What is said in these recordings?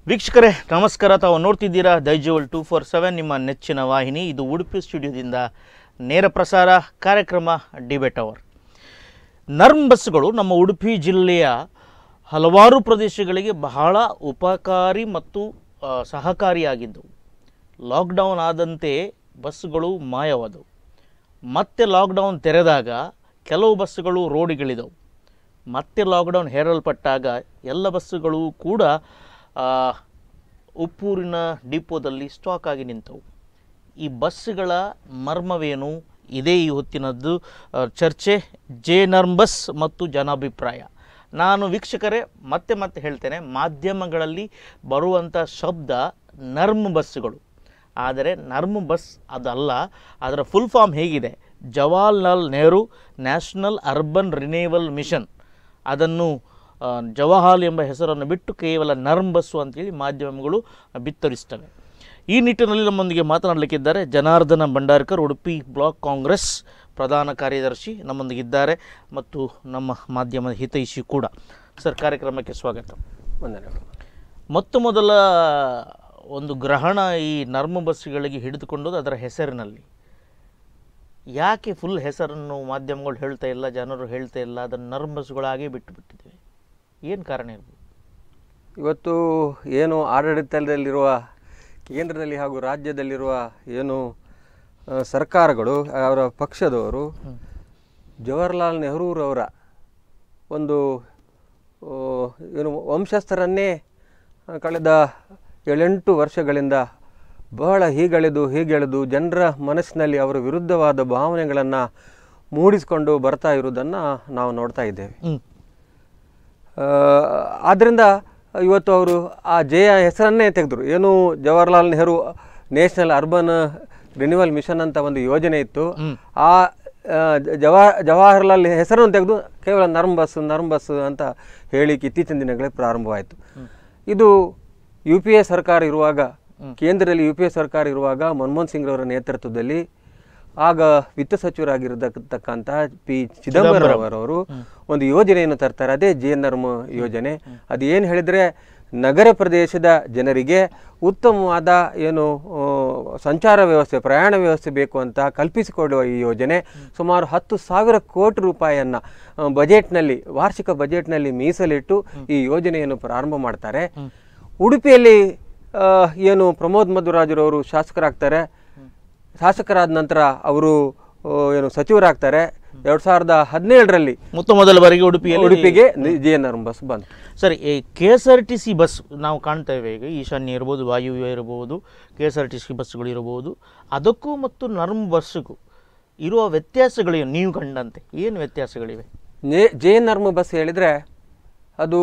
ವೀಕ್ಷಕರೇ ನಮಸ್ಕಾರ ತಾವು ನೋಡ್ತಿದ್ದೀರಾ ದೈಜೋಲ್ ಟೂ ಫೋರ್ ಸೆವೆನ್ ನಿಮ್ಮ ನೆಚ್ಚಿನ ವಾಹಿನಿ ಇದು ಉಡುಪಿ ಸ್ಟುಡಿಯೋದಿಂದ ನೇರ ಪ್ರಸಾರ ಕಾರ್ಯಕ್ರಮ ಡಿಬೇಟ್ ಅವರ್ ನರ್ಮ್ ಬಸ್ಗಳು ನಮ್ಮ ಉಡುಪಿ ಜಿಲ್ಲೆಯ ಹಲವಾರು ಪ್ರದೇಶಗಳಿಗೆ ಬಹಳ ಉಪಕಾರಿ ಮತ್ತು ಆ, ಸಹಕಾರಿಯಾಗಿದ್ದವು ಲಾಕ್ಡೌನ್ ಆದಂತೆ ಬಸ್ಸುಗಳು ಮಾಯವಾದವು ಮತ್ತೆ ಲಾಕ್ಡೌನ್ ತೆರೆದಾಗ ಕೆಲವು ಬಸ್ಸುಗಳು ರೋಡಿಗಿಳಿದವು ಮತ್ತೆ ಲಾಕ್ಡೌನ್ ಹೇರಲ್ಪಟ್ಟಾಗ ಎಲ್ಲ ಬಸ್ಸುಗಳು ಕೂಡ ಆ, ಉಪ್ಪೂರಿನ ಡಿಪೋದಲ್ಲಿ ಸ್ಟಾಕ್ ಆಗಿ ನಿಂತವು ಈ ಬಸ್ಸುಗಳ ಮರ್ಮವೇನು ಇದೇ ಈ ಹೊತ್ತಿನದ್ದು ಆ, ಚರ್ಚೆ ಜೆ ನರ್ಮ್ ಬಸ್ ಮತ್ತು ಜನಾಭಿಪ್ರಾಯ ನಾನು ವೀಕ್ಷಕರೇ ಮತ್ತೆ ಮತ್ತೆ ಹೇಳ್ತೇನೆ ಮಾಧ್ಯಮಗಳಲ್ಲಿ ಬರುವಂಥ ಶಬ್ದ ನರ್ಮ್ ಬಸ್ಸುಗಳು ಆದರೆ ನರ್ಮ್ ಬಸ್ ಅದಲ್ಲ ಅದರ ಫುಲ್ ಫಾರ್ಮ್ ಹೇಗಿದೆ Jawaharlal Nehru national urban renewal mission ಅದನ್ನು ಆ, ಜವಾಹರ್ ಎಂಬ ಹೆಸರನ್ನು ಬಿಟ್ಟು ಕೇವಲ ನರ್ಮ್ ಬಸ್ಸು ಅಂತೇಳಿ ಮಾಧ್ಯಮಗಳು ಬಿತ್ತರಿಸ್ತವೆ ಈ ನಿಟ್ಟಿನಲ್ಲಿ ನಮ್ಮೊಂದಿಗೆ ಮಾತನಾಡಲಿಕ್ಕಿದ್ದಾರೆ ಜನಾರ್ದನ ಭಂಡಾರ್ಕರ್ ಉಡುಪಿ ಬ್ಲಾಕ್ ಕಾಂಗ್ರೆಸ್ ಪ್ರಧಾನ ಕಾರ್ಯದರ್ಶಿ ನಮ್ಮೊಂದಿಗಿದ್ದಾರೆ ಮತ್ತು ನಮ್ಮ ಮಾಧ್ಯಮದ ಹಿತೈಷಿ ಕೂಡ ಸರ್ ಕಾರ್ಯಕ್ರಮಕ್ಕೆ ಸ್ವಾಗತ ವಂದನೆಗಳು ಮೊತ್ತ ಮೊದಲ ಒಂದು ಗ್ರಹಣ ಈ ನರ್ಮ ಬಸ್ಸುಗಳಿಗೆ ಹಿಡಿದುಕೊಂಡದ್ದು ಅದರ ಹೆಸರಿನಲ್ಲಿ ಯಾಕೆ ಫುಲ್ ಹೆಸರನ್ನು ಮಾಧ್ಯಮಗಳು ಹೇಳ್ತಾ ಇಲ್ಲ ಜನರು ಹೇಳ್ತಾ ಇಲ್ಲ ಅದನ್ನು ನರ್ಮ ಬಸ್ಸುಗಳಾಗೇ ಬಿಟ್ಟು ಬಿಟ್ಟಿದ್ದೇವೆ ಏನು ಕಾರಣ ಇರ್ಬೋದು ಇವತ್ತು ಏನು ಆಡಳಿತದಲ್ಲಿರುವ ಕೇಂದ್ರದಲ್ಲಿ ಹಾಗೂ ರಾಜ್ಯದಲ್ಲಿರುವ ಏನು ಆ, ಸರ್ಕಾರಗಳು ಅವರ ಪಕ್ಷದವರು ಜವಾಹರ್ಲಾಲ್ ನೆಹರೂರವರ ಒಂದು ಆ, ಏನು ವಂಶಸ್ಥರನ್ನೇ ಆ, ಕಳೆದ ಏಳೆಂಟು ವರ್ಷಗಳಿಂದ ಬಹಳ ಹೀಗೆಳೆದು ಹೀಗೆಳೆದು ಜನರ ಮನಸ್ಸಿನಲ್ಲಿ ಅವರ ವಿರುದ್ಧವಾದ ಭಾವನೆಗಳನ್ನು ಮೂಡಿಸಿಕೊಂಡು ಬರ್ತಾ ಇರುವುದನ್ನು ನಾವು ನೋಡ್ತಾ ಇದ್ದೇವೆ ಹ್ಞೂ ಆದ್ದರಿಂದ ಇವತ್ತು ಅವರು ಆ ಜೆಯ ಹೆಸರನ್ನೇ ತೆಗೆದರು ಏನು Jawaharlal Nehru national urban renewal mission ಅಂತ ಒಂದು ಯೋಜನೆ ಇತ್ತು ಆ ಆ, ಜ- ಜವಾ ಜವಾಹರ್ಲಾಲ್ ಹೆಸರನ್ನು ತೆಗೆದು ಕೇವಲ ನರ್ಮ್ ಬಸ್ ನರ್ಮ್ ಬಸ್ ಅಂತ ಹೇಳಿಕ್ಕೆ ಇತ್ತೀಚಿನ ದಿನಗಳೇ ಪ್ರಾರಂಭವಾಯಿತು ಇದು ಯು ಪಿ ಎ ಸರ್ಕಾರ ಇರುವಾಗ ಕೇಂದ್ರದಲ್ಲಿ ಯು ಪಿ ಎ ಸರ್ಕಾರ ಇರುವಾಗ ಮನಮೋಹನ್ ಸಿಂಗ್ ಅವರ ನೇತೃತ್ವದಲ್ಲಿ ಆಗ ವಿತ್ತ ಸಚಿವರಾಗಿರತಕ್ಕಂಥ ಪಿ ಚಿದಂಬರಂ ಅವರವರು ಒಂದು ಯೋಜನೆಯನ್ನು ತರ್ತಾರೆ ಅದೇ ಜೆ ನರ್ಮ ಯೋಜನೆ ಅದು ಏನು ಹೇಳಿದರೆ ನಗರ ಪ್ರದೇಶದ ಜನರಿಗೆ ಉತ್ತಮವಾದ ಏನು ಆ, ಸಂಚಾರ ವ್ಯವಸ್ಥೆ ಪ್ರಯಾಣ ವ್ಯವಸ್ಥೆ ಬೇಕು ಅಂತ ಕಲ್ಪಿಸಿಕೊಡುವ ಈ ಯೋಜನೆ ಸುಮಾರು ಹತ್ತು ಸಾವಿರ ಕೋಟಿ ರೂಪಾಯಿಯನ್ನು ಬಜೆಟ್ನಲ್ಲಿ ವಾರ್ಷಿಕ ಬಜೆಟ್ನಲ್ಲಿ ಮೀಸಲಿಟ್ಟು ಈ ಯೋಜನೆಯನ್ನು ಪ್ರಾರಂಭ ಮಾಡ್ತಾರೆ ಉಡುಪಿಯಲ್ಲಿ ಆ, ಏನು ಪ್ರಮೋದ್ ಮಧುರಾಜರವರು ಶಾಸಕರಾಗ್ತಾರೆ ಶಾಸಕರಾದ ನಂತರ ಅವರು ಆ, ಏನು ಸಚಿವರಾಗ್ತಾರೆ ಎರಡು ಸಾವಿರದ ಹದಿನೇಳರಲ್ಲಿ ಮೊತ್ತ ಮೊದಲ ಬಾರಿಗೆ ಉಡುಪಿಯಲ್ಲಿ ಉಡುಪಿಗೆ ಜಿ ಎನ್ ಆರ್ ಬಸ್ ಬಂತು ಸರಿ ಈ K S R T C bus ನಾವು ಕಾಣ್ತೇವೆ ಈಗ ಈಶಾನ್ಯ ಇರ್ಬೋದು ವಾಯುವ್ಯ ಇರ್ಬೋದು K S R T C ಬಸ್ಗಳು ಇರ್ಬೋದು ಅದಕ್ಕೂ ಮತ್ತು ನರ್ಮ್ ಬಸ್ಸಿಗೂ ಇರುವ ವ್ಯತ್ಯಾಸಗಳೇನು ನೀವು ಕಂಡಂತೆ ಏನು ವ್ಯತ್ಯಾಸಗಳಿವೆ ಜೆ ಜೆ ನರ್ಮ್ ಬಸ್ ಹೇಳಿದರೆ ಅದು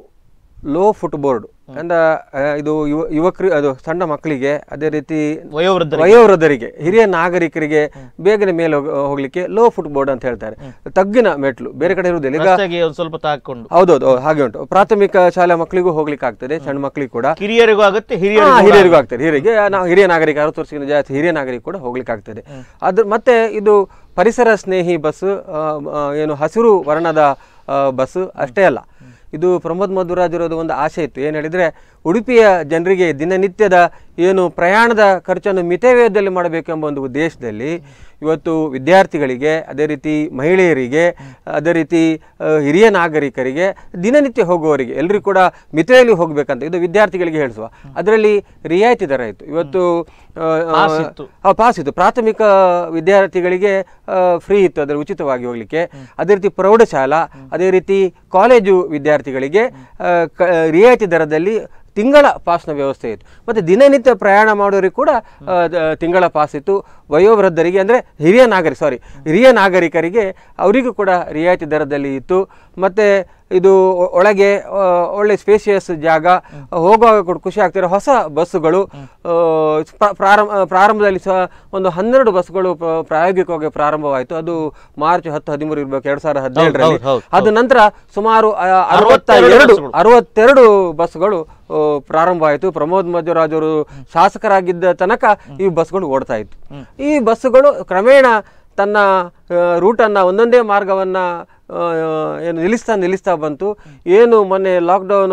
ಲೋ ಫುಟ್ಬೋರ್ಡ್ ಅಂದ್ರೆ ಆ, ಇದು ಯುವ ಯುವಕರು ಅದು ಸಣ್ಣ ಮಕ್ಕಳಿಗೆ ಅದೇ ರೀತಿ ವಯೋವೃದ್ಧರಿಗೆ ವಯೋವೃದ್ಧರಿಗೆ ಹಿರಿಯ ನಾಗರಿಕರಿಗೆ ಬೇಗನೆ ಮೇಲೆ ಹೋಗ್- ಹೋಗ್ಲಿಕ್ಕೆ ಲೋ ಫುಟ್ಬೋರ್ಡ್ ಅಂತ ಹೇಳ್ತಾರೆ ತಗ್ಗಿನ ಮೆಟ್ಲು ಬೇರೆ ಕಡೆ ಇರುವುದಿಲ್ಲ ಈಗ ರಸ್ತೆಗೆ ಒಂದು ಸ್ವಲ್ಪ ತಾಕೊಂಡು ಹೌದೌದು ಹೌದು, ಹಾಗೆ ಉಂಟು ಪ್ರಾಥಮಿಕ ಶಾಲಾ ಮಕ್ಕಳಿಗೂ ಹೋಗ್ಲಿಕ್ಕೆ ಆಗ್ತದೆ ಸಣ್ಣ ಮಕ್ಕಳಿಗೆ ಕೂಡ ಕಿರಿಯರಿಗೂ ಆಗುತ್ತೆ ಹಾ, ಹಿರಿಯರಿಗೂ ಹಿರಿಯರಿಗೂ ಆಗ್ತದೆ ಹಿರಿಯರಿಗೆ ನಾವು ಹಿರಿಯ ನಾಗರಿಕ ಅರವತ್ತು ವರ್ಷಕ್ಕಿಂತ ಜಾಸ್ತಿ ಹಿರಿಯ ನಾಗರಿಕ ಕೂಡ ಹೋಗ್ಲಿಕ್ಕೆ ಆಗ್ತದೆ ಅದ್ರ ಮತ್ತೆ ಇದು ಪರಿಸರ ಸ್ನೇಹಿ ಬಸ್ ಆ, ಆ, ಏನು ಹಸಿರು ವರ್ಣದ ಆ, ಬಸ್ ಅಷ್ಟೇ ಅಲ್ಲ ಇದು ಪ್ರಮೋದ್ ಮಧುರಾಜರದು ಒಂದು ಆಸೆ ಇತ್ತು ಏನು ಹೇಳಿದರೆ ಉಡುಪಿಯ ಜನರಿಗೆ ದಿನನಿತ್ಯದ ಏನು ಪ್ರಯಾಣದ ಖರ್ಚನ್ನು ಮಿತವ್ಯಯದಲ್ಲಿ ಮಾಡಬೇಕೆಂಬ ಒಂದು ಉದ್ದೇಶದಲ್ಲಿ ಇವತ್ತು ವಿದ್ಯಾರ್ಥಿಗಳಿಗೆ ಅದೇ ರೀತಿ ಮಹಿಳೆಯರಿಗೆ ಅದೇ ರೀತಿ ಆ, ಹಿರಿಯ ನಾಗರಿಕರಿಗೆ ದಿನನಿತ್ಯ ಹೋಗುವವರಿಗೆ ಎಲ್ಲರಿಗೂ ಕೂಡ ಮಿತವ್ಯಯಲ್ಲಿ ಹೋಗಬೇಕಂತ ಇದು ವಿದ್ಯಾರ್ಥಿಗಳಿಗೆ ಹೇಳಿಸುವ ಅದರಲ್ಲಿ ರಿಯಾಯಿತಿ ದರ ಇತ್ತು ಇವತ್ತು ಆ, ಆ, ಪಾಸ್ ಇತ್ತು. ಆ, ಪಾಸ್ ಇತ್ತು ಪ್ರಾಥಮಿಕ ವಿದ್ಯಾರ್ಥಿಗಳಿಗೆ ಫ್ರೀ ಇತ್ತು ಅದರ ಉಚಿತವಾಗಿ ಹೋಗ್ಲಿಕ್ಕೆ ಅದೇ ರೀತಿ ಪ್ರೌಢಶಾಲಾ ಅದೇ ರೀತಿ ಕಾಲೇಜು ವಿದ್ಯಾರ್ಥಿಗಳಿಗೆ ಆ, ಕ- ರಿಯಾಯಿತಿ ದರದಲ್ಲಿ ತಿಂಗಳ ಪಾಸ್ನ ವ್ಯವಸ್ಥೆ ಇತ್ತು ಮತ್ತು ದಿನನಿತ್ಯ ಪ್ರಯಾಣ ಮಾಡೋರಿಗೆ ಕೂಡ ಆ, ದ- ತಿಂಗಳ ಪಾಸ್ ಇತ್ತು ವಯೋವೃದ್ಧರಿಗೆ ಅಂದರೆ ಹಿರಿಯ ನಾಗರಿಕ ಸಾರಿ ಹಿರಿಯ ನಾಗರಿಕರಿಗೆ ಅವರಿಗೂ ಕೂಡ ರಿಯಾಯಿತಿ ದರದಲ್ಲಿ ಇತ್ತು ಮತ್ತು ಇದು ಒ- ಒಳಗೆ ಆ, ಒಳ್ಳೆ ಸ್ಪೇಷಿಯಸ್ ಜಾಗ ಹೋಗುವಾಗ ಕೂಡ ಖುಷಿ ಆಗ್ತಾರೆ ಹೊಸ ಬಸ್ಸುಗಳು ಆ, ಪ್ರ- ಪ್ರಾರಂಭ ಪ್ರಾರಂಭದಲ್ಲಿ ಸಹ ಒಂದು ಹನ್ನೆರಡು ಬಸ್ಗಳು ಪ್ರ- ಪ್ರಾಯೋಗಿಕವಾಗಿ ಪ್ರಾರಂಭವಾಯಿತು ಅದು ಮಾರ್ಚ್ ಹತ್ತು ಹದಿಮೂರು ಇರ್ಬೇಕು ಎರಡ್ ಸಾವಿರದ ಹದಿನೇಳರಲ್ಲಿ ಹೌದು, ಅದು ನಂತರ ಸುಮಾರು ಆ, ಅರವತ್ತ ಅರವತ್ತೆರಡು ಎರಡು ಬಸ್ಸುಗಳು. ಅರವತ್ತೆರಡು ಬಸ್ಗಳು ಆ, ಪ್ರಾರಂಭವಾಯಿತು ಪ್ರಮೋದ್ ಮಧ್ವರಾಜ್ ಅವರು ಶಾಸಕರಾಗಿದ್ದ ತನಕ ಈ ಬಸ್ಗಳು ಓಡ್ತಾ ಇತ್ತು ಈ ಬಸ್ಸುಗಳು ಕ್ರಮೇಣ ತನ್ನ ರೂಟನ್ನು ಒಂದೊಂದೇ ಮಾರ್ಗವನ್ನು ಏನು ನಿಲ್ಲಿಸ್ತಾ ನಿಲ್ಲಿಸ್ತಾ ಬಂತು ಏನು ಮೊನ್ನೆ ಲಾಕ್ಡೌನು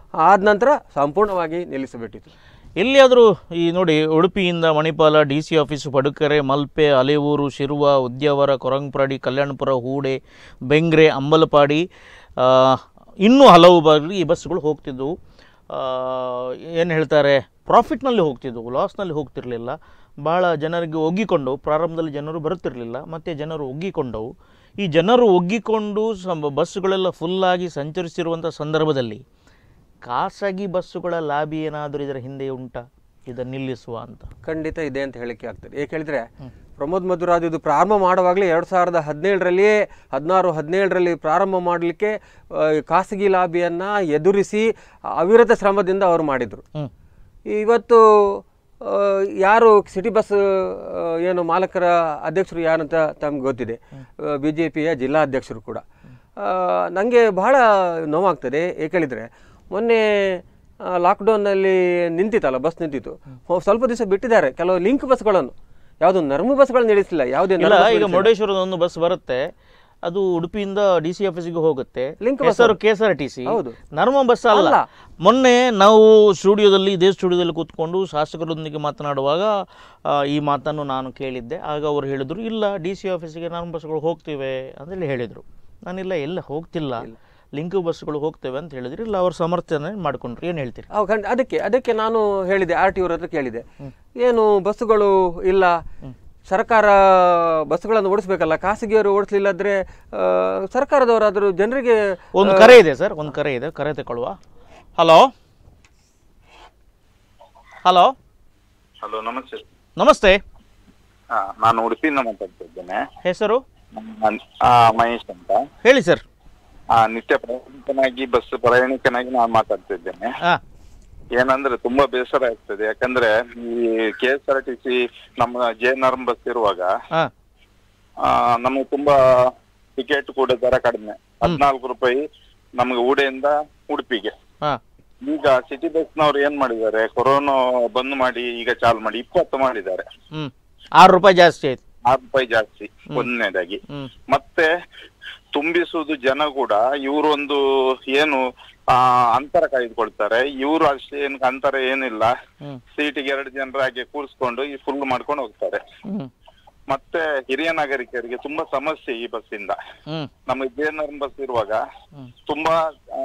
ಆದ ನಂತರ ಸಂಪೂರ್ಣವಾಗಿ ನಿಲ್ಲಿಸಿಬಿಟ್ಟಿತು ಎಲ್ಲಿಯಾದರೂ ಈ ನೋಡಿ ಉಡುಪಿಯಿಂದ Manipal D C office Padukere Malpe Aleyur Shirva Udyavara Korangapadi Kalyanpur Hoode Bengre Ambalpadi ಆ, ಇನ್ನೂ ಹಲವು ಬಾರಿ ಈ ಬಸ್ಸುಗಳು ಹೋಗ್ತಿದ್ದವು ಏನು ಹೇಳ್ತಾರೆ ಪ್ರಾಫಿಟ್ನಲ್ಲಿ ಹೋಗ್ತಿದ್ದವು ಲಾಸ್ನಲ್ಲಿ ಹೋಗ್ತಿರಲಿಲ್ಲ ಭಾಳ ಜನರಿಗೆ ಒಗ್ಗಿಕೊಂಡು ಪ್ರಾರಂಭದಲ್ಲಿ ಜನರು ಬರುತ್ತಿರಲಿಲ್ಲ ಮತ್ತು ಜನರು ಒಗ್ಗಿಕೊಂಡವು ಈ ಜನರು ಒಗ್ಗಿಕೊಂಡು ಸಂ- ಬಸ್ಸುಗಳೆಲ್ಲ ಫುಲ್ಲಾಗಿ ಸಂಚರಿಸಿರುವಂಥ ಸಂದರ್ಭದಲ್ಲಿ ಖಾಸಗಿ ಬಸ್ಸುಗಳ ಲಾಬಿ ಏನಾದರೂ ಇದರ ಹಿಂದೆ ಉಂಟಾ ಇದನ್ನು ನಿಲ್ಲಿಸುವ ಅಂತ ಖಂಡಿತ ಇದೆ ಅಂತ ಹೇಳಿಕೆ ಆಗ್ತದೆ ಏಕೆ ಹೇಳಿದ್ರೆ ಪ್ರಮೋದ್ ಮಧುರಾಜ್ ಇದು ಪ್ರಾರಂಭ ಮಾಡುವಾಗಲೇ ಎರಡು ಸಾವಿರದ ಹದಿನೇಳರಲ್ಲಿಯೇ ಹದಿನಾರು ಹದಿನೇಳರಲ್ಲಿ ಪ್ರಾರಂಭ ಮಾಡಲಿಕ್ಕೆ ಖಾಸಗಿ ಲಾಬಿಯನ್ನು ಎದುರಿಸಿ ಅವಿರತ ಶ್ರಮದಿಂದ ಅವರು ಮಾಡಿದರು ಹ್ಞೂ ಇವತ್ತು ಆ, ಯಾರು ಸಿಟಿ ಬಸ್ ಆ, ಏನು ಮಾಲಕರ ಅಧ್ಯಕ್ಷರು ಯಾರಂತ ತಮ್ಗೆ ಗೊತ್ತಿದೆ ಬಿ ಜೆ ಪಿಯ ಜಿಲ್ಲಾ ಅಧ್ಯಕ್ಷರು ಕೂಡ ನನಗೆ ಬಹಳ ನೋವಾಗ್ತದೆ ಏಕೆ ಹೇಳಿದರೆ ಮೊನ್ನೆ ಲಾಕ್ಡೌನ್ನಲ್ಲಿ ನಿಂತಿತ್ತಲ್ಲ ಬಸ್ ನಿಂತಿತ್ತು ಹೊ- ಸ್ವಲ್ಪ ದಿವಸ ಬಿಟ್ಟಿದ್ದಾರೆ ಕೆಲವು ಲಿಂಕ್ ಬಸ್ಗಳನ್ನು ಯಾವುದು ನರ್ಮ ಬಸ್ಗಳನ್ನು ನಡೆಸಲಿಲ್ಲ ಯಾವುದೇ ಇಲ್ಲ ಈಗ ಮುರುಡೇಶ್ವರದ ಒಂದು ಬಸ್ ಬರುತ್ತೆ ಅದು ಉಡುಪಿಯಿಂದ ಡಿ ಸಿ ಆಫೀಸಿಗೆ ಹೋಗುತ್ತೆ Link ಹೆಸರು K S R T C ಹೌದು. ನರ್ಮ ಬಸ್ ಅಲ್ಲ ಅಲ್ಲ. ಮೊನ್ನೆ ನಾವು ಸ್ಟುಡಿಯೋದಲ್ಲಿ ಇದೇ ಸ್ಟುಡಿಯೋದಲ್ಲಿ ಕೂತ್ಕೊಂಡು ಶಾಸಕರೊಂದಿಗೆ ಮಾತನಾಡುವಾಗ ಆ, ಈ ಮಾತನ್ನು ನಾನು ಕೇಳಿದ್ದೆ ಆಗ ಅವರು ಹೇಳಿದ್ರು ಇಲ್ಲ ಡಿ ಸಿ ಆಫೀಸಿಗೆ ನರ್ಮ ಬಸ್ಗಳು ಹೋಗ್ತಿವೆ ಅಂತೇಳಿ ಹೇಳಿದರು ನಾನಿಲ್ಲ ಎಲ್ಲ ಹೋಗ್ತಿಲ್ಲ ಲಿಂಕ್ ಬಸ್ಗಳು ಹೋಗ್ತೇವೆ ಅಂತ ಹೇಳಿದ್ರು ಇಲ್ಲ ಅವ್ರ ಸಮರ್ಥನೆ ಮಾಡ್ಕೊಂಡ್ರು ಏನು ಹೇಳ್ತೀರಿ ಅವು ಖಂಡ ಅದಕ್ಕೆ ಅದಕ್ಕೆ ನಾನು ಹೇಳಿದೆ ಆರ್ ಟಿ ಅವ್ರ ಹತ್ರ ಕೇಳಿದೆ ಏನು ಬಸ್ಸುಗಳು ಇಲ್ಲ ಸರ್ಕಾರ ಬಸ್ಸುಗಳನ್ನು ಓಡಿಸ್ಬೇಕಲ್ಲ ಖಾಸಗಿಯವರು ಓಡಿಸ್ಲಿಲ್ಲದ್ರೆ ಆ, ಸರ್ಕಾರದವರಾದರೂ ಜನರಿಗೆ ಒಂದು ಕರೆ ಇದೆ ಸರ್ ಒಂದು ಕರೆ ಇದೆ ಕರೆ ತಗೊಳ್ಳುವ ಹಲೋ ಹಲೋ ಹಲೋ ನಮಸ್ತೆ ನಮಸ್ತೆ ಹಾ ನಾನು ಉಡುಪಿಯಿಂದ ಮಾತಾಡ್ತಾ ಇದ್ದೇನೆ ಹೆಸರು ನಾನ್- ಆ, ಮಹೇಶ್ ಅಂತ ಹೇಳಿ ಸರ್ ಆ, ನಿತ್ಯ ಪ್ರಯಾಣಿಕನಾಗಿ ಬಸ್ ಪ್ರಯಾಣಿಕನಾಗಿ ನಾನು ಮಾತಾಡ್ತಾ ಇದ್ದೇನೆ ಹಾಂ ಏನಂದ್ರೆ ತುಂಬಾ ಬೇಸರ ಆಗ್ತದೆ ಯಾಕಂದ್ರೆ ಈ K S R T C ನಮ್ಮ ಜೆ ಎನ್ ಆರ್ ಬಸ್ ಇರುವಾಗ ಹಾಂ ಆ, ನಮಗೆ ತುಂಬಾ ಟಿಕೆಟ್ ಕೂಡ ದರ ಕಡಿಮೆ ಹದಿನಾಲ್ಕು ರೂಪಾಯಿ ನಮಗೆ ಉಡೆಯಿಂದ ಉಡುಪಿಗೆ ಹಾಂ ಈಗ ಸಿಟಿ ಬಸ್ನವ್ರು ಏನ್ ಮಾಡಿದ್ದಾರೆ ಕೊರೋನಾ ಬಂದ್ ಮಾಡಿ ಈಗ ಚಾಲು ಮಾಡಿ ಇಪ್ಪತ್ತು ಮಾಡಿದ್ದಾರೆ ಹ್ಞೂ ಆರು ರೂಪಾಯಿ ಜಾಸ್ತಿ ಆಯ್ತು ಆರು ರೂಪಾಯಿ ಜಾಸ್ತಿ ಒಂದನೇದಾಗಿ ಹ್ಞೂ ಮತ್ತೆ ತುಂಬಿಸುವುದು ಜನ ಕೂಡ ಇವರು ಒಂದು ಏನು ಆ ಅಂತರ ಕಾಯ್ದುಕೊಳ್ತಾರೆ ಇವರು ಅಷ್ಟೇ ಏನು ಅಂತರ ಏನಿಲ್ಲ ಹ್ಞೂ ಸೀಟಿಗೆ ಎರಡು ಜನರಾಗಿ ಕೂರಿಸ್ಕೊಂಡು ಈ ಫುಲ್ ಮಾಡ್ಕೊಂಡು ಹೋಗ್ತಾರೆ ಹ್ಞೂ ಮತ್ತೆ ಹಿರಿಯ ನಾಗರಿಕರಿಗೆ ತುಂಬಾ ಸಮಸ್ಯೆ ಈ ಬಸ್ಸಿಂದ ಹ್ಞೂ ನಮ್ಮ ಜೇನರ್ ಬಸ್ ಇರುವಾಗ ಹ್ಮ್. ತುಂಬಾ ಆ,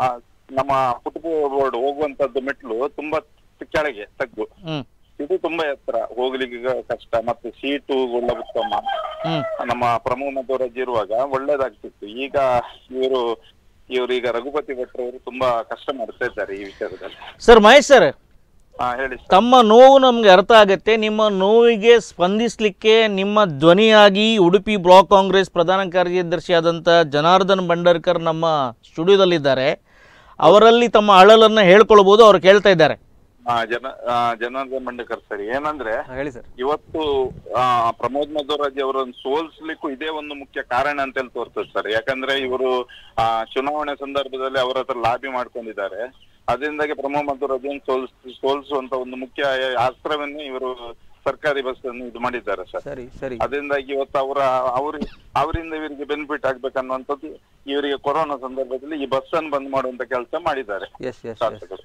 ನಮ್ಮ ಪುಟುಕು ರೋಡ್ ಹೋಗುವಂತದ್ದು ಮೆಟ್ಲು ತುಂಬಾ ಕೆಳಗೆ ತಗ್ಗು ಹ್ಞೂ ಇದು ತುಂಬಾ ಎತ್ತರ ಹೋಗ್ಲಿಕ್ಕೆ ಕಷ್ಟ ಮತ್ತೆ ಸೀಟು ಒಳ್ಳೆ ಉತ್ತಮ ಹ್ಞೂ ನಮ್ಮ ಪ್ರಮೋದ್ ಮಧ್ವರಾಜ್ ಇರುವಾಗ ಒಳ್ಳೇದಾಗ್ತಿತ್ತು ಈಗ ಇವರು ಇವರು ಈಗ ರಘುಪತಿ ಭಟ್ರು ಅವರು ತುಂಬಾ ಕಷ್ಟ ಮಾಡ್ತಾ ಇದ್ದಾರೆ ಈ ವಿಚಾರದಲ್ಲಿ ಸರ್ ಮಹೇಶ್ ಸರ್ ಹಾ ಹೇಳಿ ಸರ್ ತಮ್ಮ ನೋವು ನಮಗೆ ಅರ್ಥ ಆಗುತ್ತೆ ನಿಮ್ಮ ನೋವಿಗೆ ಸ್ಪಂದಿಸಲಿಕ್ಕೆ ನಿಮ್ಮ ಧ್ವನಿಯಾಗಿ ಉಡುಪಿ ಬ್ಲಾಕ್ ಕಾಂಗ್ರೆಸ್ ಪ್ರಧಾನ ಕಾರ್ಯದರ್ಶಿಯಾದಂಥ ಜನಾರ್ದನ್ ಭಂಡಾರ್ಕರ್ ನಮ್ಮ ಸ್ಟುಡಿಯೋದಲ್ಲಿದ್ದಾರೆ ಅವರಲ್ಲಿ ತಮ್ಮ ಅಳಲನ್ನು ಹೇಳ್ಕೊಳ್ಬೋದು ಅವ್ರು ಕೇಳ್ತಾ ಇದ್ದಾರೆ ಆ, ಜನ ಆ, ಜನಾರ್ದನ್ ಮಂಡಕರ್ ಸರಿ ಏನಂದ್ರೆ ಹಾ, ಹೇಳಿ ಸರ್ ಇವತ್ತು ಆ, ಪ್ರಮೋದ್ ಮಧ್ವರಾಜ್ ಅವರನ್ನು ಸೋಲ್ಸ್ಲಿಕ್ಕೂ ಇದೇ ಒಂದು ಮುಖ್ಯ ಕಾರಣ ಅಂತ ಹೇಳಿ ತೋರ್ತದೆ ಸರ್ ಯಾಕಂದ್ರೆ ಇವರು ಆ ಚುನಾವಣೆ ಸಂದರ್ಭದಲ್ಲಿ ಅವರ ಹತ್ರ ಲಾಬಿ ಮಾಡ್ಕೊಂಡಿದ್ದಾರೆ ಅದರಿಂದಾಗಿ ಪ್ರಮೋದ್ ಮಧ್ವರಾಜ್ ಸೋಲ್ಸ್ ಸೋಲ್ಸುವಂತ ಒಂದು ಮುಖ್ಯ ಅಸ್ತ್ರವನ್ನೇ ಇವರು ಸರ್ಕಾರಿ ಬಸ್ ಅನ್ನು ಇದು ಮಾಡಿದ್ದಾರೆ ಸರ್ ಸರಿ ಸರಿ ಅದರಿಂದಾಗಿ ಇವತ್ತು ಅವರ ಅವ್ರ ಅವರಿಂದ ಇವರಿಗೆ ಬೆನಿಫಿಟ್ ಆಗ್ಬೇಕನ್ನುವಂಥದ್ದು ಇವರಿಗೆ ಕೊರೋನಾ ಸಂದರ್ಭದಲ್ಲಿ ಈ ಬಸ್ ಅನ್ನು ಬಂದ್ ಮಾಡುವಂತ ಕೆಲಸ ಮಾಡಿದ್ದಾರೆ ಎಸ್ ಎಸ್ ಎಸ್ ಶಾಸಕರು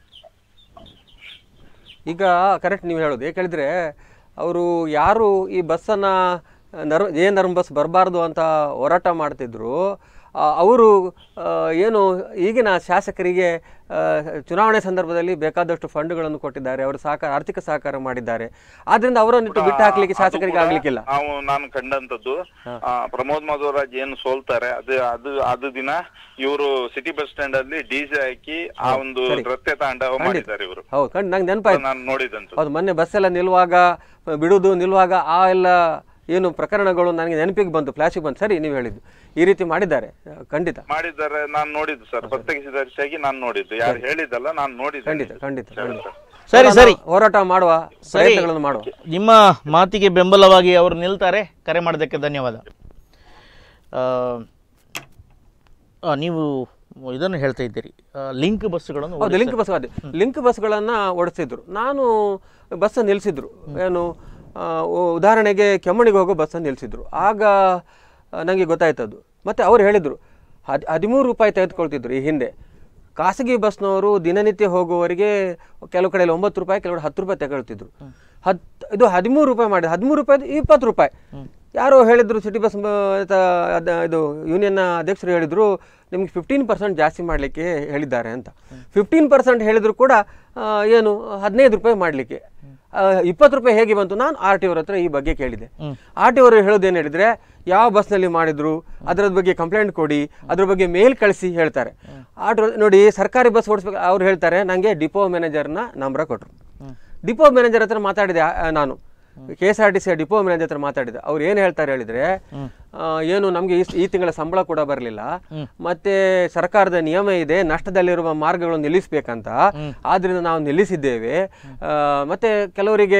ಈಗ ಕರೆಕ್ಟ್ ನೀವು ಹೇಳೋದು ಏಕೆ ಹೇಳಿದ್ರೆ ಅವರು ಯಾರು ಈ ಬಸ್ಸನ್ನು ನರ್ ಏ ನರ್ಮ್ ಬಸ್ ಬರಬಾರ್ದು ಅಂತ ಹೋರಾಟ ಮಾಡ್ತಿದ್ರು ಆ, ಅವರು ಆ, ಏನು ಈಗಿನ ಶಾಸಕರಿಗೆ ಆ, ಚುನಾವಣೆ ಸಂದರ್ಭದಲ್ಲಿ ಬೇಕಾದಷ್ಟು ಫಂಡ್ಗಳನ್ನು ಕೊಟ್ಟಿದ್ದಾರೆ ಅವರು ಸಹಕಾರ ಆರ್ಥಿಕ ಸಹಕಾರ ಮಾಡಿದ್ದಾರೆ ಆದ್ರಿಂದ ಅವರನ್ನಿಟ್ಟು ಬಿಟ್ಟು ಹಾಕ್ಲಿಕ್ಕೆ ಶಾಸಕರಿಗೆ ಆಗ್ಲಿಕ್ಕಿಲ್ಲ ನಾವು ನಾನು ಕಂಡಂತದ್ದು ಆ, ಪ್ರಮೋದ್ ಮಧುರಾಜ್ ಏನು ಸೋಲ್ತಾರೆ ಅದು ಅದು ಅದು ದಿನ ಇವರು ಸಿಟಿ ಬಸ್ ಸ್ಟ್ಯಾಂಡ್ ಅಲ್ಲಿ ಡಿಜೆ ಹಾಕಿ ಆ ಒಂದು ನೃತ್ಯ ತಾಂಡವ ಮಾಡಿದ್ದಾರೆ ಇವರು ಹೌದು ಕಂಡು ನಂಗೆ ನೆನಪಾಯ್ತು ನಾನು ನೋಡಿದಂತ ಹೌದು ಮೊನ್ನೆ ಬಸ್ ಎಲ್ಲ ನಿಲ್ಲುವಾಗ ಬಿಡುದು ನಿಲ್ಲುವಾಗ ಆ ಎಲ್ಲ ಏನು ಪ್ರಕರಣಗಳು ನನಗೆ ನೆನಪಿಗೆ ಬಂತು ಫ್ಲಾಶಿಗೆ ಬಂತು ಸರಿ ನೀವು ಹೇಳಿದ್ದು ಈ ರೀತಿ ಮಾಡಿದ್ದಾರೆ ಆ, ಖಂಡಿತ ಮಾಡಿದ್ದಾರೆ ನಾನು ನೋಡಿದ್ದು ಸರ್ ಪ್ರತ್ಯಕ್ಷದರ್ಶಿಯಾಗಿ ನಾನು ನೋಡಿದ್ದು ಯಾರು ಹೇಳಿದ್ದಲ್ಲ ನಾನು ನೋಡಿದ್ದೆ ಖಂಡಿತ ಖಂಡಿತ ಖಂಡಿತ ಸರಿ ಸರಿ ಹೋರಾಟ ಮಾಡುವ ಸರಿ ಪ್ರಯತ್ನಗಳನ್ನು ಮಾಡುವ ನಿಮ್ಮ ಮಾತಿಗೆ ಬೆಂಬಲವಾಗಿ ಅವರು ನಿಲ್ತಾರೆ ಕರೆ ಮಾಡೋದಕ್ಕೆ ಧನ್ಯವಾದ ಆ, ಆ, ನೀವು ಇದನ್ನು ಹೇಳ್ತಾ ಇದ್ದೀರಿ ಆ, ಲಿಂಕ್ ಬಸ್ಸುಗಳನ್ನು ಹೌದು ಲಿಂಕ್ ಬಸ್ ಅದೇ ಲಿಂಕ್ ಬಸ್ಗಳನ್ನು ಓಡಿಸ್ತಿದ್ರು ನಾನು ಬಸ್ ನಿಲ್ಲಿಸಿದ್ರು ಏನು ಆ, ಉ- ಉದಾಹರಣೆಗೆ ಕೆಮ್ಮಣಿಗೆ ಹೋಗೋ ಬಸ್ಸನ್ನು ನಿಲ್ಲಿಸಿದ್ರು ಆಗ ನನಗೆ ಗೊತ್ತಾಯ್ತದು ಮತ್ತು ಅವ್ರು ಹೇಳಿದರು ಹದ್ ಹದಿಮೂರು ರೂಪಾಯಿ ತೆಗೆದುಕೊಳ್ತಿದ್ರು ಈ ಹಿಂದೆ ಖಾಸಗಿ ಬಸ್ನವರು ದಿನನಿತ್ಯ ಹೋಗುವವರಿಗೆ ಕೆಲವು ಕಡೆಯಲ್ಲಿ ಒಂಬತ್ತು ರೂಪಾಯಿ ಕೆಲವು ಕಡೆ ಹತ್ತು ರೂಪಾಯಿ ತಗೊಳ್ತಿದ್ರು ಹತ್ ಇದು ಹದಿಮೂರು ರೂಪಾಯಿ ಮಾಡಿ ಹದಿಮೂರು ರೂಪಾಯಿ ಇಪ್ಪತ್ತು ರೂಪಾಯಿ ಯಾರೋ ಹೇಳಿದ್ರು ಸಿಟಿ ಬಸ್ ಮ- ತ- ಅದ- ಇದು ಯೂನಿಯನ್ನ ಅಧ್ಯಕ್ಷರು ಹೇಳಿದ್ರು ನಿಮ್ಗೆ ಫಿಫ್ಟೀನ್ ಪರ್ಸೆಂಟ್ ಜಾಸ್ತಿ ಮಾಡಲಿಕ್ಕೆ ಹೇಳಿದ್ದಾರೆ ಅಂತ ಫಿಫ್ಟೀನ್ ಪರ್ಸೆಂಟ್ ಹೇಳಿದ್ರು ಕೂಡ ಆ, ಏನು ಹದಿನೈದು ರೂಪಾಯಿ ಮಾಡಲಿಕ್ಕೆ ಇಪ್ಪತ್ತು ರೂಪಾಯಿ ಹೇಗೆ ಬಂತು ನಾನು ಆರ್ ಟಿ ಅವ್ರ ಹತ್ರ ಈ ಬಗ್ಗೆ ಕೇಳಿದೆ ಆರ್ ಟಿ ಅವರು ಹೇಳೋದೇನು ಹೇಳಿದ್ರೆ ಯಾವ ಬಸ್ನಲ್ಲಿ ಮಾಡಿದ್ರು ಅದರ ಬಗ್ಗೆ ಕಂಪ್ಲೇಂಟ್ ಕೊಡಿ ಅದ್ರ ಬಗ್ಗೆ ಮೇಲ್ ಕಳಿಸಿ ಹೇಳ್ತಾರೆ ಆಟೋ ನೋಡಿ ಸರ್ಕಾರಿ ಬಸ್ ಓಡಿಸ್ಬೇಕು ಅವ್ರು ಹೇಳ್ತಾರೆ ನನಗೆ ಡಿಪೋ ಮ್ಯಾನೇಜರ್ನ ನಂಬರ ಕೊಟ್ಟರು ಡಿಪೋ ಮ್ಯಾನೇಜರ್ ಹತ್ರ ಮಾತಾಡಿದೆ ಆ, ಆ, ನಾನು K S R T C depot manager ಹತ್ರ ಮಾತಾಡಿದೆ ಅವ್ರು ಏನು ಹೇಳ್ತಾರೆ ಹೇಳಿದ್ರೆ ಆ, ಏನು ನಮಗೆ ಈ ಈ ತಿಂಗಳ ಸಂಬಳ ಕೂಡ ಬರಲಿಲ್ಲ ಮತ್ತೆ ಸರ್ಕಾರದ ನಿಯಮ ಇದೆ ನಷ್ಟದಲ್ಲಿರುವ ಮಾರ್ಗಗಳನ್ನು ನಿಲ್ಲಿಸಬೇಕಂತ ಆದ್ರಿಂದ ನಾವು ನಿಲ್ಲಿಸಿದ್ದೇವೆ ಆ, ಮತ್ತೆ ಕೆಲವರಿಗೆ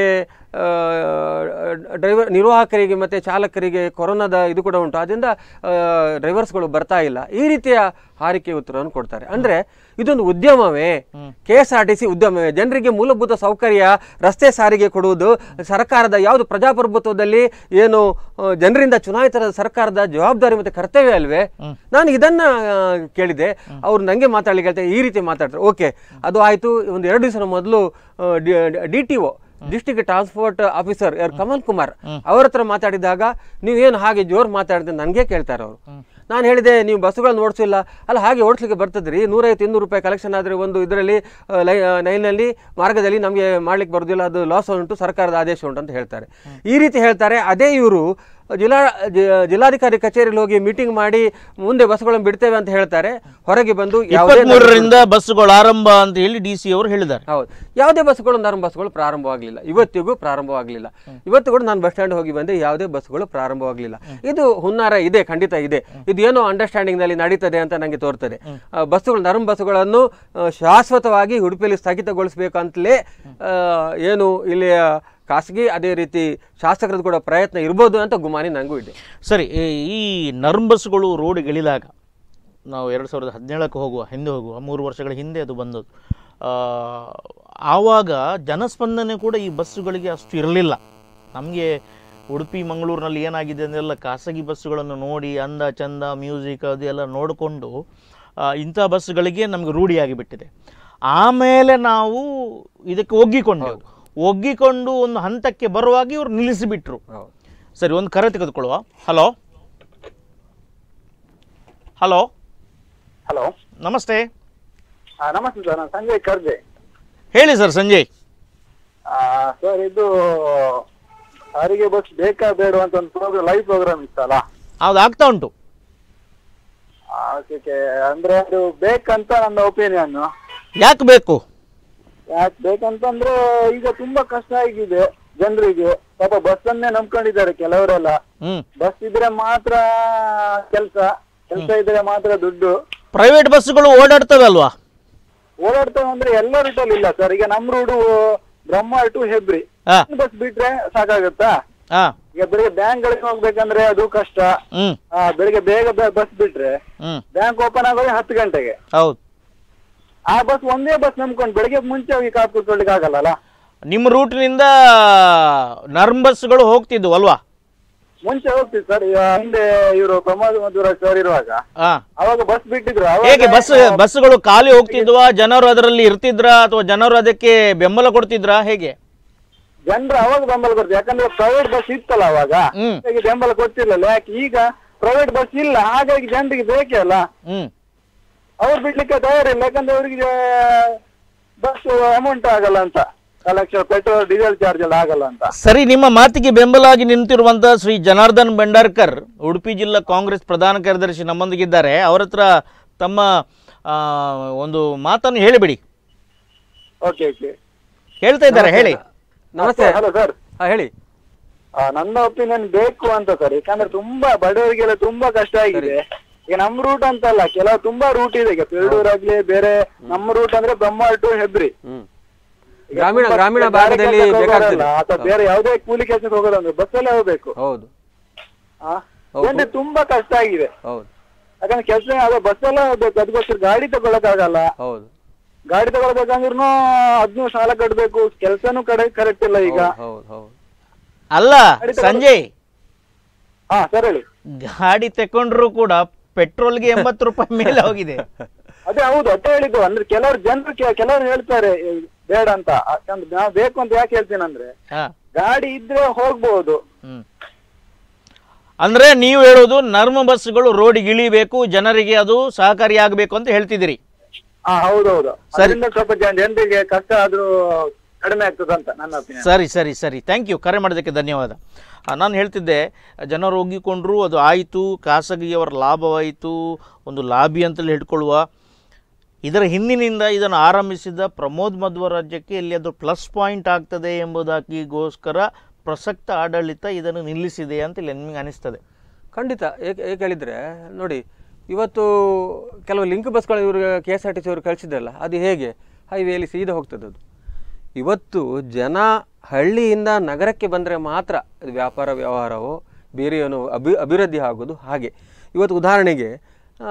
ಡ್ರೈವರ್ ನಿರ್ವಾಹಕರಿಗೆ ಮತ್ತೆ ಚಾಲಕರಿಗೆ ಕೊರೋನಾದ ಇದು ಕೂಡ ಉಂಟು ಅದರಿಂದ ಡ್ರೈವರ್ಸ್ಗಳು ಬರ್ತಾ ಇಲ್ಲ ಈ ರೀತಿಯ ಹಾರಿಕೆ ಉತ್ತರವನ್ನು ಕೊಡ್ತಾರೆ ಅಂದ್ರೆ ಇದೊಂದು ಉದ್ಯಮವೇ K S R T C ಉದ್ಯಮವೇ ಜನರಿಗೆ ಮೂಲಭೂತ ಸೌಕರ್ಯ ರಸ್ತೆ ಸಾರಿಗೆ ಕೊಡುವುದು ಸರ್ಕಾರದ ಯಾವುದು ಪ್ರಜಾಪ್ರಭುತ್ವದಲ್ಲಿ ಏನು ಆ, ಜನರಿಂದ ಚುನಾಯಿತರ ಸರ್ಕಾರದ ಜವಾಬ್ದಾರಿ ಮತ್ತೆ ಕರ್ತವ್ಯ ಅಲ್ವೇ ನಾನು ಇದನ್ನ ಆ, ಕೇಳಿದೆ ಅವ್ರು ನಂಗೆ ಮಾತಾಡ್ಲಿಕ್ಕೆ ಹೇಳ್ತಾರೆ ಈ ರೀತಿ ಮಾತಾಡ್ತಾರೆ ಓಕೆ ಅದು ಆಯ್ತು ಒಂದು ಎರಡು ದಿವಸ ಮೊದಲು D T O district transport officer ಯಾರು ಕಮಲ್ ಕುಮಾರ್ ಅವ್ರ ಹತ್ರ ಮಾತಾಡಿದಾಗ ನೀವೇನು ಹಾಗೆ ಜೋರು ಮಾತಾಡಿದ್ರೆ ನನಗೆ ಕೇಳ್ತಾರೆ ಅವರು ನಾನು ಹೇಳಿದೆ ನೀವು ಬಸ್ಸುಗಳನ್ನು ಓಡಿಸಿಲ್ಲ ಅಲ್ಲ ಹಾಗೆ ಓಡಿಸ್ಲಿಕ್ಕೆ ಬರ್ತದ್ರಿ ನೂರೈವತ್ತು ಇನ್ನೂರು ರೂಪಾಯಿ ಕಲೆಕ್ಷನ್ ಆದರೆ ಒಂದು ಇದರಲ್ಲಿ ಲೈ ಲೈನಲ್ಲಿ ಮಾರ್ಗದಲ್ಲಿ ನಮಗೆ ಮಾಡ್ಲಿಕ್ಕೆ ಬರೋದಿಲ್ಲ ಅದು ಲಾಸ್ ಉಂಟು ಸರ್ಕಾರದ ಆದೇಶ ಉಂಟು ಅಂತ ಹೇಳ್ತಾರೆ ಈ ರೀತಿ ಹೇಳ್ತಾರೆ ಅದೇ ಇವರು ಜಿಲ್ಲಾ ಜಿ- ಜಿಲ್ಲಾಧಿಕಾರಿ ಕಚೇರಿಯಲ್ಲಿ ಹೋಗಿ ಮೀಟಿಂಗ್ ಮಾಡಿ ಮುಂದೆ ಬಸ್ಗಳನ್ನು ಬಿಡ್ತೇವೆ ಅಂತ ಹೇಳ್ತಾರೆ ಹೊರಗೆ ಬಂದು ಯಾವುದೇ ಇಪ್ಪತ್ಮೂರರಿಂದ ಬಸ್ಸುಗಳು ಆರಂಭ ಅಂತ ಹೇಳಿ ಡಿ ಸಿ ಅವರು ಹೇಳಿದ್ದಾರೆ ಹೌದು ಯಾವುದೇ ಬಸ್ಗಳು ನರ್ಮ್ ಬಸ್ಗಳು ಪ್ರಾರಂಭವಾಗಲಿಲ್ಲ ಇವತ್ತಿಗೂ ಪ್ರಾರಂಭವಾಗಲಿಲ್ಲ ಇವತ್ತು ಕೂಡ ನಾನು ಬಸ್ ಸ್ಟ್ಯಾಂಡ್ ಹೋಗಿ ಬಂದೆ ಯಾವುದೇ ಬಸ್ಗಳು ಪ್ರಾರಂಭವಾಗಲಿಲ್ಲ ಇದು ಹುನ್ನಾರ ಇದೆ ಖಂಡಿತ ಇದೆ ಇದು ಏನೋ ಅಂಡರ್ಸ್ಟ್ಯಾಂಡಿಂಗ್ ನಲ್ಲಿ ನಡೀತದೆ ಅಂತ ನನಗೆ ತೋರ್ತದೆ ಆ, ಬಸ್ಸುಗಳು ನರ್ಮ್ ಬಸ್ಸುಗಳನ್ನು ಆ, ಶಾಶ್ವತವಾಗಿ ಉಡುಪಿಯಲ್ಲಿ ಸ್ಥಗಿತಗೊಳಿಸಬೇಕು ಅಂತಲೇ ಆ, ಏನು ಇಲ್ಲಿಯ ಖಾಸಗಿ ಅದೇ ರೀತಿ ಶಾಸಕರದ್ದು ಕೂಡ ಪ್ರಯತ್ನ ಇರ್ಬೋದು ಅಂತ ಗುಮಾನಿ ನನಗೂ ಇದೆ ಸರಿ ಈ- ಈ ನರ್ಮ್ ಬಸ್ಸುಗಳು ರೋಡ್ಗಿಳಿದಾಗ ನಾವು ಎರಡು ಸಾವಿರದ ಹದಿನೇಳಕ್ಕೆ ಹೋಗುವ ಹಿಂದೆ ಹೋಗುವ ಮೂರು ವರ್ಷಗಳ ಹಿಂದೆ ಅದು ಬಂದದ್ದು ಆ, ಆವಾಗ ಜನಸ್ಪಂದನೆ ಕೂಡ ಈ ಬಸ್ಸುಗಳಿಗೆ ಅಷ್ಟು ಇರಲಿಲ್ಲ ನಮಗೆ ಉಡುಪಿ ಮಂಗಳೂರಿನಲ್ಲಿ ಏನಾಗಿದೆ ಅಂದೆಲ್ಲ ಖಾಸಗಿ ಬಸ್ಸುಗಳನ್ನು ನೋಡಿ ಅಂದ ಚಂದ ಮ್ಯೂಸಿಕ್ ಅದೆಲ್ಲ ನೋಡಿಕೊಂಡು ಇಂಥ ಬಸ್ಸುಗಳಿಗೆ ನಮಗೆ ರೂಢಿಯಾಗಿ ಬಿಟ್ಟಿದೆ ಆಮೇಲೆ ನಾವು ಇದಕ್ಕೆ ಒಗ್ಗಿಕೊಂಡೆವು ಒಗ್ಗಿಕೊಂಡು ಒಂದು ಹಂತಕ್ಕೆ ಬರುವಾಗ ಇವರು ನಿಲ್ಲಿಸಿಬಿಟ್ರು ಹೌದು ಸರಿ ಒಂದು ಕರೆ ತೆಗೆದುಕೊಳ್ಳುವ ಹಲೋ ಹಲೋ ಹಲೋ ನಮಸ್ತೆ ನಮಸ್ತೆ ಸರ್ ನಾನು ಸಂಜಯ್ ಕರ್ಜೆ ಹೇಳಿ ಸರ್ ಸಂಜಯ್ ಸರ್ ಇದು ಸಾರಿಗೆ ಬಸ್ ಬೇಕಾ ಬೇಡ ಅಂತ ಒಂದು ಪ್ರೋಗ್ರಾಮ್ ಲೈವ್ ಪ್ರೋಗ್ರಾಮ್ ಇತ್ತಲ್ಲ ಹೌದು ಆಗ್ತಾ ಉಂಟು ಅದಕ್ಕೆ ಅಂದ್ರೆ ಅದು ಬೇಕಂತ ನನ್ನ ಒಪಿನಿಯನ್ ಯಾಕೆ ಬೇಕು ಯಾಕೆ ಬೇಕಂತಂದ್ರೆ ಈಗ ತುಂಬಾ ಕಷ್ಟ ಆಗಿದೆ ಜನರಿಗೆ ಪಾಪ ಬಸ್ ಅನ್ನೇ ನಂಬ್ಕೊಂಡಿದ್ದಾರೆ ಕೆಲವರೆಲ್ಲ ಹ್ಮ್ ಬಸ್ ಇದ್ರೆ ಮಾತ್ರ ಕೆಲಸ ಕೆಲಸ ಇದ್ರೆ ಮಾತ್ರ ದುಡ್ಡು ಪ್ರೈವೇಟ್ ಬಸ್ಸುಗಳು ಓಡಾಡ್ತವೆ ಅಲ್ವಾ ಓಡಾಡ್ತೇವೆ ಅಂದ್ರೆ ಎಲ್ಲ ರೂಟಲ್ಲಿ ಇಲ್ಲ ಸರ್ ಈಗ ನಮ್ ರೂಡು ಬ್ರಹ್ಮ ಟು ಹೆಬ್ರಿ ಹಾ ಬಸ್ ಬಿಟ್ರೆ ಸಾಕಾಗುತ್ತಾ ಹಾ ಈಗ ಬೆಳಿಗ್ಗೆ ಬ್ಯಾಂಕ್ ಗಳಿಗೆ ಹೋಗ್ಬೇಕಂದ್ರೆ ಅದು ಕಷ್ಟ ಹ್ಮ್ ಆ, ಬೆಳಿಗ್ಗೆ ಬೇಗ ಬಸ್ ಬಿಟ್ರೆ ಹ್ಮ್ ಬ್ಯಾಂಕ್ ಓಪನ್ ಆಗೋದೇ ಹತ್ತು ಗಂಟೆಗೆ ಹೌದು ಆ ಬಸ್ ಒಂದೇ ಬಸ್ ನಂಬ್ಕೊಂಡು ಬೆಳಿಗ್ಗೆ ಮುಂಚೆ ಹೋಗಿ ಕಾಪು ಕುತ್ಕೊಳ್ಲಿಕ್ಕೆ ಆಗಲ್ಲ ನಿಮ್ಮ ರೂಟ್ನಿಂದ ನರ್ಮ್ ಬಸ್ಸುಗಳು ಹೋಗ್ತಿದ್ವು ಅಲ್ವಾ ಮುಂಚೆ ಹೋಗ್ತಿತ್ತು ಸರ್ ಈಗ ಹಿಂದೆ ಇವರು ಪ್ರಮೋದ್ ಮಧುರ ಸರ್ ಇರುವಾಗ ಹಾ ಅವಾಗ ಬಸ್ ಬಿಟ್ಟಿದ್ರು ಅವಾಗ ಹೇಗೆ ಬಸ್ ಬಸ್ಸುಗಳು ಖಾಲಿ ಹೋಗ್ತಿದ್ವಾ ಜನರು ಅದರಲ್ಲಿ ಇರ್ತಿದ್ರಾ ಅಥವಾ ಜನರು ಅದಕ್ಕೆ ಬೆಂಬಲ ಕೊಡ್ತಿದ್ರಾ ಹೇಗೆ ಜನರು ಅವಾಗ ಬೆಂಬಲ ಕೊಡ್ತಾರೆ ಯಾಕಂದ್ರೆ ಪ್ರೈವೇಟ್ ಬಸ್ ಇತ್ತಲ್ಲ ಅವಾಗ ಹ್ಮ್ ಹಾಗಾಗಿ ಬೆಂಬಲ ಕೊಡ್ತಿರ್ಲಿಲ್ಲ ಯಾಕೆ ಈಗ ಪ್ರೈವೇಟ್ ಬಸ್ ಇಲ್ಲ ಹಾಗಾಗಿ ಜನರಿಗೆ ಬೇಕೇ ಅಲ್ಲ ಹ್ಮ್ ಅವ್ರು ಬಿಡ್ಲಿಕ್ಕೆ ತಯಾರಿಲ್ಲ ಯಾಕಂದ್ರೆ ಅವರಿಗೆ ಬಸ್ ಅಮೌಂಟ್ ಆಗಲ್ಲ ಅಂತ ಕಲೆಕ್ಷನ್ ಪೆಟ್ರೋಲ್ ಡೀಸೆಲ್ ಚಾರ್ಜ್ ಎಲ್ಲ ಆಗಲ್ಲ ಅಂತ ಸರಿ ನಿಮ್ಮ ಮಾತಿಗೆ ಬೆಂಬಲವಾಗಿ ನಿಂತಿರುವಂತಹ ಶ್ರೀ ಜನಾರ್ದನ್ ಭಂಡಾರ್ಕರ್ ಉಡುಪಿ ಜಿಲ್ಲಾ ಕಾಂಗ್ರೆಸ್ ಪ್ರಧಾನ ಕಾರ್ಯದರ್ಶಿ ನಮ್ಮೊಂದಿಗಿದ್ದಾರೆ ಅವರ ಹತ್ರ ತಮ್ಮ ಆ, ಒಂದು ಮಾತನ್ನು ಹೇಳಿಬಿಡಿ ಓಕೆ ಓಕೆ ಹೇಳ್ತಾ ಇದ್ದಾರೆ ಹೇಳಿ ನಮಸ್ತೆ ಹಲೋ ಸರ್ ಹಾ ಹೇಳಿ ನನ್ನ ಒಪಿನಿಯನ್ ಬೇಕು ಅಂತ ಸರ್ ಯಾಕಂದ್ರೆ ತುಂಬಾ ಬಡವರಿಗೆಲ್ಲ ತುಂಬಾ ಕಷ್ಟ ಆಗಿದೆ ಈಗ ನಮ್ ರೂಟ್ ಅಂತಲ್ಲ ಕೆಲವು ತುಂಬಾ ರೂಟ್ ಇದೆ ಈಗ ಪೆರಡೂರ್ ಆಗ್ಲಿ ಬೇರೆ ನಮ್ಮ ರೂಟ್ ಅಂದ್ರೆ ಬ್ರಹ್ಮ ಟು ಹೆಬ್ರಿ ಹ್ಮ್ ಈಗ ಗ್ರಾಮೀಣ ತುಂಬಾ ಗ್ರಾಮೀಣ ಗಾಡಿ ಭಾಗದಲ್ಲಿ ಕೆಲ್ಸಕ್ಕೆ ಬೇಕಾಗ್ತದೆ ಹೋಗೋರಲ್ಲ, ಅಥವಾ ಬೇರೆ ಯಾವುದೇ ಕೂಲಿ ಕೆಲಸಕ್ಕೆ ಹೋಗೋದಂದ್ರೆ ಬಸ್ಸಲ್ಲೇ ಹೋಗ್ಬೇಕು ಹೌದು ಆ? ಹೌದು. ಜನರಿಗೆ ತುಂಬಾ ಕಷ್ಟ ಆಗಿದೆ ಹೌದು ಯಾಕಂದ್ರೆ ಕೆಲಸ ಅದೇ ಬಸ್ಸಲ್ಲೇ ಹೋಗ್ಬೇಕು ಅದಕ್ಕೋಸ್ಕರ ಗಾಡಿ ತಗೊಳಕ್ಕಾಗಲ್ಲ ಹೌದು ಗಾಡಿ ತಗೊಳ್ಬೇಕಂದ್ರೂ ಅದ್ನು ಸಾಲ ಕಟ್ಬೇಕು ಕೆಲ್ಸನೂ ಕಡೆ ಕರೆಕ್ಟ್ ಇಲ್ಲ ಈಗ ಹೌದು ಹೌದು ಅಲ್ಲ ಸಂಜಯ್ ಹಾ ಸರ್ ಹೇಳಿ ಗಾಡಿ ತಕೊಂಡ್ರು ಕೂಡ ಪೆಟ್ರೋಲ್ಗೆ ಎಂಬತ್ತು ರೂಪಾಯಿ ಮೇಲೆ ಹೋಗಿದೆ ಅದು ಅದೇ ಹೌದು ಅದೇ ಹೇಳಿದ್ದು ಅಂದ್ರೆ ಕೆಲವರು ಜನರು ಕೆಲವರು ಹೇಳ್ತಾರೆ ಏ, ಬೇಡ ಅಂತ ಯಾಕಂದ್ರೆ ನಾವು ಬೇಕು ಅಂತ ಯಾಕೆ ಹೇಳ್ತೀನಂದ್ರೆ ಹಾ ಗಾಡಿ ಇದ್ರೆ ಹೋಗ್ಬೋದು ಹ್ಮ್ ಅಂದ್ರೆ ನೀವು ಹೇಳೋದು ನರ್ಮ ಬಸ್ಗಳು ರೋಡಿಗೆ ಇಳಿಬೇಕು ಜನರಿಗೆ ಅದು ಸಹಕಾರಿಯಾಗಬೇಕು ಅಂತ ಹೇಳ್ತಿದ್ದೀರಿ ಹಾ ಹೌದೌದು ಸರಿ. ಅದರಿಂದ ಸ್ವಲ್ಪ ಜನ- ಜನರಿಗೆ ಕಷ್ಟ ಆದ್ರೂ ಕಡಿಮೆ ಆಗ್ತದಂತ ನನ್ನ ಒಪಿನಿಯನ್ ಸರಿ ಸರಿ ಸರಿ ಥ್ಯಾಂಕ್ ಯು ಕರೆ ಮಾಡೋದಕ್ಕೆ ಧನ್ಯವಾದ ಆ, ನಾನು ಹೇಳ್ತಿದ್ದೆ ಜನರು ಒಗ್ಗಿಕೊಂಡ್ರು ಅದು ಆಯಿತು ಖಾಸಗಿಯವರ ಲಾಭವಾಯಿತು ಒಂದು ಲಾಬಿ ಅಂತಲೇ ಹಿಡ್ಕೊಳ್ಳುವ ಇದರ ಹಿಂದಿನಿಂದ ಇದನ್ನು ಆರಂಭಿಸಿದ ಪ್ರಮೋದ್ ಮಧ್ವ ರಾಜ್ಯಕ್ಕೆ ಇಲ್ಲಿ ಅದು ಪ್ಲಸ್ ಪಾಯಿಂಟ್ ಆಗ್ತದೆ ಎಂಬುದಾಗಿಗೋಸ್ಕರ ಪ್ರಸಕ್ತ ಆಡಳಿತ ಇದನ್ನು ನಿಲ್ಲಿಸಿದೆ ಅಂತ ಇಲ್ಲಿ ನಿಮಗೆ ಅನಿಸ್ತದೆ ಖಂಡಿತ ಏಕೆ ಏಕೆ ಹೇಳಿದರೆ ನೋಡಿ ಇವತ್ತು ಕೆಲವು ಲಿಂಕ್ ಬಸ್ಗಳು ಇವರು K S R T C ಅವರು ಕಳಿಸಿದ್ದಲ್ಲ ಅದು ಹೇಗೆ ಹೈವೇಲಿ ಸೀದಾ ಹೋಗ್ತದೆ ಅದು ಇವತ್ತು ಜನ ಹಳ್ಳಿಯಿಂದ ನಗರಕ್ಕೆ ಬಂದರೆ ಮಾತ್ರ ಅದು ವ್ಯಾಪಾರ ವ್ಯವಹಾರವೋ ಬೇರೆ ಏನೋ ಅಭಿ ಅಭಿವೃದ್ಧಿ ಆಗೋದು ಹಾಗೆ ಇವತ್ತು ಉದಾಹರಣೆಗೆ ಆ,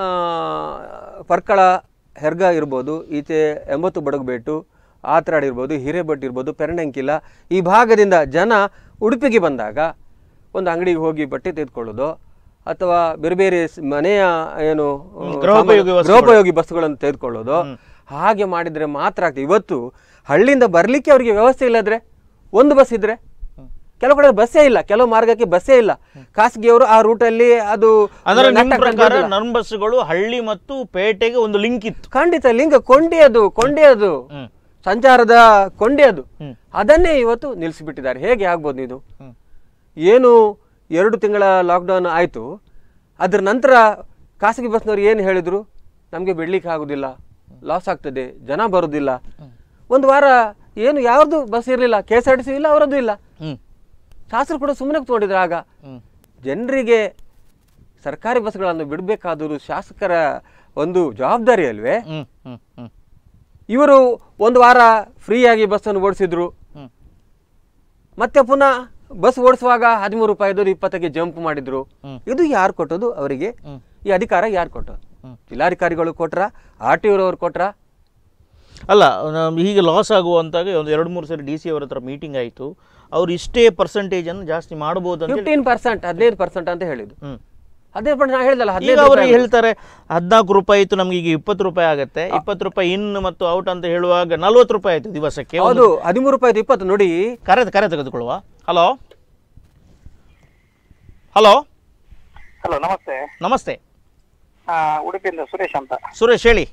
ಪರ್ಕಳ ಹೆರ್ಗ ಇರ್ಬೋದು ಈಚೆ ಎಂಬತ್ತು ಬಡಗಬೇಟು ಆತ್ರಾಡ್ ಇರ್ಬೋದು ಹಿರೇಬಟ್ ಇರ್ಬೋದು ಪೆರಣಂಕಿಲ ಈ ಭಾಗದಿಂದ ಜನ ಉಡುಪಿಗೆ ಬಂದಾಗ ಒಂದು ಅಂಗಡಿಗೆ ಹೋಗಿ ಬಟ್ಟೆ ತೆಗೆದುಕೊಳ್ಳೋದು ಅಥವಾ ಬೇರೆ ಬೇರೆ ಸ್- ಮನೆಯ ಏನು ಆ, ಗೃಹೋಪಯೋಗಿ ಸಾಮಾನು- ವಸ್ತುಗಳು. ಗೃಹೋಪಯೋಗಿ ಬಸ್ಸುಗಳನ್ನು ತೆಗೆದುಕೊಳ್ಳೋದು ಹಾಗೆ ಮಾಡಿದರೆ ಮಾತ್ರ ಆಗ್ತದೆ ಇವತ್ತು ಹಳ್ಳಿಯಿಂದ ಬರಲಿಕ್ಕೆ ಅವರಿಗೆ ವ್ಯವಸ್ಥೆ ಇಲ್ಲದ್ರೆ ಒಂದು ಬಸ್ ಇದ್ರೆ ಕೆಲವು ಕಡೆ ಬಸ್ಸೇ ಇಲ್ಲ ಕೆಲವು ಮಾರ್ಗಕ್ಕೆ ಬಸ್ಸೇ ಇಲ್ಲ ಖಾಸಗಿಯವರು ಆ ರೂಟಲ್ಲಿ ಅದು ಅಂದ್ರೆ ನಿಮ್ಮ ನೆಟ್ಟ ಪ್ರಕಾರ ಕಂಡಿಲ್ಲ. ನರ್ಮ್ ಬಸ್ಗಳು ಹಳ್ಳಿ ಮತ್ತು ಪೇಟೆಗೆ ಒಂದು ಲಿಂಕ್ ಇತ್ತು ಖಂಡಿತ ಲಿಂಗ ಕೊಂಡಿ ಅದು ಕೊಂಡಿ ಅದು ಹ್ಮ್. ಸಂಚಾರದ ಕೊಂಡಿ ಅದು ಹ್ಮ್. ಅದನ್ನೇ ಇವತ್ತು ನಿಲ್ಲಿಸಿಬಿಟ್ಟಿದ್ದಾರೆ ಹೇಗೆ ಆಗ್ಬೋದು ಇದು ಹ್ಮ್. ಏನು ಎರಡು ತಿಂಗಳ ಲಾಕ್ಡೌನ್ ಆಯಿತು ಅದರ ನಂತರ ಖಾಸಗಿ ಬಸ್ನವ್ರು ಏನು ಹೇಳಿದರು ನಮಗೆ ಬಿಡ್ಲಿಕ್ಕೆ ಆಗೋದಿಲ್ಲ ಲಾಸ್ ಆಗ್ತದೆ ಜನ ಬರೋದಿಲ್ಲ ಒಂದು ವಾರ ಏನು ಯಾರ್ದು ಬಸ್ ಇರಲಿಲ್ಲ K S R T C ಇಲ್ಲ ಅವರದ್ದು ಇಲ್ಲ ಹ್ಮ್ ಶಾಸಕರು ಕೂಡ ಸುಮ್ಮನೆ ತಗೊಂಡಿದ್ರು ಆಗ ಹ್ಮ್ ಜನರಿಗೆ ಸರ್ಕಾರಿ ಬಸ್ಗಳನ್ನು ಬಿಡಬೇಕಾದರೂ ಶಾಸಕರ ಒಂದು ಜವಾಬ್ದಾರಿ ಅಲ್ವೇ ಹ್ಮ್ ಹ್ಮ್ ಹ್ಮ್ ಇವರು ಒಂದು ವಾರ ಫ್ರೀಯಾಗಿ ಬಸ್ಸನ್ನು ಓಡಿಸಿದ್ರು ಹ್ಮ್ ಮತ್ತೆ ಪುನಃ ಬಸ್ ಓಡಿಸುವಾಗ ಹದಿಮೂರು ರೂಪಾಯಿದವರು ಇಪ್ಪತ್ತಕ್ಕೆ ಜಂಪ್ ಮಾಡಿದ್ರು ಹ್ಮ್. ಇದು ಯಾರು ಕೊಟ್ಟದು ಅವರಿಗೆ ಹ್ಮ್. ಈ ಅಧಿಕಾರ ಯಾರು ಕೊಟ್ಟರು ಹ್ಮ್. ಜಿಲ್ಲಾಧಿಕಾರಿಗಳು ಕೊಟ್ರ ಆರ್ ಟಿ ಅವ್ರು ಕೊಟ್ರ ಅಲ್ಲ ನಮ್ ಹೀಗೆ ಲಾಸ್ ಆಗುವಂತಾಗ ಒಂದು ಎರಡು ಮೂರು ಸರಿ ಡಿ ಸಿ ಅವರ ಹತ್ರ ಮೀಟಿಂಗ್ ಆಯಿತು ಅವ್ರು ಇಷ್ಟೇ ಪರ್ಸೆಂಟೇಜನ್ನು ಜಾಸ್ತಿ ಮಾಡ್ಬೋದು ಅಂತ ಹೇಳಿ- ಫಿಫ್ಟೀನ್ ಪರ್ಸೆಂಟ್ ಹದಿನೈದು ಪರ್ಸೆಂಟ್ ಅಂತ ಹೇಳಿದ್ದು ಹ್ಮ್ ಹದಿನೈದು ಪರ್ಸೆಂಟ್ ನಾನು ಹೇಳಿದಲ್ಲ ಈಗ ಹದಿನೈದು ಅವರು ರೂಪಾಯಿ ಹೇಳ್ತಾರೆ ಹದಿನಾಲ್ಕು ರೂಪಾಯಿ ಇತ್ತು ನಮ್ಗೆ ಈಗ ಇಪ್ಪತ್ತು ರೂಪಾಯಿ ಆಗುತ್ತೆ ಇಪ್ಪತ್ತು ರೂಪಾಯಿ ಇನ್ ಮತ್ತು ಔಟ್ ಅಂತ ಹೇಳುವಾಗ ನಲ್ವತ್ತು ರೂಪಾಯಿ ಆಯ್ತು ದಿವಸಕ್ಕೆ ಒಂದು- ಹೌದು ಹದಿಮೂರು ರೂಪಾಯಿ ಇಪ್ಪತ್ತು ನೋಡಿ ಕರೆ ಕರೆ ತೆಗೆದುಕೊಳ್ಳುವ ಹಲೋ ಹಲೋ ಹಲೋ ನಮಸ್ತೆ ನಮಸ್ತೆ ಆ, ಉಡುಪಿಯಿಂದ ಸುರೇಶ್ ಅಂತ ಸುರೇಶ್ ಹೇಳಿ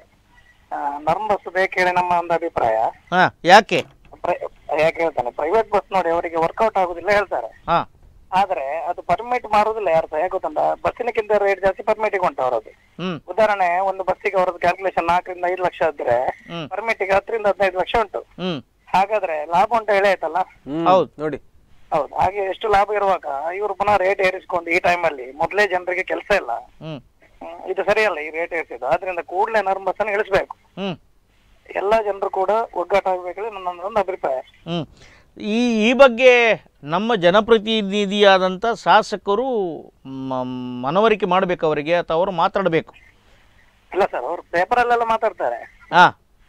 ಆ, ನರ್ಮ್ ಬಸ್ ಬೇಕೇಳಿ ನಮ್ಮ ಒಂದು ಅಭಿಪ್ರಾಯ ಹಾ ಯಾಕೆ ಪ್ರೈ- ಯಾಕೆ ಹೇಳ್ತಾನೆ ಪ್ರೈವೇಟ್ ಬಸ್ ನೋಡಿ ಅವರಿಗೆ ವರ್ಕೌಟ್ ಆಗುದಿಲ್ಲ ಹೇಳ್ತಾರೆ ಹಾ ಆದ್ರೆ ಅದು ಪರ್ಮಿಟ್ ಮಾರುದಿಲ್ಲ ಯಾರು ಸಹ ಯಾಕೆ ಗೊತ್ತುಂಟ ಬಸ್ಸಿನಕ್ಕಿಂತ ರೇಟ್ ಜಾಸ್ತಿ ಪರ್ಮಿಟಿಗೆ ಉಂಟು ಅವರದ್ದು ಹ್ಮ್ ಉದಾಹರಣೆ ಒಂದು ಬಸ್ಸಿಗೆ ಅವರದ್ದು ಕ್ಯಾಲ್ಕುಲೇಷನ್ ನಾಲ್ಕರಿಂದ ಐದು ಲಕ್ಷ ಆದ್ರೆ ಹ್ಮ್ ಪರ್ಮಿಟಿಗೆ ಹತ್ತರಿಂದ ಹದಿನೈದು ಲಕ್ಷ ಉಂಟು ಹ್ಮ್ ಹಾಗಾದ್ರೆ ಲಾಭ ಉಂಟು ಹೇಳಿ ಆಯ್ತಲ್ಲ ಹ್ಮ್, ಹೌದು. ನೋಡಿ ಹೌದು ಹಾಗೆ ಎಷ್ಟು ಲಾಭ ಇರುವಾಗ ಇವರು ಪುನಃ ರೇಟ್ ಏರಿಸ್ಕೊಂಡು ಈ ಟೈಮಲ್ಲಿ ಮೊದಲೇ ಜನರಿಗೆ ಕೆಲಸ ಇಲ್ಲ ಹ್ಮ್ ಹ್ಮ್, ಇದು ಸರಿಯಲ್ಲ ಈ ರೇಟ್ ಏರಿಸಿದ್ದು ಆದ್ರಿಂದ ಕೂಡಲೇ ನರ್ಮ್ ಬಸ್ ಅನ್ನು ಇಳಿಸ್ಬೇಕು ಹ್ಮ್ ಎಲ್ಲಾ ಜನರು ಕೂಡ ಒಗ್ಗಟ್ಟಾಗಬೇಕಂದ್ರೆ ನನ್ನ ಒಂದು ಅಭಿಪ್ರಾಯ ಹ್ಮ್ ಈ ಈ ಬಗ್ಗೆ ನಮ್ಮ ಜನಪ್ರತಿನಿಧಿಯಾದಂಥ ಶಾಸಕರು ಮ- ಮನವರಿಕೆ ಮಾಡಬೇಕು ಅವರಿಗೆ ಅಥವಾ ಅವರು ಮಾತಾಡಬೇಕು ಇಲ್ಲ ಸರ್ ಅವರು ಪೇಪರ್ ಅಲ್ಲೆಲ್ಲ ಮಾತಾಡ್ತಾರೆ ಹಾಂ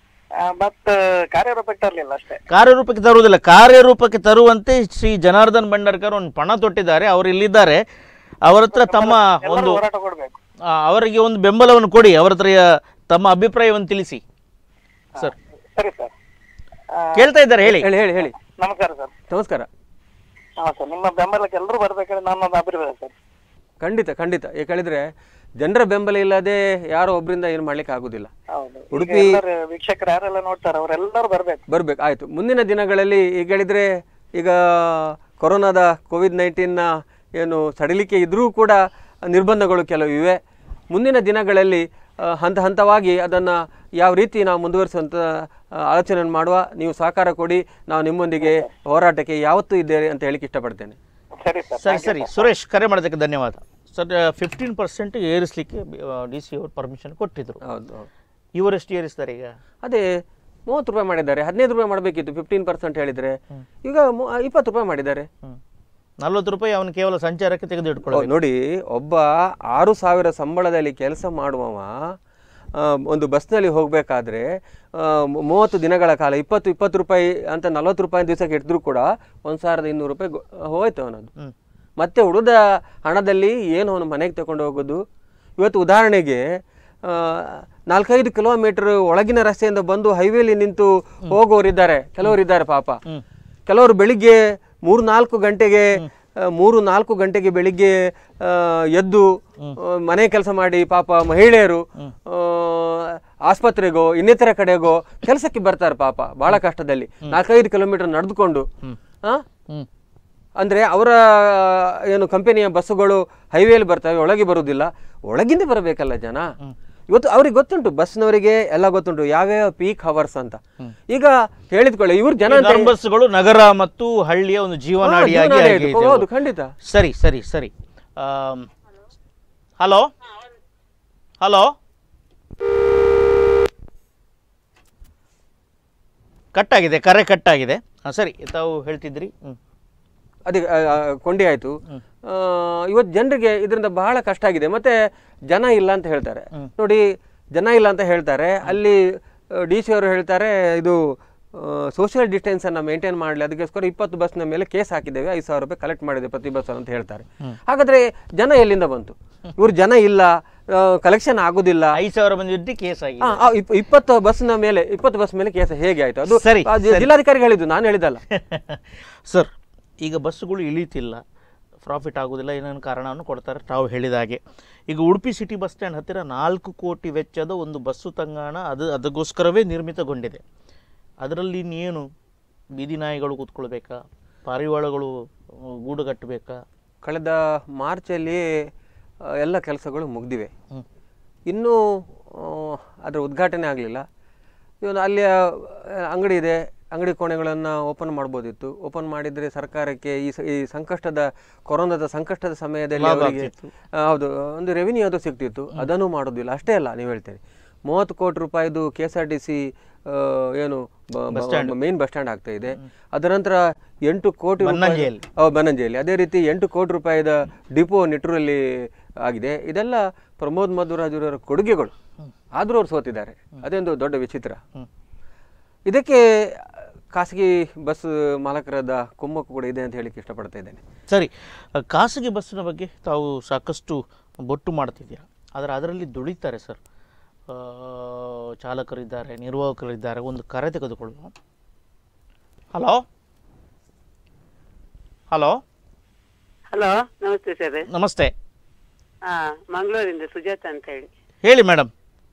ಬಟ್ ಕಾರ್ಯರೂಪಕ್ಕೆ ತರಲಿಲ್ಲ ಅಷ್ಟೇ ಕಾರ್ಯರೂಪಕ್ಕೆ ತರುವುದಿಲ್ಲ ಕಾರ್ಯರೂಪಕ್ಕೆ ತರುವಂತೆ ಶ್ರೀ ಜನಾರ್ದನ್ ಭಂಡಾರ್ಕರ್ ಒಂದು ಪಣ ತೊಟ್ಟಿದ್ದಾರೆ ಅವರು ಇಲ್ಲಿದ್ದಾರೆ ಅವರ ಹತ್ರ ತಮ್ಮ ಎಲ್ಲರೂ ಒಂದು ಹೋರಾಟ ಕೊಡ್ಬೇಕು ಆ, ಅವರಿಗೆ ಒಂದು ಬೆಂಬಲವನ್ನು ಕೊಡಿ ಅವರ ಹತ್ರ ತಮ್ಮ ಅಭಿಪ್ರಾಯವನ್ನು ತಿಳಿಸಿ ಸರ್ ಸರಿ ಸರ್ ಕೇಳ್ತಾ ಇದ್ದಾರೆ ಹೇಳಿ ಹೇಳಿ ಹೇಳಿ ಹೇಳಿ ನಮಸ್ಕಾರ ಸರ್ ನಮಸ್ಕಾರ ಹಾ ಸರ್ ನಿಮ್ಮ ಬೆಂಬಲಕ್ಕೆ ಎಲ್ಲರೂ ಬರ್ಬೇಕಂದ್ರೆ ನನ್ನೊಂದು ಅಭಿಪ್ರಾಯ ಸರ್ ಖಂಡಿತ ಖಂಡಿತ ಯಾಕೆ ಹೇಳಿದ್ರೆ ಜನರ ಬೆಂಬಲ ಇಲ್ಲದೆ ಯಾರೋ ಒಬ್ಬರಿಂದ ಏನು ಮಾಡ್ಲಿಕ್ಕೆ ಆಗುದಿಲ್ಲ ಹೌದು ಈಗ ಉಡುಪಿ- ಎಲ್ಲರೂ ವೀಕ್ಷಕರು ಯಾರೆಲ್ಲ ನೋಡ್ತಾರೆ ಅವರೆಲ್ಲರೂ ಬರ್ಬೇಕು ಬರ್ಬೇಕು ಆಯ್ತು ಮುಂದಿನ ದಿನಗಳಲ್ಲಿ ಈಗ ಹೇಳಿದ್ರೆ ಈಗ ಕೊರೋನಾದ ಕೋವಿಡ್ ನೈನ್ಟೀನ್ನ ಏನು ಸಡಿಲಿಕೆ ಇದ್ರೂ ಕೂಡ ನಿರ್ಬಂಧಗಳು ಕೆಲವು ಇವೆ ಮುಂದಿನ ದಿನಗಳಲ್ಲಿ ಆ, ಹಂತ ಹಂತವಾಗಿ ಅದನ್ನು ಯಾವ ರೀತಿ ನಾವು ಮುಂದುವರಿಸುವಂಥ ಆ, ಆಲೋಚನೆ ಮಾಡುವ ನೀವು ಸಹಕಾರ ಕೊಡಿ ನಾವು ನಿಮ್ಮೊಂದಿಗೆ ಹೋರಾಟಕ್ಕೆ ಯಾವತ್ತೂ ಇದ್ದೇವೆ ಅಂತ ಹೇಳಿಕ್ಕೆ ಇಷ್ಟಪಡ್ತೇನೆ ಸರಿ ಸರ್ ಸರಿ ಸರಿ ಸುರೇಶ್ ಕರೆ ಮಾಡೋದಕ್ಕೆ ಧನ್ಯವಾದ ಸರ್ ಫಿಫ್ಟೀನ್ ಪರ್ಸೆಂಟ್ ಏರಿಸಲಿಕ್ಕೆ ಡಿ ಸಿ ಅವರು ಪರ್ಮಿಷನ್ ಕೊಟ್ಟಿದ್ರು ಹೌದು ಹೌದು. ಇವರೆಷ್ಟು ಏರಿಸ್ತಾರೆ ಈಗ ಅದೇ ಮೂವತ್ತು ರೂಪಾಯಿ ಮಾಡಿದ್ದಾರೆ ಹದಿನೈದು ರೂಪಾಯಿ ಮಾಡಬೇಕಿತ್ತು ಫಿಫ್ಟೀನ್ ಪರ್ಸೆಂಟ್ ಹೇಳಿದರೆ ಈಗ ಮು- ಇಪ್ಪತ್ತು ರೂಪಾಯಿ ಮಾಡಿದ್ದಾರೆ ಹ್ಮ್. ನಲ್ವತ್ತು ರೂಪಾಯಿ ಅವನು ಕೇವಲ ಸಂಚಾರಕ್ಕೆ ತೆಗೆದು ಓ, ಇಟ್ಕೊಳ್ಳೋದು ನೋಡಿ ಒಬ್ಬ ಆರು ಸಾವಿರ ಸಂಬಳದಲ್ಲಿ ಕೆಲಸ ಮಾಡುವವ ಆ, ಒಂದು ಬಸ್ನಲ್ಲಿ ಹೋಗಬೇಕಾದ್ರೆ ಮೂವತ್ತು ದಿನಗಳ ಕಾಲ ಇಪ್ಪತ್ತು ಇಪ್ಪತ್ತು ರೂಪಾಯಿ ಅಂತ ನಲ್ವತ್ತು ರೂಪಾಯಿ ದಿವಸಕ್ಕೆ ಇಟ್ಟಿದ್ರು ಕೂಡ ಒಂದು ಸಾವಿರದ ಇನ್ನೂರು ರೂಪಾಯಿ ಗೊ- ಹೋಯ್ತು ಅವನದು ಹ್ಮ್. ಮತ್ತೆ ಉಳಿದ ಹಣದಲ್ಲಿ ಏನು ಅವನು ಮನೆಗೆ ತಗೊಂಡು ಹೋಗೋದು ಇವತ್ತು ಉದಾಹರಣೆಗೆ ಆ, ನಾಲ್ಕೈದು ಕಿಲೋಮೀಟರ್ ಒಳಗಿನ ರಸ್ತೆಯಿಂದ ಬಂದು ಹೈವೇಲಿ ನಿಂತು ಹೋಗೋರಿದ್ದಾರೆ ಕೆಲವರಿದ್ದಾರೆ ಪಾಪ ಕೆಲವರು ಬೆಳಿಗ್ಗೆ ಮೂರು ನಾಲ್ಕು ಗಂಟೆಗೆ ಆ, ಮೂರು ನಾಲ್ಕು ಗಂಟೆಗೆ ಬೆಳಿಗ್ಗೆ ಆ, ಎದ್ದು ಆ, ಮನೆ ಕೆಲಸ ಮಾಡಿ ಪಾಪ ಮಹಿಳೆಯರು ಆ, ಆಸ್ಪತ್ರೆಗೋ ಇನ್ನಿತರ ಕಡೆಗೋ ಕೆಲಸಕ್ಕೆ ಬರ್ತಾರೆ ಪಾಪ ಬಹಳ ಕಷ್ಟದಲ್ಲಿ ನಾಲ್ಕೈದು ಕಿಲೋಮೀಟರ್ ನಡೆದುಕೊಂಡು ಆ? ಹ್ಮ್ ಅಂದ್ರೆ ಅವರ ಏನು ಕಂಪನಿಯ ಬಸ್ಸುಗಳು ಹೈವೇಲಿ ಬರ್ತವೆ ಒಳಗೆ ಬರುವುದಿಲ್ಲ ಒಳಗಿಂದ ಬರಬೇಕಲ್ಲ ಜನ ಇವತ್ತು ಅವ್ರಿಗೆ ಗೊತ್ತುಂಟು ಬಸ್ನವರಿಗೆ ಎಲ್ಲ ಗೊತ್ತುಂಟು ಯಾವ್ಯಾವ ಪೀಕ್ ಹವರ್ಸ್ ಅಂತ ಈಗ ಹೇಳಿದ್ಕೊಳ್ಳಿ ಇವ್ರು ಜನ ಅಂತ- ನರ್ಮ್ ಬಸ್ಗಳು ನಗರ ಮತ್ತು ಹಳ್ಳಿಯ ಒಂದು ಹಾ, ಜೀವನಾಡಿಯಾಗಿ ಜೀವನಾಡಿ ಆಗಿದೆ ಆಯ್ತು. ಹೌದು ಖಂಡಿತ ಸರಿ ಸರಿ ಸರಿ ಹಲೋ ಹಲೋ ಕಟ್ಟಾಗಿದೆ ಕರೆ ಕಟ್ಟಾಗಿದೆ ಹಾಂ ಸರಿ ತಾವು ಹೇಳ್ತಿದ್ರಿ ಹ್ಞೂ ಅದಕ್ಕೆ ಆ, ಆ, ಕೊಂಡಿ ಆಯ್ತು ಆ, ಇವತ್ತು ಜನರಿಗೆ ಇದರಿಂದ ಬಹಳ ಕಷ್ಟ ಆಗಿದೆ ಮತ್ತೆ ಜನ ಇಲ್ಲ ಅಂತ ಹೇಳ್ತಾರೆ ನೋಡಿ ಜನ ಇಲ್ಲ ಅಂತ ಹೇಳ್ತಾರೆ ಅಲ್ಲಿ ಡಿ ಸಿ ಅವರು ಹೇಳ್ತಾರೆ ಇದು ಸೋಷಿಯಲ್ ಡಿಸ್ಟೆನ್ಸ್ ಅನ್ನ ಮೇಂಟೈನ್ ಮಾಡಲಿ ಅದಕ್ಕೋಸ್ಕರ ಇಪ್ಪತ್ತು ಬಸ್ನ ಮೇಲೆ ಕೇಸ್ ಹಾಕಿದ್ದೇವೆ ಐದು ಸಾವಿರ ರೂಪಾಯಿ ಕಲೆಕ್ಟ್ ಮಾಡಿದೆ ಪ್ರತಿ ಬಸ್ ಅಂತ ಹೇಳ್ತಾರೆ ಹಾಗಾದ್ರೆ ಜನ ಎಲ್ಲಿಂದ ಬಂತು ಇವ್ರು ಜನ ಇಲ್ಲ ಕಲೆಕ್ಷನ್ ಆಗುದಿಲ್ಲ ಐದು ಸಾವಿರ ಬಂದಿದ್ದು ಕೇಸ್ ಆಗಿದೆ ಆ, ಆ, ಇಪ್- ಇಪ್ಪತ್ತು ಬಸ್ನ ಮೇಲೆ ಇಪ್ಪತ್ತು ಬಸ್ ಮೇಲೆ ಕೇಸ್ ಹೇಗೆ ಆಯ್ತು ಅದು ಸರಿ, ಆ, ಜಿ- ಜಿಲ್ಲಾಧಿಕಾರಿ ಹೇಳಿದ್ದು ನಾನು ಹೇಳಿದ್ದಲ್ಲ ಸರ್ ಈಗ ಬಸ್ಸುಗಳು ಇಳೀತಿಲ್ಲ ಪ್ರಾಫಿಟ್ ಆಗೋದಿಲ್ಲ ಏನೇನು ಕಾರಣವನ್ನು ಕೊಡ್ತಾರೆ ತಾವು ಹೇಳಿದ ಹಾಗೆ ಈಗ ಉಡುಪಿ ಸಿಟಿ ಬಸ್ ಸ್ಟ್ಯಾಂಡ್ ಹತ್ತಿರ ನಾಲ್ಕು ಕೋಟಿ ವೆಚ್ಚದ ಒಂದು ಬಸ್ಸು ತಂಗಾಣ ಅದು ಅದಕ್ಕೋಸ್ಕರವೇ ನಿರ್ಮಿತಗೊಂಡಿದೆ ಅದರಲ್ಲಿ ಇನ್ನೇನು ಬೀದಿ ನಾಯಿಗಳು ಕೂತ್ಕೊಳ್ಬೇಕಾ ಪಾರಿವಾಳಗಳು ಆ, ಗೂಡು ಕಟ್ಟಬೇಕಾ ಕಳೆದ ಮಾರ್ಚಲ್ಲಿ ಆ, ಎಲ್ಲ ಕೆಲಸಗಳು ಮುಗ್ದಿವೆ ಹ್ಮ್. ಇನ್ನೂ ಆ, ಅದರ ಉದ್ಘಾಟನೆ ಆಗಲಿಲ್ಲ ಇವನು ಅಲ್ಲಿ ಆ, ಅಂಗಡಿ ಇದೆ ಅಂಗಡಿ ಕೋಣೆಗಳನ್ನು ಓಪನ್ ಮಾಡ್ಬೋದಿತ್ತು ಓಪನ್ ಮಾಡಿದರೆ ಸರ್ಕಾರಕ್ಕೆ ಈ ಸ- ಈ ಸಂಕಷ್ಟದ ಕೊರೋನಾದ ಸಂಕಷ್ಟದ ಸಮಯದಲ್ಲಿ ಲಾಭ ಅವರಿಗೆ ಆಗ್ತಿತ್ತು. ಆ, ಹೌದು ಒಂದು ರೆವಿನ್ಯೂ ಅದು ಸಿಗ್ತಿತ್ತು ಅದನ್ನು ಮಾಡೋದಿಲ್ಲ ಅಷ್ಟೇ ಅಲ್ಲ ನೀವು ಹೇಳ್ತೀರಿ ಮೂವತ್ತು ಕೋಟಿ ರೂಪಾಯಿದು K S R T C ಏನು ಮೇನ್ ಬಸ್ ಸ್ಟ್ಯಾಂಡ್ ಆಗ್ತಾ ಇದೆ ಅದರ ನಂತರ ಎಂಟು ಕೋಟಿ ರೂಪಾಯಿ ಬನ್ನಂಜೆಯಲ್ಲಿ. ಹೌದು ಬನ್ನಂಜೆಯಲ್ಲಿ ಅದೇ ರೀತಿ ಎಂಟು ಕೋಟಿ ರೂಪಾಯಿದ ಡಿಪೋ ನಿಟ್ಟೂರಲ್ಲಿ ಆಗಿದೆ ಇದೆಲ್ಲ ಪ್ರಮೋದ್ ಮಧುರಾಜರವರ ಕೊಡುಗೆಗಳು ಆದರೂ ಅವ್ರು ಸೋತಿದ್ದಾರೆ ಅದೊಂದು ದೊಡ್ಡ ವಿಚಿತ್ರ ಇದಕ್ಕೆ ಖಾಸಗಿ ಬಸ್ ಮಾಲಕರಾದ ಕುಮ್ಮಕ್ಕು ಕೂಡ ಇದೆ ಅಂತ ಹೇಳಿಕ್ಕೆ ಇಷ್ಟಪಡ್ತಾ ಇದ್ದೇನೆ ಸರಿ ಆ, ಖಾಸಗಿ ಬಸ್ಸಿನ ಬಗ್ಗೆ ತಾವು ಸಾಕಷ್ಟು ಬೊಟ್ಟು ಮಾಡ್ತಿದ್ದೀರಾ ಆದರೆ ಅದರಲ್ಲಿ ದುಡಿತಾರೆ ಸರ್ ಆ, ಚಾಲಕರಿದ್ದಾರೆ ನಿರ್ವಾಹಕರಿದ್ದಾರೆ ಒಂದು ಕರೆ ತೆಗೆದುಕೊಳ್ಳುವ ಹಲೋ ಹಲೋ ಹಲೋ ನಮಸ್ತೆ ಸರ್ ನಮಸ್ತೆ ಹಾ ಮಂಗಳೂರಿಂದ ಸುಜಾತ ಅಂತ ಹೇಳಿ ಹೇಳಿ ಮೇಡಮ್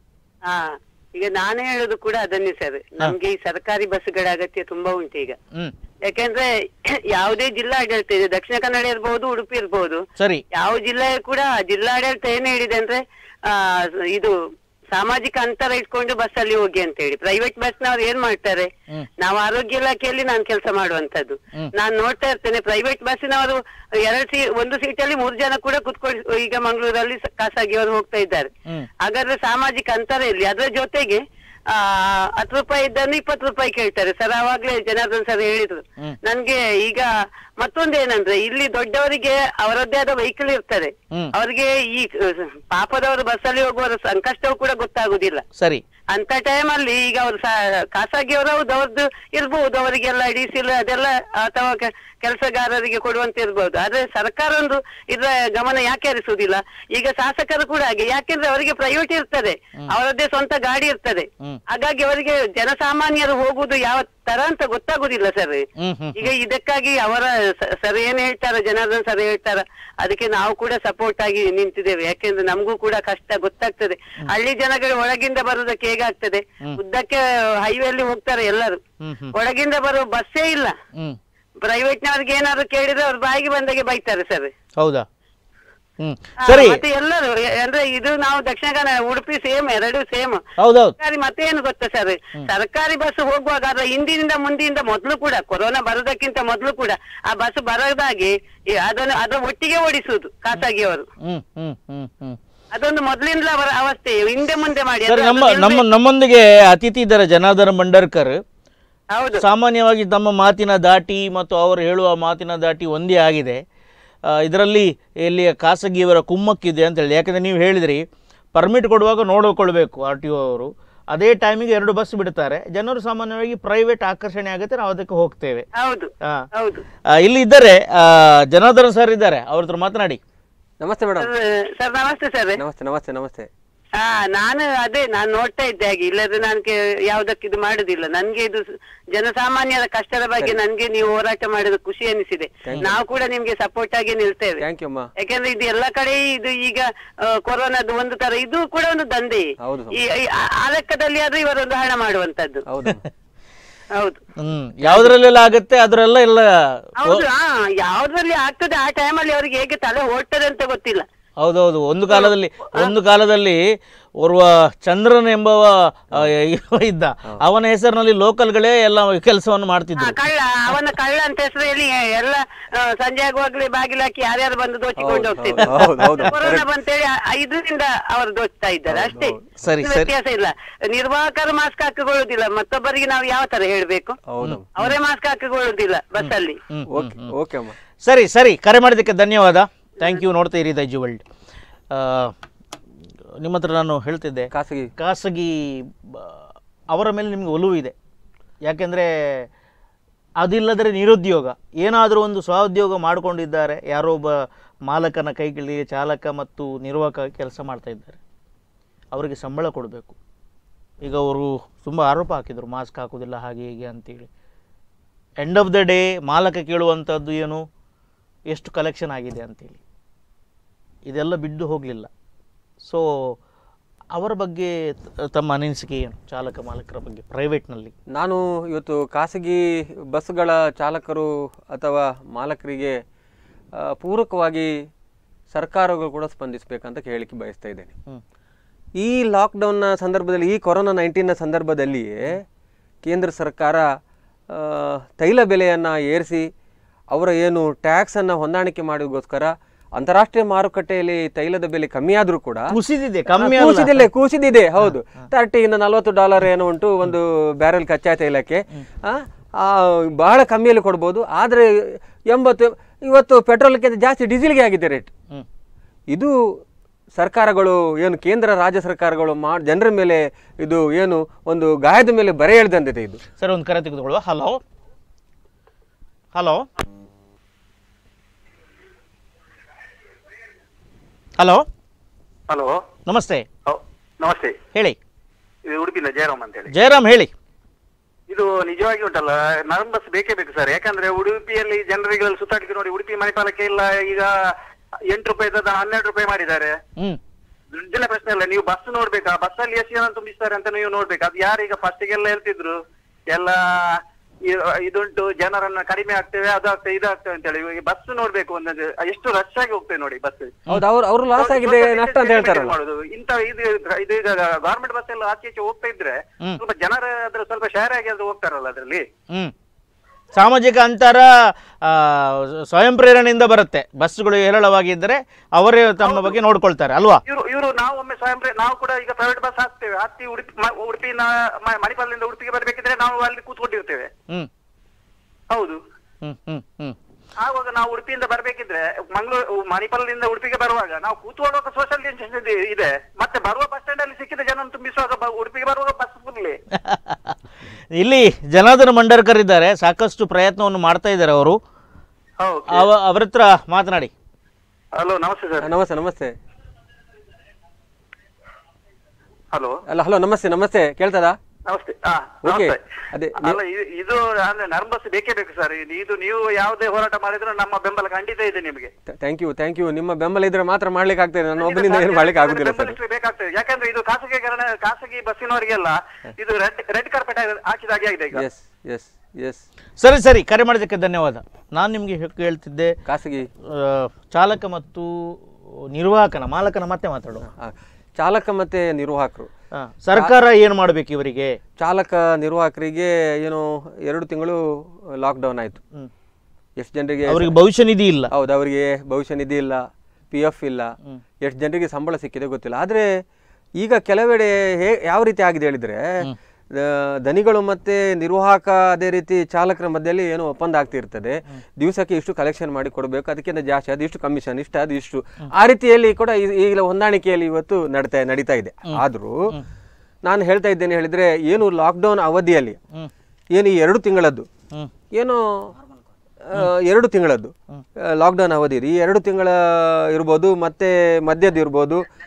ಹಾ ಈಗ ನಾನು ಹೇಳೋದು ಕೂಡ ಅದನ್ನೇ ಸರ್ ನಮ್ಗೆ ಈ ಸರ್ಕಾರಿ ಬಸ್ಗಳ ಅಗತ್ಯ ತುಂಬಾ ಉಂಟು ಈಗ ಹ್ಞೂ ಯಾಕೆಂದ್ರೆ ಯಾವುದೇ ಜಿಲ್ಲಾಡಳಿತ ಇದೆ ದಕ್ಷಿಣ ಕನ್ನಡ ಇರ್ಬೋದು ಉಡುಪಿ ಇರ್ಬೋದು ಸರಿ ಯಾವ ಜಿಲ್ಲೆ ಕೂಡ ಜಿಲ್ಲಾಡಳಿತ ಏನ್ ಹೇಳಿದೆ ಅಂದ್ರೆ ಆ ಇದು ಸಾಮಾಜಿಕ ಅಂತರ ಇಟ್ಕೊಂಡು ಬಸ್ ಅಲ್ಲಿ ಹೋಗಿ ಅಂತ ಹೇಳಿ ಪ್ರೈವೇಟ್ ಬಸ್ ನವ್ರು ಏನ್ ಮಾಡ್ತಾರೆ ನಾವು ಆರೋಗ್ಯ ಇಲಾಖೆಯಲ್ಲಿ ನಾನು ಕೆಲಸ ಮಾಡುವಂತದ್ದು ನಾನು ನೋಡ್ತಾ ಇರ್ತೇನೆ ಪ್ರೈವೇಟ್ ಬಸ್ಸಿನವರು ಎರಡು ಸೀ ಒಂದು ಸೀಟಲ್ಲಿ ಮೂರು ಜನ ಕೂಡ ಕುತ್ಕೊಂಡು ಈಗ ಮಂಗಳೂರಲ್ಲಿ ಸ- ಖಾಸಗಿಯವರು ಹೋಗ್ತಾ ಇದ್ದಾರೆ ಹಾಗಾದ್ರೆ ಸಾಮಾಜಿಕ ಅಂತರ ಇರ್ಲಿ ಅದರ ಜೊತೆಗೆ ಆ ಹತ್ತು ರೂಪಾಯಿ ಇದ್ದನ್ನು ಇಪ್ಪತ್ತು ರೂಪಾಯಿ ಕೇಳ್ತಾರೆ ಸರ್ ಅವಾಗ್ಲೇ ಜನಾರ್ದನ್ ಸರ್ ಹೇಳಿದ್ರು ನನ್ಗೆ ಈಗ ಮತ್ತೊಂದೇನಂದ್ರೆ ಇಲ್ಲಿ ದೊಡ್ಡವರಿಗೆ ಅವರದ್ದೇ ಆದ ವೆಹಿಕಲ್ ಇರ್ತದೆ ಅವರಿಗೆ ಈ ಅಹ್, ಪಾಪದವರು ಬಸ್ಸಲ್ಲಿ ಹೋಗುವವರ ಸಂಕಷ್ಟವೂ ಕೂಡ ಗೊತ್ತಾಗುದಿಲ್ಲ ಸರಿ ಅಂತ ಟೈಮ್ ಅಲ್ಲಿ ಈಗ ಅವರು ಖಾಸಗಿಯವರು ಹೌದು ಅವ್ರದ್ದು ಇರ್ಬಹುದು ಅವರಿಗೆಲ್ಲ ಡಿಸಿಲ್ ಅದೆಲ್ಲ ಅಥವಾ ಕೆ- ಕೆಲಸಗಾರರಿಗೆ ಕೊಡುವಂತ ಇರ್ಬಹುದು ಆದ್ರೆ ಸರ್ಕಾರ ಒಂದು ಇದರ ಗಮನ ಯಾಕೆ ಹರಿಸುವುದಿಲ್ಲ ಈಗ ಶಾಸಕರು ಕೂಡ ಹಾಗೆ ಯಾಕೆಂದ್ರೆ ಅವರಿಗೆ ಪ್ರೈವೇಟ್ ಇರ್ತದೆ ಅವರದ್ದೇ ಸ್ವಂತ ಗಾಡಿ ಇರ್ತದೆ ಹಾಗಾಗಿ ಅವರಿಗೆ ಜನಸಾಮಾನ್ಯರು ಹೋಗುದು ಯಾವ ತರ ಅಂತ ಗೊತ್ತಾಗುದಿಲ್ಲ ಸರ್ ಹ್ಮ್ ಹ್ಮ್ ಈಗ ಇದಕ್ಕಾಗಿ ಅವರ ಸ- ಸರ್ ಏನ್ ಹೇಳ್ತಾರ ಜನಾರ್ದನ್ ಸರ್ ಹೇಳ್ತಾರ ಅದಕ್ಕೆ ನಾವು ಕೂಡ ಸಪೋರ್ಟ್ ಆಗಿ ನಿಂತಿದ್ದೇವೆ ಯಾಕೆಂದ್ರೆ ನಮಗೂ ಕೂಡ ಕಷ್ಟ ಗೊತ್ತಾಗ್ತದೆ ಹಳ್ಳಿ ಜನಗಳು ಒಳಗಿಂದ ಬರುವುದಕ್ಕೆ ಹೇಗಾಗ್ತದೆ ಉದ್ದಕ್ಕೆ ಹೈವೇ ಅಲ್ಲಿ ಹೋಗ್ತಾರೆ ಎಲ್ಲರೂ ಹ್ಮ್ ಹ್ಮ್ ಒಳಗಿಂದ ಬರೋ ಬಸ್ಸೇ ಇಲ್ಲ ಹ್ಮ್ ಪ್ರೈವೇಟ್ನವ್ರಿಗೆ ಏನಾದ್ರು ಕೇಳಿದ್ರೆ ಅವ್ರ ಬಾಯಿಗೆ ಬಂದಾಗೆ ಬೈತಾರೆ ಸರ್ ಹೌದಾ ಹ್ಮ್ ಸರಿ ಮತ್ತೆ ಎಲ್ಲರೂ ಎ- ಅಂದ್ರೆ ಇದು ನಾವು ದಕ್ಷಿಣ ಕನ್ನಡ ಉಡುಪಿ ಸೇಮ್ ಎರಡು ಸೇಮ್ ಹೌದೌದು ಸರ್ಕಾರಿ ಮತ್ತೆ ಏನು ಗೊತ್ತಾ ಸರ್ ಸರ್ಕಾರಿ ಬಸ್ ಹೋಗುವಾಗ ಅದರ ಹಿಂದಿನಿಂದ ಮುಂದಿನಿಂದ ಮೊದಲು ಕೂಡ ಕೊರೋನಾ ಬರೋದಕ್ಕಿಂತ ಮೊದಲು ಕೂಡ ಆ ಬಸ್ ಬರದಾಗಿ ಈ ಅದನ್ನು ಅದರ ಒಟ್ಟಿಗೆ ಓಡಿಸುವುದು ಖಾಸಗಿಯವರು ಹ್ಮ್ ಹ್ಮ್ ಹ್ಮ್ ಹ್ಮ್ ಅದೊಂದು ಮೊದಲಿಂದ ಅವರ ಅವಸ್ಥೆ ಹಿಂದೆ ಮುಂದೆ ಮಾಡಿ ಸರಿ ಅಂದ್ರೆ ನಮ್ಮ ಅದು ನಮ್ಮ ನಮ್ಮೊಂದಿಗೆ ಅತಿಥಿ ಇದ್ದಾರೆ ಜನಾರ್ದನ ಭಂಡಾರ್ಕರ್ ಹೌದು ಸಾಮಾನ್ಯವಾಗಿ ತಮ್ಮ ಮಾತಿನ ದಾಟಿ ಮತ್ತು ಅವರು ಹೇಳುವ ಮಾತಿನ ದಾಟಿ ಒಂದೇ ಆಗಿದೆ ಇದರಲ್ಲಿ ಇಲ್ಲಿಯ ಖಾಸಗಿಯವರ ಕುಮ್ಮಕ್ಕಿದೆ ಅಂತ ಹೇಳಿ ಯಾಕಂದರೆ ನೀವು ಹೇಳಿದ್ರಿ ಪರ್ಮಿಟ್ ಕೊಡುವಾಗ ನೋಡಿಕೊಳ್ಬೇಕು ಆರ್ ಟಿ ಒ ಅವರು ಅದೇ ಟೈಮಿಗೆ ಎರಡು ಬಸ್ ಬಿಡ್ತಾರೆ ಜನರು ಸಾಮಾನ್ಯವಾಗಿ ಪ್ರೈವೇಟ್ ಆಕರ್ಷಣೆ ಆಗುತ್ತೆ ನಾವು ಅದಕ್ಕೆ ಹೋಗ್ತೇವೆ ಹೌದು ಆ, ಹೌದು ಆ, ಇಲ್ಲಿ ಇದ್ದಾರೆ ಆ, ಜನಾರ್ದನ ಸರ್ ಇದ್ದಾರೆ ಅವ್ರ ಹತ್ರ ಮಾತನಾಡಿ ನಮಸ್ತೆ ಮೇಡಮ್ ಸರ್ ನಮಸ್ತೆ ಸರ್ ನಮಸ್ತೆ ನಮಸ್ತೆ ನಮಸ್ತೆ ಹಾ ನಾನು ಅದೇ ನಾನು ನೋಡ್ತಾ ಇದ್ದೆ ಹಾಗೆ ಇಲ್ಲದ್ರೆ ನಾನು ಯಾವ್ದಕ್ಕೆ ಇದು ಮಾಡುದಿಲ್ಲ ನನ್ಗೆ ಇದು ಸ- ಜನಸಾಮಾನ್ಯರ ಕಷ್ಟದ ಬಗ್ಗೆ ನನ್ಗೆ ನೀವು ಹೋರಾಟ ಮಾಡಿದ ಖುಷಿ ಅನಿಸಿದೆ ನಾವು ಕೂಡ ನಿಮ್ಗೆ ಸಪೋರ್ಟ್ ಆಗಿ ನಿಲ್ತೇವೆ ಥ್ಯಾಂಕ್ ಯು ಅಮ್ಮ ಯಾಕಂದ್ರೆ ಇದು ಎಲ್ಲ ಕಡೆ ಇದು ಈಗ ಆ, ಕೊರೋನಾದ ಒಂದು ತರ ಇದು ಕೂಡ ಒಂದು ದಂಧೆ ಹೌದು. ಈ ಈ- ಆ- ಆ ಲೆಕ್ಕದಲ್ಲಿ ಆದ್ರೂ ಇವರೊಂದು ಹಣ ಮಾಡುವಂತದ್ದು ಹೌದು ಹೌದು ಹ್ಮ್ ಯಾವ್ದ್ರಲ್ಲೆಲ್ಲ ಆಗತ್ತೆ ಅದ್ರೆಲ್ಲ ಎಲ್ಲ ಹೌದು ಹಾ ಯಾವ್ದ್ರಲ್ಲಿ ಆಗ್ತದೆ ಆ ಟೈಮಲ್ಲಿ ಅವ್ರಿಗೆ ಹೇಗೆ ತಲೆ ಓಡ್ತದೆ ಅಂತ ಗೊತ್ತಿಲ್ಲ ಹೌದೌದು ಒಂದು ಕಾಲದಲ್ಲಿ ಒಂದು ಕಾಲದಲ್ಲಿ ಓರ್ವ ಚಂದ್ರನ್ ಎಂಬವ ಆ, ಇವ ಇದ್ದ ಅವನ ಹೆಸರಿನಲ್ಲಿ ಲೋಕಲ್ಗಳೇ ಎಲ್ಲ ಕೆಲಸವನ್ನು ಹಾ ಮಾಡ್ತಿದ್ರು ಕಳ್ಳ ಅವನ ಕಳ್ಳ ಅಂತ ಹೆಸರು ಹೇಳಿ ಎಲ್ಲ ಆ, ಸಂಜೆ ಆಗುವಾಗಲೇ ಬಾಗಿಲಾಕಿ ಯಾರ್ಯಾರು ಬಂದು ದೋಚಿಕೊಂಡು ಹೋಗ್ತಿದ್ದಾರೆ ಹೌದು, ಹೌದು, ಕೊರೋನಾ ಬಂತೇಳಿ ಆ- ಇದರಿಂದ ಅವರು ದೋಚ್ತಾ ಇದ್ದಾರೆ ಅಷ್ಟೇ ಸರಿ, ಇದು ಸರಿ. ವ್ಯತ್ಯಾಸ ಇಲ್ಲ ನಿರ್ವಾಹಕರು ಮಾಸ್ಕ್ ಹಾಕಿಕೊಳ್ಳುದಿಲ್ಲ ಮತ್ತೊಬ್ಬರಿಗೆ ನಾವು ಯಾವ ತರ ಹೇಳ್ಬೇಕು ಹೌದು ಅವರೇ ಮಾಸ್ಕ್ ಹಾಕಿಕೊಳ್ಳುದಿಲ್ಲ ಬಸ್ಸಲ್ಲಿ ಓಕೆ ಓಕೆ ಅಮ್ಮ ಸರಿ ಸರಿ ಕರೆ ಮಾಡಿದ್ದಕ್ಕೆ ಧನ್ಯವಾದ ಥ್ಯಾಂಕ್ ಯು ನೋಡ್ತಾ ಇರಿ ದೈಜಿ ವರ್ಲ್ಡ್ ನಿಮ್ಮ ಹತ್ರ ನಾನು ಹೇಳ್ತಿದ್ದೆ ಖಾಸಗಿ ಖಾಸಗಿ ಬ- ಅವರ ಮೇಲೆ ನಿಮಗೆ ಒಲವು ಇದೆ ಯಾಕೆಂದರೆ ಅದಿಲ್ಲದರೆ ನಿರುದ್ಯೋಗ ಏನಾದರೂ ಒಂದು ಸ್ವಉದ್ಯೋಗ ಮಾಡಿಕೊಂಡಿದ್ದಾರೆ ಯಾರೋ ಒಬ್ಬ ಮಾಲಕನ ಕೈಗಳಿಗೆ ಚಾಲಕ ಮತ್ತು ನಿರ್ವಾಹಕ ಕೆಲಸ ಮಾಡ್ತಾ ಇದ್ದಾರೆ ಅವರಿಗೆ ಸಂಬಳ ಕೊಡಬೇಕು ಈಗ ಅವರು ತುಂಬ ಆರೋಪ ಹಾಕಿದರು ಮಾಸ್ಕ್ ಹಾಕೋದಿಲ್ಲ ಹಾಗೆ ಹೀಗೆ ಅಂತೇಳಿ ಎಂಡ್ ಆಫ್ ದ ಡೇ ಮಾಲಕ ಕೇಳುವಂಥದ್ದು ಏನು ಎಷ್ಟು ಕಲೆಕ್ಷನ್ ಆಗಿದೆ ಅಂತೇಳಿ ಇದೆಲ್ಲ ಬಿದ್ದು ಹೋಗಲಿಲ್ಲ ಸೊ ಅವರ ಬಗ್ಗೆ ತ- ತಮ್ಮ ಅನಿಸಿಕೆ ಏನು ಚಾಲಕ ಮಾಲಕರ ಬಗ್ಗೆ ಪ್ರೈವೇಟ್ನಲ್ಲಿ ನಾನು ಇವತ್ತು ಖಾಸಗಿ ಬಸ್ಗಳ ಚಾಲಕರು ಅಥವಾ ಮಾಲಕರಿಗೆ ಆ, ಪೂರಕವಾಗಿ ಸರ್ಕಾರಗಳು ಕೂಡ ಸ್ಪಂದಿಸಬೇಕಂತ ಹೇಳಲಿಕ್ಕೆ ಬಯಸ್ತಾ ಇದ್ದೇನೆ ಹ್ಞೂ ಈ ಲಾಕ್ಡೌನ್ನ ಸಂದರ್ಭದಲ್ಲಿ ಈ ಕೊರೋನಾ ನೈನ್ಟೀನ್ನ ಸಂದರ್ಭದಲ್ಲಿಯೇ ಕೇಂದ್ರ ಸರ್ಕಾರ ಆ, ತೈಲ ಬೆಲೆಯನ್ನು ಏರಿಸಿ ಅವರ ಏನು ಟ್ಯಾಕ್ಸನ್ನು ಹೊಂದಾಣಿಕೆ ಮಾಡೋದಕ್ಕೋಸ್ಕರ ಅಂತಾರಾಷ್ಟ್ರೀಯ ಮಾರುಕಟ್ಟೆಯಲ್ಲಿ ತೈಲದ ಬೆಲೆ ಕಮ್ಮಿ ಆದರೂ ಕೂಡ ಕುಸಿದಿದೆ ಕಮ್ಮಿ ಅಲ್ಲ ಕೂಸಿದಿಲ್ಲ ಕೂಸಿದಿದೆ ಹೌದು ತರ್ಟಿ ಇನ್ನು ನಲವತ್ತು ಡಾಲರ್ ಏನೋ ಉಂಟು ಒಂದು ಬ್ಯಾರೆಲ್ ಕಚ್ಚಾ ತೈಲಕ್ಕೆ ಆ, ಆ, ಬಹಳ ಕಮ್ಮಿಯಲ್ಲಿ ಕೊಡ್ಬೋದು ಆದರೆ ಎಂಬತ್ತು ಇವತ್ತು ಪೆಟ್ರೋಲ್ಗೆ ಜಾಸ್ತಿ ಡೀಸೆಲ್ಗೆ ಆಗಿದೆ ರೇಟ್ ಹ್ಮ್. ಇದು ಸರ್ಕಾರಗಳು ಏನು ಕೇಂದ್ರ ರಾಜ್ಯ ಸರ್ಕಾರಗಳು ಮಾ ಜನರ ಮೇಲೆ ಇದು ಏನು ಒಂದು ಗಾಯದ ಮೇಲೆ ಬರೆ ಎಳೆದಂತಿದೆ ಇದು ಸರಿ ಒಂದು ಕರೆ ತೆಗೆದುಕೊಳ್ಳುವ ಹಲೋ ಹಲೋ ಹಲೋ ಹಲೋ ನಮಸ್ತೆ ನಮಸ್ತೆ ಹೇಳಿ ಇದು ಉಡುಪಿನ ಜಯರಾಮ್ ಅಂತ ಹೇಳಿ ಜಯರಾಮ್ ಹೇಳಿ ಇದು ನಿಜವಾಗಿ ಉಂಟಲ್ಲ ನರ್ಮ್ ಬಸ್ ಬೇಕೇ ಬೇಕು ಸರ್ ಯಾಕಂದ್ರೆ ಉಡುಪಿಯಲ್ಲಿ ಜನರಿಗೆ ಸುತ್ತಾಡಿಕೆ ನೋಡಿ ಉಡುಪಿ ಮಣಿಪಾಲಕ್ಕೆ ಇಲ್ಲ ಈಗ ಎಂಟು ರೂಪಾಯಿ ಇದ್ದದ ಹನ್ನೆರಡು ರೂಪಾಯಿ ಮಾಡಿದ್ದಾರೆ ಹ್ಮ್ ದುಡ್ಡಿನ ಪ್ರಶ್ನೆ ಇಲ್ಲ ನೀವು ಬಸ್ ನೋಡ್ಬೇಕಾ ಬಸ್ ಅಲ್ಲಿ ಎಷ್ಟು ಜನ ತುಂಬಿಸ್ತಾರೆ ಅಂತ ನೀವು ನೋಡ್ಬೇಕು ಅದು ಯಾರೀಗ ಫಸ್ಟಿಗೆಲ್ಲ ಹೇಳ್ತಿದ್ರು ಎಲ್ಲ ಇ- ಇದುಂಟು ಜನರನ್ನ ಕಡಿಮೆ ಆಗ್ತೇವೆ ಅದು ಆಗ್ತದೆ ಇದು ಆಗ್ತದೆ ಅಂತ ಹೇಳಿ ಇವಾಗ ಬಸ್ ನೋಡ್ಬೇಕು ಒಂದೊಂದು ಎಷ್ಟು ರಶ್ ಆಗಿ ಹೋಗ್ತೇವೆ ನೋಡಿ ಬಸ್ ಹೌದು ಅವ್ರು ಅವರು ಲಾಸ್ ಆಗಿದೆ ನಷ್ಟ ಅಂತ ಹೇಳ್ತಾರಲ್ಲ ಮಾಡುದು ಇಂತ ಇದು ಇದು ಈಗ ಗವರ್ಮೆಂಟ್ ಬಸ್ ಎಲ್ಲ ಆಚೆ ಈಚೆ ಹೋಗ್ತಾ ಇದ್ರೆ ಹ್ಮ್. ಸ್ವಲ್ಪ ಜನರ ಅದ್ರ ಸ್ವಲ್ಪ ಶೇರ್ ಆಗಿ ಅದು ಹೋಗ್ತಾರಲ್ಲ ಅದ್ರಲ್ಲಿ ಹ್ಮ್ ಸಾಮಾಜಿಕ ಅಂತರ ಆ, ಸ್ವಯಂ ಪ್ರೇರಣೆಯಿಂದ ಬರುತ್ತೆ ಬಸ್ಗಳು ಹೇರಳವಾಗಿದ್ದರೆ ಅವರೇ ತಮ್ಮ ಬಗ್ಗೆ ನೋಡ್ಕೊಳ್ತಾರೆ ಅಲ್ವಾ ಇವರು ಇವರು ನಾವು ಒಮ್ಮೆ ಸ್ವಯಂ ಪ್ರೇ- ನಾವು ಕೂಡ ಈಗ ಪ್ರೈವೇಟ್ ಬಸ್ ಹಾಕ್ತೇವೆ ಹತ್ತಿ ಉಡುಪಿ ಮ- ಉಡುಪಿನ ಮ- ಮಣಿಪಾಲದಿಂದ ಉಡುಪಿಗೆ ಬರ್ಬೇಕಿದ್ರೆ ನಾವು ಅಲ್ಲಿ ಕೂತ್ಕೊಂಡಿರ್ತೇವೆ ಹ್ಮ್ ಹೌದು ಹ್ಮ್ ಹ್ಮ್ ಹ್ಮ್ ಆವಾಗ ನಾವು ಉಡುಪಿಯಿಂದ ಬರ್ಬೇಕಿದ್ರೆ ಮಂಗಳೂರು ಮಣಿಪಾಲದಿಂದ ಉಡುಪಿಗೆ ಬರುವಾಗ ನಾವು ಕೂತ್ಕೊಳ್ಳುವಾಗ ಸೋಷಿಯಲ್ ಡಿಸ್ಟೆನ್ಸ್ ಇದೆ ಮತ್ತೆ ಬರುವ ಬಸ್ ಸ್ಟ್ಯಾಂಡ್ ಅಲ್ಲಿ ಸಿಕ್ಕಿದ ಜನ ತುಂಬಿಸುವಾಗ ಬ- ಉಡುಪಿಗೆ ಬರುವಾಗ ಬಸ್ ಫುಲ್ಲಿ ಇಲ್ಲಿ ಜನಾರ್ದನ ಮಂಡರ್ಕರ್ ಇದ್ದಾರೆ ಸಾಕಷ್ಟು ಪ್ರಯತ್ನವನ್ನು ಮಾಡ್ತಾ ಇದ್ದಾರೆ ಅವರು ಅವ ಅವ್ರ ಹತ್ರ ಮಾತನಾಡಿ ಹಲೋ ನಮಸ್ತೆ ಸರ್ ನಮಸ್ತೆ ನಮಸ್ತೆ ಹಲೋ ಅಲ್ಲ ಹಲೋ ನಮಸ್ತೆ ನಮಸ್ತೆ ಕೇಳ್ತದಾ ನಮಸ್ತೆ ಹಾ Okay. ನಮಸ್ತೆ ಅದೇ ಅಲ್ಲ ಇದು- ಇದು ಅಂದ್ರೆ ನರ್ಮಸ್ ಬೇಕೇ ಬೇಕು ಸರ್ ಇದು ನೀವು ಯಾವುದೇ ಹೋರಾಟ ಮಾಡಿದ್ರು ನಮ್ಮ ಬೆಂಬಲ ಖಂಡಿತ ಇದೆ ನಿಮಗೆ ಥ್ಯಾಂಕ್ ಯು ಥ್ಯಾಂಕ್ ಯು ನಿಮ್ಮ ಬೆಂಬಲ ಇದ್ರೆ ಮಾತ್ರ ಮಾಡ್ಲಿಕ್ಕೆ ಆಗ್ತದೆ ನನ್ನ ಒಬ್ಬನಿಂದ ಏನು ಮಾಡ್ಲಿಕ್ಕೆ ಆಗುದಿಲ್ಲ ಸರ್ ಬೆಂಬಲಿಸ್ಲಿಕ್ಕೆ ಬೇಕಾಗ್ತದೆ ಯಾಕಂದ್ರೆ ಇದು ಖಾಸಗೀಕರಣ ಖಾಸಗಿ ಬಸ್ಸಿನವರಿಗೆಲ್ಲ ಇದು ರೆಡ್ ರೆಡ್ ಕಾರ್ಪೆಟ್ ಹಾಕಿದಾಗೆ ಆಗಿದೆ ಈಗ ಎಸ್ ಎಸ್ ಎಸ್ ಸರಿ ಸರಿ ಕರೆ ಮಾಡೋದಕ್ಕೆ ಧನ್ಯವಾದ ನಾನು ನಿಮಗೆ ಹೇಳ್ತಿದ್ದೆ ಖಾಸಗಿ ಆ, ಚಾಲಕ ಮತ್ತು ನಿರ್ವಾಹಕನ ಮಾಲಕನ ಮತ್ತೆ ಮಾತಾಡುವ ಆ, ಚಾಲಕ ಮತ್ತೆ ನಿರ್ವಾಹಕರು ಆ, ಸರ್ಕಾರ ಏನು ಮಾಡಬೇಕು ಇವರಿಗೆ ಚಾಲಕ ನಿರ್ವಾಹಕರಿಗೆ ಏನು ಎರಡು ತಿಂಗಳು ಲಾಕ್ಡೌನ್ ಆಯಿತು ಹ್ಮ್. ಎಷ್ಟು ಜನರಿಗೆ ಅವರಿಗೆ ಭವಿಷ್ಯ ನಿಧಿ ಇಲ್ಲ ಹೌದು ಅವರಿಗೆ ಭವಿಷ್ಯ ನಿಧಿ ಇಲ್ಲ ಪಿ ಎಫ್ ಇಲ್ಲ ಎಷ್ಟು ಜನರಿಗೆ ಸಂಬಳ ಸಿಕ್ಕಿದೆ ಗೊತ್ತಿಲ್ಲ ಆದರೆ ಈಗ ಕೆಲವೆಡೆ ಹೇ ಯಾವ ರೀತಿ ಆಗಿದೆ ಹೇಳಿದರೆ ದನಿಗಳು ಮತ್ತೆ ನಿರ್ವಾಹಕ ಅದೇ ರೀತಿ ಚಾಲಕರ ಮಧ್ಯದಲ್ಲಿ ಏನೋ ಒಪ್ಪಂದ ಆಗ್ತಿರ್ತದೆ ದಿವಸಕ್ಕೆ ಇಷ್ಟು ಕಲೆಕ್ಷನ್ ಮಾಡಿ ಕೊಡಬೇಕು ಅದಕ್ಕಿಂತ ಜಾಸ್ತಿ ಅದು ಇಷ್ಟು ಕಮಿಷನ್ ಇಷ್ಟು ಅದು ಇಷ್ಟು ಆ ರೀತಿಯಲ್ಲಿ ಕೂಡ ಈ- ಈಗಲ ಹೊಂದಾಣಿಕೆಯಲ್ಲಿ ಇವತ್ತು ನಡೀತಾ ನಡೀತಾ ಇದೆ ಆದರೂ ನಾನು ಹೇಳ್ತಾ ಇದ್ದೇನೆ ಹೇಳಿದರೆ ಏನು ಲಾಕ್ಡೌನ್ ಅವಧಿಯಲ್ಲಿ ಏನು ಈ ಎರಡು ತಿಂಗಳದ್ದು ಹ್ಮ್. ಏನು ಆ, ಎರಡು ತಿಂಗಳದ್ದು ಲಾಕ್ಡೌನ್ ಅವಧಿ ಇದೆ. ಈ ಎರಡು ತಿಂಗಳ ಇರ್ಬೋದು ಮತ್ತೆ ಮಧ್ಯದ ಇರ್ಬೋದು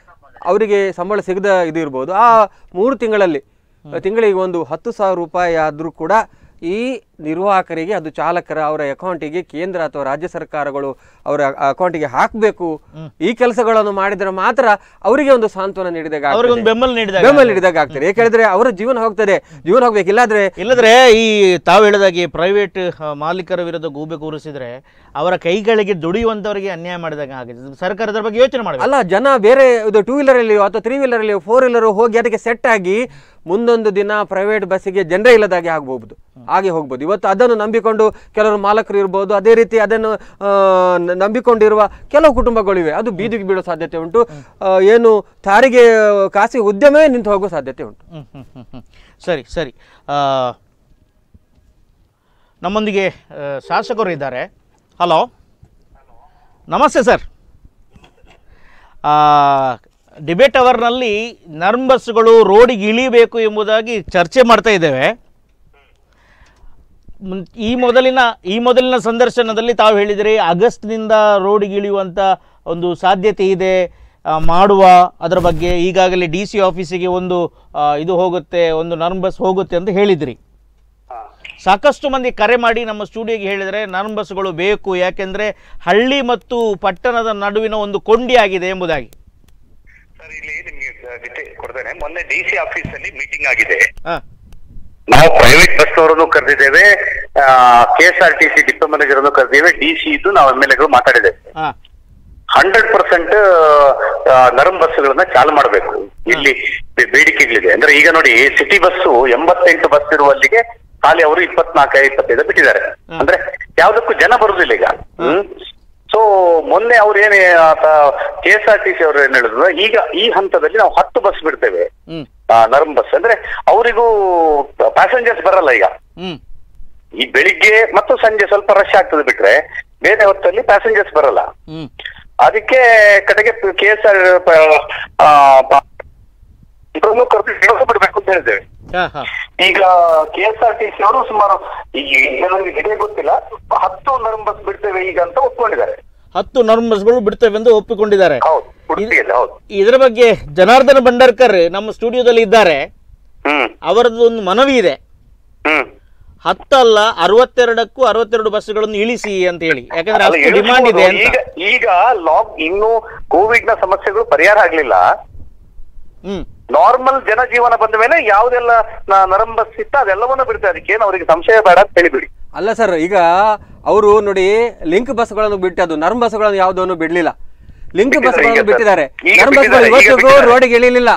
ಅವರಿಗೆ ಸಂಬಳ ಸಿಗದ ಇದು ಇರ್ಬೋದು ಆ ಮೂರು ತಿಂಗಳಲ್ಲಿ ತಿಂಗಳಿಗೆ ಒಂದು ಹತ್ತು ಸಾವಿರ ರೂಪಾಯಿ ಆದರೂ ಕೂಡ ಈ ನಿರ್ವಾಹಕರಿಗೆ ಅದು ಚಾಲಕರ ಅವರ ಅಕೌಂಟಿಗೆ ಕೇಂದ್ರ ಅಥವಾ ರಾಜ್ಯ ಸರ್ಕಾರಗಳು ಅವರ ಅಕೌಂಟಿಗೆ ಹಾಕಬೇಕು ಈ ಕೆಲಸಗಳನ್ನು ಮಾಡಿದರೆ ಮಾತ್ರ ಅವರಿಗೆ ಒಂದು ಸಾಂತ್ವನ ನೀಡಿದಾಗ ಆಗ್ತದೆ. ಅವ್ರಿಗೊಂದು ಬೆಂಬಲ ನೀಡಿದಾಗ ಬೆಂಬಲ ನೀಡಿದಾಗ ಆಗ್ತದೆ ಯಾಕೆ ಹೇಳಿದ್ರೆ ಅವರ ಜೀವನ ಹೋಗ್ತದೆ ಜೀವನ ಹೋಗ್ಬೇಕು ಇಲ್ಲಾದ್ರೆ ಇಲ್ಲದ್ರೆ ಈ ತಾವು ಹೇಳಿದಾಗೆ ಪ್ರೈವೇಟ್ ಮಾಲೀಕರ ವಿರುದ್ಧ ಗೂಬೆ ಕೂರಿಸಿದ್ರೆ ಅವರ ಕೈಗಳಿಗೆ ದುಡಿಯುವಂತವರಿಗೆ ಅನ್ಯಾಯ ಮಾಡಿದಾಗ ಆಗಿದೆ ಸರ್ಕಾರದ ಬಗ್ಗೆ ಯೋಚನೆ ಮಾಡಬೇಕು ಅಲ್ಲ ಜನ ಬೇರೆ ಇದು ಟೂ ವೀಲರ್ ಅಲ್ಲಿ ಅಥವಾ ತ್ರೀ ವೀಲರ್ ಅಲ್ಲಿ ಫೋರ್ ವೀಲರ್ ಹೋಗಿ ಅದಕ್ಕೆ ಸೆಟ್ ಆಗಿ ಮುಂದೊಂದು ದಿನ ಪ್ರೈವೇಟ್ ಬಸ್ಸಿಗೆ ಜನರೇ ಇಲ್ಲದಾಗೆ ಆಗ್ಬಹುದು ಹಾಗೆ ಹೋಗ್ಬೋದು ಇವತ್ತು ಅದನ್ನು ನಂಬಿಕೊಂಡು ಕೆಲವರು ಮಾಲಕರು ಇರ್ಬೋದು ಅದೇ ರೀತಿ ಅದನ್ನು ಆ, ನ- ನಂಬಿಕೊಂಡಿರುವ ಕೆಲವು ಕುಟುಂಬಗಳಿವೆ ಅದು ಬೀದಿಗೆ ಬೀಳೋ ಸಾಧ್ಯತೆ ಉಂಟು ಆ, ಏನು ಸಾರಿಗೆ ಖಾಸಗಿ ಉದ್ಯಮವೇ ನಿಂತು ಹೋಗೋ ಸಾಧ್ಯತೆ ಉಂಟು ಹ್ಮ್, ಹ್ಮ್, ಹ್ಮ್, ಹ್ಮ್. ಸರಿ ಸರಿ ಆ, ನಮ್ಮೊಂದಿಗೆ ಆ, ಶಾಸಕರು ಇದ್ದಾರೆ ಹಲೋ ನಮಸ್ತೆ ಸರ್ ಡಿಬೇಟ್ ಅವರ್ನಲ್ಲಿ ನರ್ಮ್ ಬಸ್ಗಳು ರೋಡಿಗೆ ಇಳಿಬೇಕು ಎಂಬುದಾಗಿ ಚರ್ಚೆ ಮಾಡ್ತಾ ಇದ್ದೇವೆ ಮುನ್- ಈ ಮೊದಲಿನ ಈ ಮೊದಲಿನ ಸಂದರ್ಶನದಲ್ಲಿ ತಾವು ಹೇಳಿದಿರಿ ಆಗಸ್ಟ್ನಿಂದ ರೋಡಿಗೆ ಇಳಿಯುವಂಥ ಒಂದು ಸಾಧ್ಯತೆ ಇದೆ ಆ, ಮಾಡುವ ಅದರ ಬಗ್ಗೆ ಈಗಾಗಲೇ ಡಿ ಸಿ ಆಫೀಸಿಗೆ ಒಂದು ಆ, ಇದು ಹೋಗುತ್ತೆ ಒಂದು ನರ್ಮ್ ಬಸ್ ಹೋಗುತ್ತೆ ಅಂತ ಹೇಳಿದ್ರಿ ಸಾಕಷ್ಟು ಮಂದಿ ಕರೆ ಮಾಡಿ ನಮ್ಮ ಸ್ಟುಡಿಯೋಗೆ ಹೇಳಿದರೆ ನರ್ಮ್ ಬಸ್ಗಳು ಬೇಕು ಯಾಕೆಂದರೆ ಹಳ್ಳಿ ಮತ್ತು ಪಟ್ಟಣದ ನಡುವಿನ ಒಂದು ಕೊಂಡಿ ಆಗಿದೆ ಎಂಬುದಾಗಿ ಸರ್ ಇಲ್ಲಿ ನಿಮ್ಗೆ ಡೀಟೇಲ್ ಕೊಡ್ತೇನೆ ಮೊನ್ನೆ ಡಿ ಸಿ ಆಫೀಸ್ ಅಲ್ಲಿ ಮೀಟಿಂಗ್ ಆಗಿದೆ ಹಾಂ ನಾವು ಪ್ರೈವೇಟ್ ಬಸ್ ಅವರನ್ನು ಕರೆದಿದ್ದೇವೆ K S R T C depot manager ಅನ್ನು ಕರೆದಿದ್ದೇವೆ ಡಿ ಸಿ ಇದ್ದು ನಾವು ಎಮ್ ಎಲ್ ಎಗಳು ಮಾತಾಡಿದ್ದೇವೆ ಹಾಂ ಹಂಡ್ರೆಡ್ ಪರ್ಸೆಂಟ್ ನರಂ ಬಸ್ಗಳನ್ನ ಚಾಲು ಮಾಡಬೇಕು ಇಲ್ಲಿ ಬೇ- ಬೇಡಿಕೆಗಳಿದೆ ಅಂದ್ರೆ ಈಗ ನೋಡಿ ಸಿಟಿ ಬಸ್ಸು ಎಂಬತ್ತೆಂಟು ಬಸ್ ಇರುವಲ್ಲಿಗೆ ಖಾಲಿ ಅವರು ಇಪ್ಪತ್ನಾಲ್ಕು ಇಪ್ಪತ್ತೈದು ಬಿಟ್ಟಿದ್ದಾರೆ ಅಂದ್ರೆ ಯಾವ್ದಕ್ಕೂ ಜನ ಬರುದಿಲ್ಲ ಈಗ ಹ್ಮ್ ಸೊ ಮೊನ್ನೆ ಅವ್ರು ಏನೇ K S R T C ಅವ್ರು ಏನ್ ಹೇಳಿದ್ರು ಈಗ ಈ ಹಂತದಲ್ಲಿ ನಾವು ಹತ್ತು ಬಸ್ ಬಿಡ್ತೇವೆ ಹ್ಞೂ ಆ, ನರಂ ಬಸ್ ಅಂದ್ರೆ ಅವರಿಗೂ ಪ್ಯಾಸೆಂಜರ್ಸ್ ಬರಲ್ಲ ಈಗ ಹ್ಞೂ ಈ ಬೆಳಿಗ್ಗೆ ಮತ್ತು ಸಂಜೆ ಸ್ವಲ್ಪ ರಶ್ ಆಗ್ತದೆ ಬಿಟ್ರೆ ಬೇರೆ ಹೊತ್ತಲ್ಲಿ ಪ್ಯಾಸೆಂಜರ್ಸ್ ಬರಲ್ಲ ಹ್ಞೂ ಅದಕ್ಕೆ ಕಡೆಗೆ ಕೆ ಎಸ್ ಆರ್ ಬಿಡ್ಬೇಕು ಅಂತ ಹೇಳಿದ್ದೇವೆ ಹಾಂ ಹಾಂ ಈಗ K S R T C ಅವರು ಸುಮಾರು ಈಗ ನನಗೆ ಹಿಡಿಯ ಗೊತ್ತಿಲ್ಲ ಹತ್ತು ನರಂ ಬಸ್ ಬಿಡ್ತೇವೆ ಈಗ ಅಂತ ಒಪ್ಕೊಂಡಿದ್ದಾರೆ ಹತ್ತು ನರ್ಮ್ ಬಸ್ಗಳು ಬಿಡ್ತೇವೆ ಎಂದು ಒಪ್ಪಿಕೊಂಡಿದ್ದಾರೆ ಹೌದು ಉಡುಪಿಯಲ್ಲಿ ಹೌದು ಇದರ ಬಗ್ಗೆ ಜನಾರ್ದನ ಭಂಡಾರ್ಕರ್ ನಮ್ಮ ಸ್ಟುಡಿಯೋದಲ್ಲಿ ಇದ್ದಾರೆ ಹ್ಮ್ ಅವರದ್ದು ಒಂದು ಮನವಿ ಇದೆ ಹ್ಮ್ ಹತ್ತಲ್ಲ ಅರವತ್ತೆರಡಕ್ಕೂ ಅರವತ್ತೆರಡು ಬಸ್ಸುಗಳನ್ನು ಇಳಿಸಿ ಅಂತ ಹೇಳಿ ಯಾಕಂದ್ರೆ ಅದು ಅಷ್ಟು ಡಿಮಾಂಡ್ ಇದೆ ಇಳಿಸ್ಬೋದು. ಅಂತ ಈಗ ಈಗ ಲಾಕ್ ಇನ್ನು ಕೋವಿಡ್ ನ ಸಮಸ್ಯೆಗಳು ಪರಿಹಾರ ಆಗ್ಲಿಲ್ಲ ಹ್ಮ್ ನಾರ್ಮಲ್ ಜನಜೀವನ ಬಂದ ಮೇಲೆ ಯಾವ್ದೆಲ್ಲ ನ- ನರಂ ಬಸ್ ಇತ್ತ ಅದೆಲ್ಲವನ್ನೂ ಬಿಡ್ತಾರೆ ಅದಕ್ಕೇನು ಅವರಿಗೆ ಸಂಶಯ ಬೇಡ ಅಂತ ಹೇಳಿಬಿಡಿ ಅಲ್ಲ ಸರ್ ಈಗ ಅವರು ನೋಡಿ ಲಿಂಕ್ ಬಸ್ಗಳನ್ನು ಬಿಟ್ಟದ್ದು ನರ್ಮ್ ಬಸ್ಗಳನ್ನು ಯಾವುದನ್ನು ಬಿಡ್ಲಿಲ್ಲ ಲಿಂಕ್ ಬಿಟ್ಟಿದ್ದಾರೆ ಬಸ್ಗಳನ್ನು ಈಗ ಬಿಟ್ಟಿದ್ದಾರೆ ಸರ್. ಈಗ ನರ್ಮ್ ಬಸ್ಗಳು ಬಿಟ್ಟಿದ್ದಾರೆ, ಈಗ ಇವತ್ತಿಗೂ ಬಿಟ್ಟಿದ್ದಾರೆ. ರೋಡಿಗೆ ಇಳಿಲಿಲ್ಲ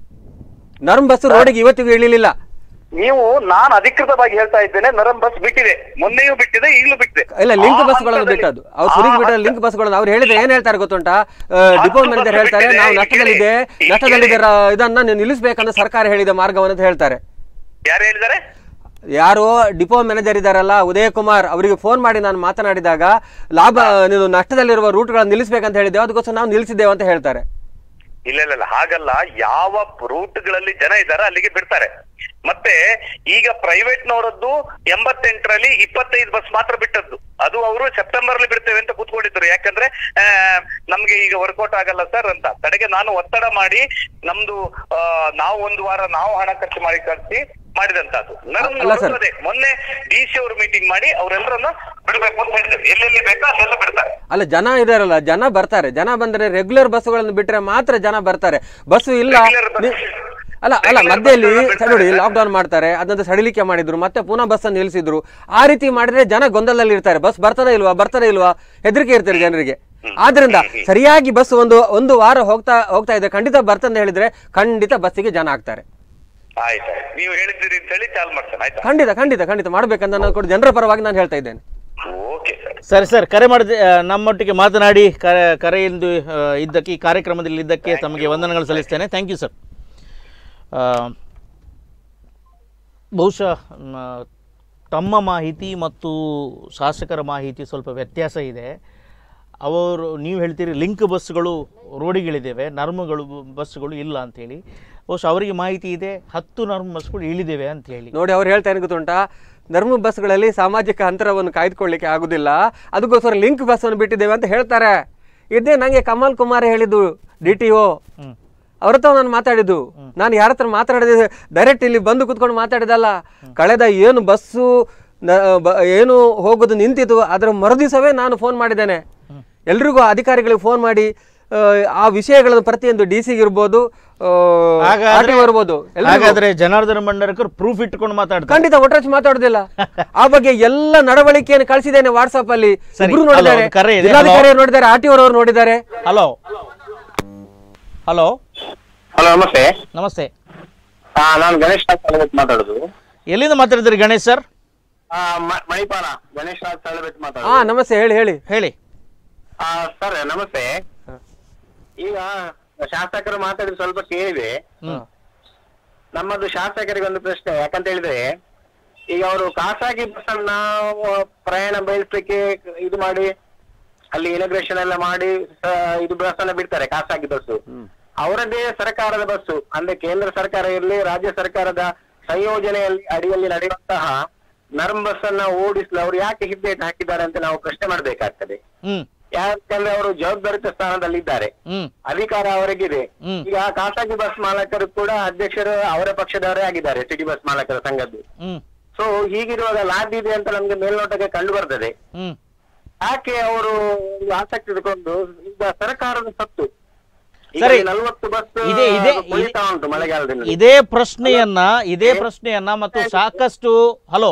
ನರ್ಮ್ ಬಸ್ ರೋಡಿಗೆ ಇವತ್ತಿಗೂ ಇಳಿಲಿಲ್ಲ ನೀವು ನಾನು ಅಧಿಕೃತವಾಗಿ ಹೇಳ್ತಾ ಇದ್ದೇನೆ ನರಂ ಬಸ್ ಬಿಟ್ಟಿದೆ ಮೊನ್ನೆಯೂ ಬಿಟ್ಟಿದೆ ಈಗಲೂ ಬಿಟ್ಟಿದೆ ಇಲ್ಲ ಲಿಂಕ್ ಆ ಬಸ್ಗಳನ್ನು ಹಂತದಲ್ಲಿ- ಬಿಟ್ಟದ್ದು ಅವ್ರು ಸುರಿಗೆ ಆ ಬಿಟ್ಟ ಹಂತ- ಲಿಂಕ್ ಬಸ್ಗಳನ್ನು ಅವ್ರು ಹೇಳಿದ್ರೆ ಏನ್ ಹೇಳ್ತಾರೆ ಗೊತ್ತುಂಟಾ ಡಿಪೋ ಹತ್ತು ಮ್ಯಾನೇಜರ್ ಬಸ್ ಹೇಳ್ತಾರೆ ಬಿಟ್ಟಿದೆ, ನಾವು ಈಗ ನಷ್ಟದಲ್ಲಿದೆ ಕೇಳಿ, ನಷ್ಟದಲ್ಲಿದೆ ಈಗ ರ- ಇದನ್ನ ನೀವು ನಿಲ್ಲಿಸ್ಬೇಕಂತ ಸರ್ಕಾರ ಹೇಳಿದ ಮಾರ್ಗವನ್ನು ಅಂತ ಹೇಳ್ತಾರೆ ಯಾರು ಹೇಳಿದ್ದಾರೆ ಯಾರು ಡಿಪೋ ಮ್ಯಾನೇಜರ್ ಇದ್ದಾರಲ್ಲ ಉದಯ್ ಕುಮಾರ್ ಅವರಿಗೆ ಫೋನ್ ಮಾಡಿ ನಾನು ಮಾತನಾಡಿದಾಗ ಲಾಭ ನೀವು ನಷ್ಟದಲ್ಲಿರುವ ರೂಟ್ಗಳನ್ನು ನಿಲ್ಲಿಸ್ಬೇಕಂತ ಹೇಳಿದ್ದೇವೆ ಅದಕ್ಕೋಸ್ಕರ ನಾವು ನಿಲ್ಲಿಸಿದ್ದೇವೆ ಅಂತ ಹೇಳ್ತಾರೆ ಇಲ್ಲ ಇಲ್ಲ ಇಲ್ಲ ಹಾಗಲ್ಲ ಯಾವ ರೂಟ್ಗಳಲ್ಲಿ ಜನ ಇದ್ದಾರೆ ಅಲ್ಲಿಗೆ ಬಿಡ್ತಾರೆ ಮತ್ತೆ ಈಗ ಪ್ರೈವೇಟ್ ನವರದ್ದು ಎಂಬತ್ತೆಂಟರಲ್ಲಿ ಇಪ್ಪತ್ತೈದು ಬಸ್ ಮಾತ್ರ ಬಿಟ್ಟದ್ದು ಅದು ಅವರು ಸೆಪ್ಟೆಂಬರ್ ಅಲ್ಲಿ ಬಿಡ್ತೇವೆ ಅಂತ ಕೂತ್ಕೊಂಡಿದ್ರು ಯಾಕಂದ್ರೆ ಆ, ನಮ್ಗೆ ಈಗ ವರ್ಕೌಟ್ ಆಗಲ್ಲ ಸರ್ ಅಂತ ಕಡೆಗೆ ನಾನು ಒತ್ತಡ ಮಾಡಿ ನಮ್ದು ಆ, ನಾವು ಒಂದು ವಾರ ನಾವು ಹಣ ಖರ್ಚು ಮಾಡಿ ಖರ್ಚಿ ಮಾಡಿದಂತದ್ದು ನರಂ ಅಲ್ಲ ಸರ್. ಅದೇ ಮೊನ್ನೆ ಡಿ ಸಿ ಅವರು ಮೀಟಿಂಗ್ ಮಾಡಿ ಅವರೆಲ್ಲರನ್ನ ಬಿಡ್ಬೇಕು ಅಂತ ಹೇಳಿದ್ರು ಎಲ್ಲೆಲ್ಲಿ ಬೇಕೋ ಅಲ್ಲೆಲ್ಲ ಬಿಡ್ತಾರೆ ಅಲ್ಲ ಜನ ಇದಾರಲ್ಲ ಜನ ಬರ್ತಾರೆ ಜನ ಬಂದ್ರೆ ರೆಗ್ಯುಲರ್ ಬಸ್ಗಳನ್ನು ಬಿಟ್ರೆ ಮಾತ್ರ ಜನ ಬರ್ತಾರೆ ಬಸ್ಸು ಇಲ್ಲ Regular bus- ನಿ- ಅಲ್ಲ ಅಲ್ಲ regular ಮಧ್ಯೆಯಲ್ಲಿ bus ಅನ್ನ ಸ- ನೋಡಿ ಬಿಡ್ತಾರೆ. ಲಾಕ್ ಡೌನ್ ಮಾಡ್ತಾರೆ ಅದನ್ನ ಸಡಿಲಿಕೆ ಮಾಡಿದ್ರು ಮತ್ತೆ ಪುನಃ ಬಸ್ ಅನ್ನು ನಿಲ್ಲಿಸಿದ್ರು ಆ ರೀತಿ ಮಾಡಿದ್ರೆ ಜನ ಗೊಂದಲದಲ್ಲಿ ಇರ್ತಾರೆ ಬಸ್ ಬರ್ತದೆ ಇಲ್ವಾ ಬರ್ತದೆ ಇಲ್ವಾ ಹೆದರಿಕೆ ಇರ್ತಾರೆ ಜನರಿಗೆ ಆದ್ರಿಂದ ಸರಿಯಾಗಿ ಬಸ್ ಒಂದು ಒಂದು ವಾರ ಹೋಗ್ತಾ ಹೋಗ್ತಾ ಇದೆ ಖಂಡಿತ ಬರ್ತಂತ ಹೇಳಿದ್ರೆ ಖಂಡಿತ ಬಸ್ಸಿಗೆ ಜನ ಆಗ್ತಾರೆ ಆಯ್ತು ನೀವು ಹೇಳಿದ್ದೀರಿ ಅಂತ ಹೇಳಿ ಚಾಲು ಮಾಡ್ತೇನೆ ಆಯ್ತಾ ಖಂಡಿತ ಖಂಡಿತ ಖಂಡಿತ ಮಾಡ್ಬೇಕಂತ ನಾನು ಕೂಡ ಜನರ ಪರವಾಗಿ ನಾನು ಹೇಳ್ತಾ ಇದ್ದೇನೆ ಓಕೆ ಸರ್ ಸರಿ ಸರ್ ಕರೆ ಮಾಡಿದ ಆ, ನಮ್ಮೊಟ್ಟಿಗೆ ಮಾತನಾಡಿ ಕರೆ ಕರೆಯಿಂದ ಆ, ಇದ್ದಕ್ಕೆ ಈ ಕಾರ್ಯಕ್ರಮದಲ್ಲಿ ಇದ್ದಕ್ಕೆ ತಮಗೆ ವಂದನೆಗಳು ಸಲ್ಲಿಸ್ತೇನೆ ಥ್ಯಾಂಕ್ ಯು ಸರ್ ಬಹುಶಃ ಮ, ತಮ್ಮ ಮಾಹಿತಿ ಮತ್ತು ಶಾಸಕರ ಮಾಹಿತಿ ಸ್ವಲ್ಪ ವ್ಯತ್ಯಾಸ ಇದೆ ಅವರು ನೀವು ಹೇಳ್ತೀರಿ ಲಿಂಕ್ ಬಸ್ಗಳು ರೋಡಿಗಿಳಿದ್ದೇವೆ ನರ್ಮಗಳು ಬಸ್ಗಳು ಇಲ್ಲ ಅಂಥೇಳಿ ಬಹುಶಃ ಅವರಿಗೆ ಮಾಹಿತಿ ಇದೆ ಹತ್ತು ನರ್ಮ್ ಬಸ್ಗಳು ಇಳಿದೇವೆ ಅಂಥೇಳಿ ನೋಡಿ ಅವ್ರು ಹೇಳ್ತಾ ಏನು ಗೊತ್ತುಂಟಾ ಧರ್ಮ ಬಸ್ಗಳಲ್ಲಿ ಸಾಮಾಜಿಕ ಅಂತರವನ್ನು ಕಾಯ್ದುಕೊಳ್ಳಿಕ್ಕೆ ಆಗುದಿಲ್ಲ ಅದಕ್ಕೋಸ್ಕರ ಲಿಂಕ್ ಬಸ್ ಅನ್ನು ಬಿಟ್ಟಿದ್ದೇವೆ ಅಂತ ಹೇಳ್ತಾರೆ ಇದೇ ನಂಗೆ ಕಮಲ್ ಕುಮಾರ್ ಹೇಳಿದ್ದು ಡಿ ಟಿ ಒ ಅವ್ರ ಹತ್ರ ನಾನು ಮಾತಾಡಿದ್ದು ನಾನು ಯಾರ ಹತ್ರ ಮಾತಾಡಿದೆ ಡೈರೆಕ್ಟ್ ಇಲ್ಲಿ ಬಂದು ಕುತ್ಕೊಂಡು ಮಾತಾಡಿದಲ್ಲ ಕಳೆದ ಏನು ಬಸ್ಸು ನ- ಬ- ಏನು ಹೋಗೋದು ನಿಂತಿತು ಅದರ ಮರುದಿವಸವೇ ನಾನು ಫೋನ್ ಮಾಡಿದ್ದೇನೆ ಎಲ್ರಿಗೂ ಅಧಿಕಾರಿಗಳಿಗೆ ಫೋನ್ ಮಾಡಿ ಆ, ಆ ವಿಷಯಗಳನ್ನು ಪ್ರತಿಯೊಂದು ಡಿ ಸಿಗೆ ಇರ್ಬೋದು ಹಾಗಾದ್ರೆ- RTO ಇರ್ಬೋದು ಎಲ್ರಿಗೂ- ಹಾಗಾದ್ರೆ ಜನಾರ್ದನ ಭಂಡಾರಕರ್ ಪ್ರೂಫ್ ಇಟ್ಕೊಂಡು ಮಾತಾಡ್ತಾರೆ ಖಂಡಿತ ಒಟ್ಟಾಚಿ ಮಾತಾಡೋದಿಲ್ಲ ಆ ಬಗ್ಗೆ ಎಲ್ಲ ನಡವಳಿಕೆಯನ್ನು ಕಳಿಸಿದ್ದೇನೆ ವಾಟ್ಸ್ಆಪ್ ಅಲ್ಲಿ ಸರಿ, ಇಬ್ರು ಅಲ್ಲ, ನೋಡಿದ್ದಾರೆ ಒಂದು ಕರೆ ಇದೆ. ಜಿಲ್ಲಾಧಿಕಾರಿ ನೋಡಿದ್ದಾರೆ ಆರ್ ಟಿ ಅವರು ನೋಡಿದ್ದಾರೆ ಹಲೋ ಹಲೋ ಹಲೋ ನಮಸ್ತೆ ನಮಸ್ತೆ ಹಾ ನಾನು ಗಣೇಶ್ ರಾಜ್ ತಳಬೆಟ್ ಮಾತಾಡುದು ಎಲ್ಲಿಂದ ಮಾತಾಡಿದ್ರಿ ಗಣೇಶ್ ಸರ್ ಆ, ಮ- ಮಣಿಪಾಲ ಗಣೇಶ್ ರಾಜ್ ತಳಬೆಟ್ ಹಾ ಮಾತಾಡುದು ನಮಸ್ತೆ ಹೇಳಿ ಹೇಳಿ ಹೇಳಿ ಆ, ಸರ್ ನಮಸ್ತೆ ಈಗ ಶಾಸಕರು ಮಾತಾಡಿದ ಸ್ವಲ್ಪ ಕೇಳಿದೆ ಹ್ಮ್ ನಮ್ಮದು ಶಾಸಕರಿಗೆ ಒಂದು ಪ್ರಶ್ನೆ ಯಾಕಂತ ಹೇಳಿದ್ರೆ ಈಗ ಅವರು ಖಾಸಗಿ ಬಸ್ ಅನ್ನ ಆ, ಪ್ರಯಾಣ ಬೆಳೆಸಲಿಕ್ಕೆ ಇದು ಮಾಡಿ ಅಲ್ಲಿ ಇನಾಗ್ರೇಷನ್ ಎಲ್ಲ ಮಾಡಿ ಆ, ಇದು ಬಸ್ ಅನ್ನ ಬಿಡ್ತಾರೆ ಖಾಸಗಿ ಬಸ್ ಅವರದ್ದೇ ಸರ್ಕಾರದ ಬಸ್ಸು ಅಂದ್ರೆ ಕೇಂದ್ರ ಸರ್ಕಾರ ಇರಲಿ ರಾಜ್ಯ ಸರ್ಕಾರದ ಸಂಯೋಜನೆಯಲ್ಲಿ ಅಡಿಯಲ್ಲಿ ನಡೆಯುವಂತಹ ನರ್ಮ್ ಬಸ್ ಅನ್ನ ಓಡಿಸಲು ಅವರು ಯಾಕೆ ಹಿದ್ದೇಟು ಹಾಕಿದ್ದಾರೆ ಅಂತ ನಾವು ಪ್ರಶ್ನೆ ಮಾಡಬೇಕಾಗ್ತದೆ ಹ್ಮ್ ಯಾಕಂದ್ರೆ ಅವರು ಜವಾಬ್ದಾರಿತ ಸ್ಥಾನದಲ್ಲಿದ್ದಾರೆ ಹ್ಮ್ ಅಧಿಕಾರ ಅವರಿಗಿದೆ ಹ್ಮ್. ಈಗ ಖಾಸಗಿ ಬಸ್ ಮಾಲಕರು ಕೂಡ ಅಧ್ಯಕ್ಷರು ಅವರ ಪಕ್ಷದವರೇ ಆಗಿದ್ದಾರೆ ಸಿಟಿ ಬಸ್ ಮಾಲಕರ ಸಂಘದ್ದು ಹ್ಮ್ ಸೊ ಹೀಗಿರುವಾಗ ಲಾಭ ಇದೆ ಅಂತ ನಮ್ಗೆ ಮೇಲ್ನೋಟಕ್ಕೆ ಕಂಡು ಬರ್ತದೆ ಹ್ಮ್ ಯಾಕೆ ಅವರು ಒಂದು ಆಸಕ್ತಿ ತಗೊಂಡು ಈಗ ಸರ್ಕಾರದ ಸತ್ತು ಈಗ ಸರಿ. ಈ ನಲ್ವತ್ತು ಬಸ್ ಇದೆ- ಇದೆ- ಕುಳಿತಾ ಉಂಟು ಮಳೆಗಾಲದಲ್ಲಿ ಇದೇ ಪ್ರಶ್ನೆಯನ್ನ ಇದೇ ಪ್ರಶ್ನೆಯನ್ನ ಮತ್ತು ಸಾಕಷ್ಟು ಹಲೋ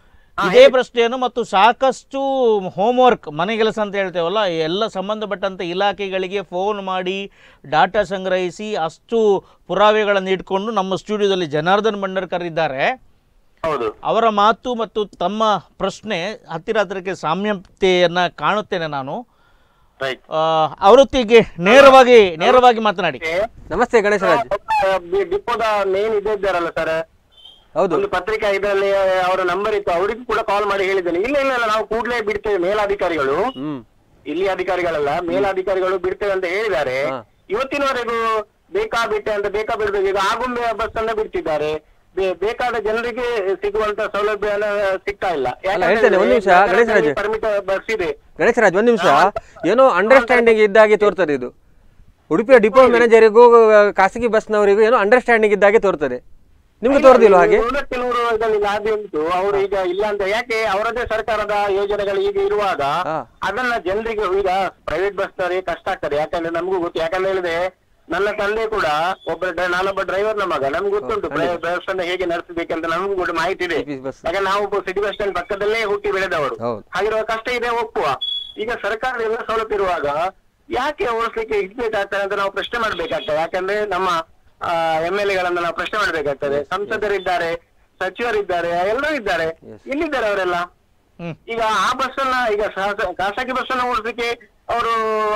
ಇದೇ ಪ್ರಶ್ನೆಯನ್ನು ಮತ್ತು ಸಾಕಷ್ಟು ಹೋಮ್ವರ್ಕ್ ಮನೆ ಕೆಲಸ ಅಂತ ಹೇಳ್ತೇವಲ್ಲ ಎಲ್ಲ ಸಂಬಂಧಪಟ್ಟಂತ ಇಲಾಖೆಗಳಿಗೆ ಫೋನ್ ಮಾಡಿ ಡಾಟಾ ಸಂಗ್ರಹಿಸಿ ಅಷ್ಟು ಪುರಾವೆಗಳನ್ನು ಇಟ್ಕೊಂಡು ನಮ್ಮ ಸ್ಟುಡಿಯೋದಲ್ಲಿ ಜನಾರ್ದನ್ ಭಂಡಾರ್ಕರ್ ಇದ್ದಾರೆ ಹೌದು ಅವರ ಮಾತು ಮತ್ತು ತಮ್ಮ ಪ್ರಶ್ನೆ ಹತ್ತಿರ ಹತ್ತಿರಕ್ಕೆ ಸಾಮ್ಯತೆಯನ್ನ ಕಾಣುತ್ತೇನೆ ನಾನು ರೈಟ್ ಆ, ಅವರೊತ್ತಿಗೆ ನೇರವಾಗಿ ನೇರವಾಗಿ ಮಾತನಾಡಿ ನಮಸ್ತೆ ಗಣೇಶ ರಾಜ್ ಡಿಪೋದ ಮೇನ್ ಇದೇ ಇದ್ದಾರಲ್ಲ ಸರ್ ಹೌದು ಒಂದು ಪತ್ರಿಕಾ ಇದರಲ್ಲಿ ಅವರ ನಂಬರ್ ಇತ್ತು ಅವರಿಗೂ ಕೂಡ ಕಾಲ್ ಮಾಡಿ ಹೇಳಿದ್ದೇನೆ ಇಲ್ಲ ಇಲ್ಲ ಇಲ್ಲ, ನಾವು ಕೂಡಲೇ ಬಿಡ್ತೇವೆ ಮೇಲಾಧಿಕಾರಿಗಳು ಹ್ಮ್ ಇಲ್ಲಿ ಅಧಿಕಾರಿಗಳಲ್ಲ ಮೇಲಾಧಿಕಾರಿಗಳು ಬಿಡ್ತೇವೆ ಅಂತ ಹೇಳಿದ್ದಾರೆ ಹಾ. ಇವತ್ತಿನವರೆಗೂ ಬೇಕಾ ಬಿಟ್ಟೆ ಅಂತ ಬೇಕಾ ಬಿಡ್ಬೇಕು ಈಗ ಆಗುಂಬೆ ಬಸ್ ಅನ್ನ ಬಿಡ್ತಿದ್ದಾರೆ ಬೇ- ಬೇಕಾದ ಜನರಿಗೆ ಸಿಗುವಂತ ಸೌಲಭ್ಯ ಸಿಗ್ತಾ ಇಲ್ಲ ಅಲ್ಲ, ಹೇಳ್ತೇನೆ, ಒಂದು ನಿಮಿಷ, ಗಣೇಶ್ ರಾಜ್. ಪರ್ಮಿಟ್ ಬಸ್ ಇದೆ ಗಣೇಶ ರಾಜ್ ಒಂದ್ ನಿಮಿಷ ಏನೋ ಅಂಡರ್ಸ್ಟ್ಯಾಂಡಿಂಗ್ ಇದ್ದಾಗೆ ತೋರ್ತದೆ ಇದು ಉಡುಪಿಯ ಡಿಪೋ ಮ್ಯಾನೇಜರಿಗೂ ಖಾಸಗಿ ಬಸ್ನವರಿಗೂ ಏನೋ ಅಂಡರ್ಸ್ಟ್ಯಾಂಡಿಂಗ್ ಇದ್ದಾಗೆ ತೋರ್ತದೆ ನಿಮ್ಗೆ ತೋರ್ದಿಲ್ಲ ಹಾಗೆ ನೂರಕ್ಕೆ ನೂರು ಇದರಲ್ಲಿ ಲಾಭ ಉಂಟು ಅವರು ಈಗ ಇಲ್ಲ ಅಂತ ಯಾಕೆ ಅವರದೇ ಸರ್ಕಾರದ ಯೋಜನೆಗಳು ಈಗ ಇರುವಾಗ ಹಾ. ಅದನ್ನ ಜನರಿಗೆ ಈಗ ಪ್ರೈವೇಟ್ ಬಸ್ ನವರಿಗೆ ಕಷ್ಟ ಆಗ್ತದೆ ಯಾಕಂದ್ರೆ ನಮಗೂ ಗೊತ್ತು ಯಾಕಂದ್ರೆ ಹೇಳಿದ್ರೆ ನನ್ನ ತಂದೆ ಕೂಡ ಒಬ್ಬ ಡ್ರೈ- ನಾನೊಬ್ಬ ಡ್ರೈವರ್ ನ ಮಗ ನಮ್ಗೆ ಗೊತ್ತುಂಟು ಪ್ರೈವೇಟ್ ಬಸ್ ಅನ್ನ ಹೇಗೆ ನಡೆಸಬೇಕಂತ ನಮಗೂ ಕೂಡ ಮಾಹಿತಿ ಇದೆ CP ಬಸ್. ಯಾಕಂದ್ರೆ ನಾವು ಸಿಟಿ ಬಸ್ ಸ್ಟ್ಯಾಂಡ್ ಪಕ್ಕದಲ್ಲೇ ಹುಟ್ಟಿ ಬೆಳೆದವರು ಹೌದು. ಹಾಗಿರುವ ಕಷ್ಟ ಇದೆ ಒಪ್ಪುವ ಈಗ ಸರ್ಕಾರದ ಎಲ್ಲ ಸವಲತ್ತು ಇರುವಾಗ ಯಾಕೆ ಓಡಿಸ್ಲಿಕ್ಕೆ ಹಿಡ್ಬೇಕಾಗ್ತದೆ ಅಂತ ನಾವು ಪ್ರಶ್ನೆ ಮಾಡ್ಬೇಕಾಗ್ತದೆ ಯಾಕಂದ್ರೆ ನಮ್ಮ ಎಂ ಎಲ್ ಎಗಳನ್ನ ನಾವು ಪ್ರಶ್ನೆ ಮಾಡ್ಬೇಕಾಗ್ತದೆ ಸಂಸದರಿದ್ದಾರೆ ಸಚಿವರಿದ್ದಾರೆ ಎಲ್ಲರೂ ಇದ್ದಾರೆ ಎಲ್ಲಿದ್ದಾರೆ ಅವರೆಲ್ಲ ಹ್ಮ್ ಈಗ ಆ ಬಸ್ ಅನ್ನ ಈಗ ಶಾಸ- ಖಾಸಗಿ ಬಸ್ ಅನ್ನ ಓಡಿಸ್ಲಿಕ್ಕೆ ಅವರು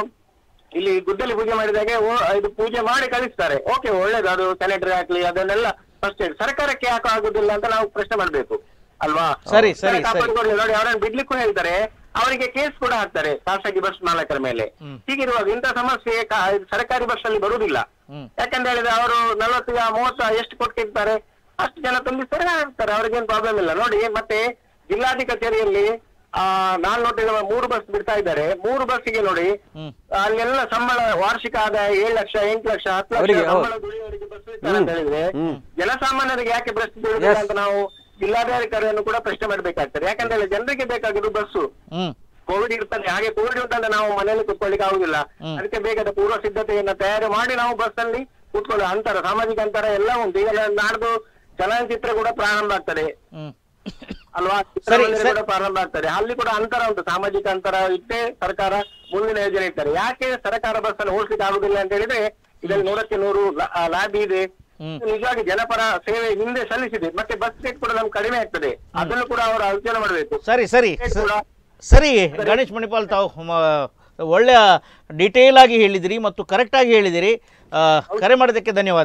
ಇಲ್ಲಿ ಗುದ್ದಲಿ ಪೂಜೆ ಮಾಡಿದಾಗೆ ಓ- ಇದು ಪೂಜೆ ಮಾಡಿ ಕಳಿಸ್ತಾರೆ ಓಕೆ ಒಳ್ಳೇದು ಅದು ಸ್ಯಾನಿಟರಿ ಹಾಕ್ಲಿ ಅದನ್ನೆಲ್ಲ ಫಸ್ಟ್ ಏಡ್ ಸರ್ಕಾರಕ್ಕೆ ಯಾಕೆ ಆಗುದಿಲ್ಲ ಅಂತ ನಾವು ಪ್ರಶ್ನೆ ಮಾಡ್ಬೇಕು ಅಲ್ವಾ ಸರಿ, ಸರಿ, ಸರ್ಕಾರ ಕಾಪಾಡಿಕೊಳ್ಳಿ. ನೋಡಿ ಅವರನ್ನು ಬಿಡ್ಲಿಕ್ಕೂ ಹೇಳ್ತಾರೆ ಅವರಿಗೆ ಕೇಸ್ ಕೂಡ ಹಾಕ್ತಾರೆ ಖಾಸಗಿ ಬಸ್ ಮಾಲಕರ ಮೇಲೆ ಹೀಗಿರುವಾಗ ಇಂಥ ಸಮಸ್ಯೆ ಕಾ- ಸರ್ಕಾರಿ ಬಸ್ ಅಲ್ಲಿ ಬರುವುದಿಲ್ಲ ಹ್ಮ್. ಯಾಕಂತ ಹೇಳಿದ್ರೆ ಅವರು ನಲವತ್ತು ಮೂವತ್ತು ಎಷ್ಟು ಕೊಟ್ಟಿರ್ತಾರೆ ಅಷ್ಟು ಜನ ತುಂಬಿಸ್ತಾರೆ ಹಾಕ್ತಾರೆ ಅವ್ರಿಗೇನು ಪ್ರಾಬ್ಲಮ್ ಇಲ್ಲ ನೋಡಿ ಮತ್ತೆ ಜಿಲ್ಲಾಧಿಕಾರಿ ಕಚೇರಿಯಲ್ಲಿ ಆ ನಾನ್ ನೋಟಿರುವ ಮೂರು ಬಸ್ ಬಿಡ್ತಾ ಇದ್ದಾರೆ ಮೂರು ಬಸ್ಸಿಗೆ ನೋಡಿ ಹ್ಮ್. ಅಲ್ಲೆಲ್ಲ ಸಂಬಳ ವಾರ್ಷಿಕ ಆದಾಯ ಏಳು ಲಕ್ಷ ಎಂಟು ಲಕ್ಷ ಹತ್ತು ಲಕ್ಷ ಅವರಿಗೆ, ಹೌದು. ಸಂಬಳ ದುಡಿಯೋರಿಗೆ ಬಸ್ ಇರ್ತಾರೆ ಅಂತ ಹೇಳಿದ್ರೆ ಜನಸಾಮಾನ್ಯರಿಗೆ ಯಾಕೆ ಬಸ್ ಬೀಳುದಿಲ್ಲ Yes. ಅಂತ ನಾವು ಜಿಲ್ಲಾಧಿಕಾರಿಯನ್ನು ಕೂಡ ಪ್ರಶ್ನೆ ಮಾಡ್ಬೇಕಾಗ್ತದೆ ಯಾಕಂದ್ರೆ ಜನರಿಗೆ ಬೇಕಾಗಿದ್ದು ಬಸ್ಸು ಹ್ಮ್ ಕೋವಿಡ್ ಇರ್ತದೆ ಹಾಗೆ ಕೋವಿಡ್ ಉಂಟಂದ್ರೆ ನಾವು ಮನೆಯಲ್ಲಿ ಕುತ್ಕೊಳ್ಳಿಕ್ಕೆ ಆಗುದಿಲ್ಲ ಅದಕ್ಕೆ ಬೇಕಾದ ಪೂರ್ವ ಸಿದ್ಧತೆಯನ್ನ ತಯಾರು ಮಾಡಿ ನಾವು ಬಸ್ ಅಲ್ಲಿ ಕೂತ್ಕೊಳ್ಳೋ ಅಂತರ ಸಾಮಾಜಿಕ ಅಂತರ ಎಲ್ಲ ಉಂಟು ಈಗ ನಾಡ್ದು ಚಲನಚಿತ್ರ ಕೂಡ ಪ್ರಾರಂಭ ಆಗ್ತದೆ ಹ್ಮ್ ಅಲ್ವಾ ಚಿತ್ರಮಂದಿರ ಕೂಡ ಪ್ರಾರಂಭ ಆಗ್ತದೆ ಅಲ್ಲಿ ಕೂಡ ಅಂತರ ಉಂಟು ಸಾಮಾಜಿಕ ಅಂತರ ಇಟ್ಟೆ ಸರ್ಕಾರ ಮುಂದಿನ ಯೋಜನೆ ಇರ್ತಾರೆ ಯಾಕೆ ಸರ್ಕಾರ ಬಸ್ ಅನ್ನು ಓಡಿಸ್ಲಿಕ್ಕೆ ಆಗುದಿಲ್ಲ ಅಂತ ಹೇಳಿದ್ರೆ ಇದರಲ್ಲಿ ನೂರಕ್ಕೆ ನೂರು ಲಾ- ಆ, ಲಾಭಿ ಇದೆ ಹ್ಮ್. ನಿಜವಾಗಿ ಜನಪರ ಸೇವೆ ಹಿಂದೆ ಸಲ್ಲಿಸಿದೆ ಮತ್ತೆ ಬಸ್ ರೇಟ್ ಕೂಡ ನಮ್ಗೆ ಕಡಿಮೆ ಆಗ್ತದೆ ಅದನ್ನು ಕೂಡ ಅವರು ಆಲೋಚನೆ ಮಾಡಬೇಕು ಸರಿ ಸರಿ ರೇಟ್ ಸ- ಕೂಡ ಸರಿ ಗಣೇಶ್ ಮಣಿಪಾಲ್ ತಾವು ಮ- ಒಳ್ಳೆಯ ಡೀಟೇಲ್ ಆಗಿ ಹೇಳಿದಿರಿ ಮತ್ತು ಕರೆಕ್ಟಾಗಿ ಹೇಳಿದಿರಿ ಆ, ಕರೆ ಮಾಡಿದ್ದಕ್ಕೆ ಧನ್ಯವಾದ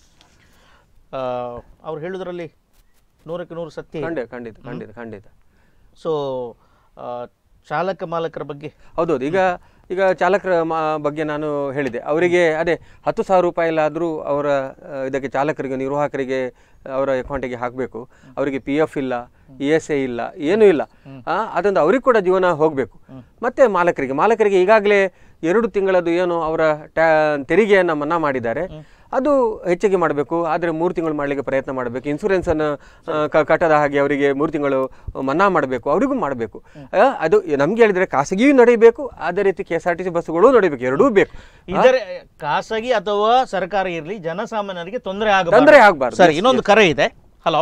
ಆ, ಅವ್ರು ಹೇಳುವುದರಲ್ಲಿ ನೂರಕ್ಕೆ ನೂರು ಸತ್ಯ ಇದೆ. ಖಂಡಿತ ಖಂಡಿತ ಖಂಡಿತ ಖಂಡಿತ ಸೊ ಆ, ಚಾಲಕ ಮಾಲಕರ ಬಗ್ಗೆ ಹೌದೌದು ಈಗ ಈಗ ಚಾಲಕರ ಮ- ಬಗ್ಗೆ ನಾನು ಹೇಳಿದೆ ಅವರಿಗೆ ಅದೇ ಹತ್ತು ಸಾವಿರ ರೂಪಾಯಿಲಾದರೂ ಅವರ ಆ, ಇದಕ್ಕೆ ಚಾಲಕರಿಗೆ ನಿರ್ವಾಹಕರಿಗೆ ಅವರ ಅಕೌಂಟಿಗೆ ಹಾಕಬೇಕು ಅವರಿಗೆ ಪಿ ಎಫ್ ಇಲ್ಲ ಇ ಎಸ್ ಎ ಇಲ್ಲ ಏನೂ ಇಲ್ಲ ಆ, ಅದೊಂದು ಅವ್ರಿಗೆ ಕೂಡ ಜೀವನ ಹೋಗಬೇಕು ಮತ್ತೆ ಮಾಲಕರಿಗೆ ಮಾಲಕರಿಗೆ ಈಗಾಗಲೇ ಎರಡು ತಿಂಗಳದ್ದು ಏನು ಅವರ ಟ್ಯಾ ತೆರಿಗೆಯನ್ನು ಮನ್ನಾ ಮಾಡಿದ್ದಾರೆ ಅದು ಹೆಚ್ಚಿಗೆ ಮಾಡಬೇಕು ಆದರೆ ಮೂರು ತಿಂಗಳು ಮಾಡಲಿಕ್ಕೆ ಪ್ರಯತ್ನ ಮಾಡಬೇಕು ಇನ್ಸೂರೆನ್ಸನ್ನು ಕಟ್ಟದ ಹಾಗೆ ಅವರಿಗೆ ಮೂರು ತಿಂಗಳು ಮನ್ನಾ ಮಾಡಬೇಕು ಅವರಿಗೂ ಮಾಡಬೇಕು ಅದು ನಮ್ಗೆ ಹೇಳಿದರೆ ಖಾಸಗಿಯೂ ನಡೀಬೇಕು ಅದೇ ರೀತಿ K S R T C ಬಸ್ಸುಗಳು ನಡೀಬೇಕು ಎರಡೂ ಬೇಕು ಇದರ ಖಾಸಗಿ ಅಥವಾ ಸರ್ಕಾರ ಇರಲಿ ಜನಸಾಮಾನ್ಯರಿಗೆ ತೊಂದರೆ ಆಗಬಾರ್ದು ತೊಂದರೆ ಆಗ್ಬಾರ್ದು. ಸರಿ Yes, ಇನ್ನೊಂದು ಕರೆ ಇದೆ ಹಲೋ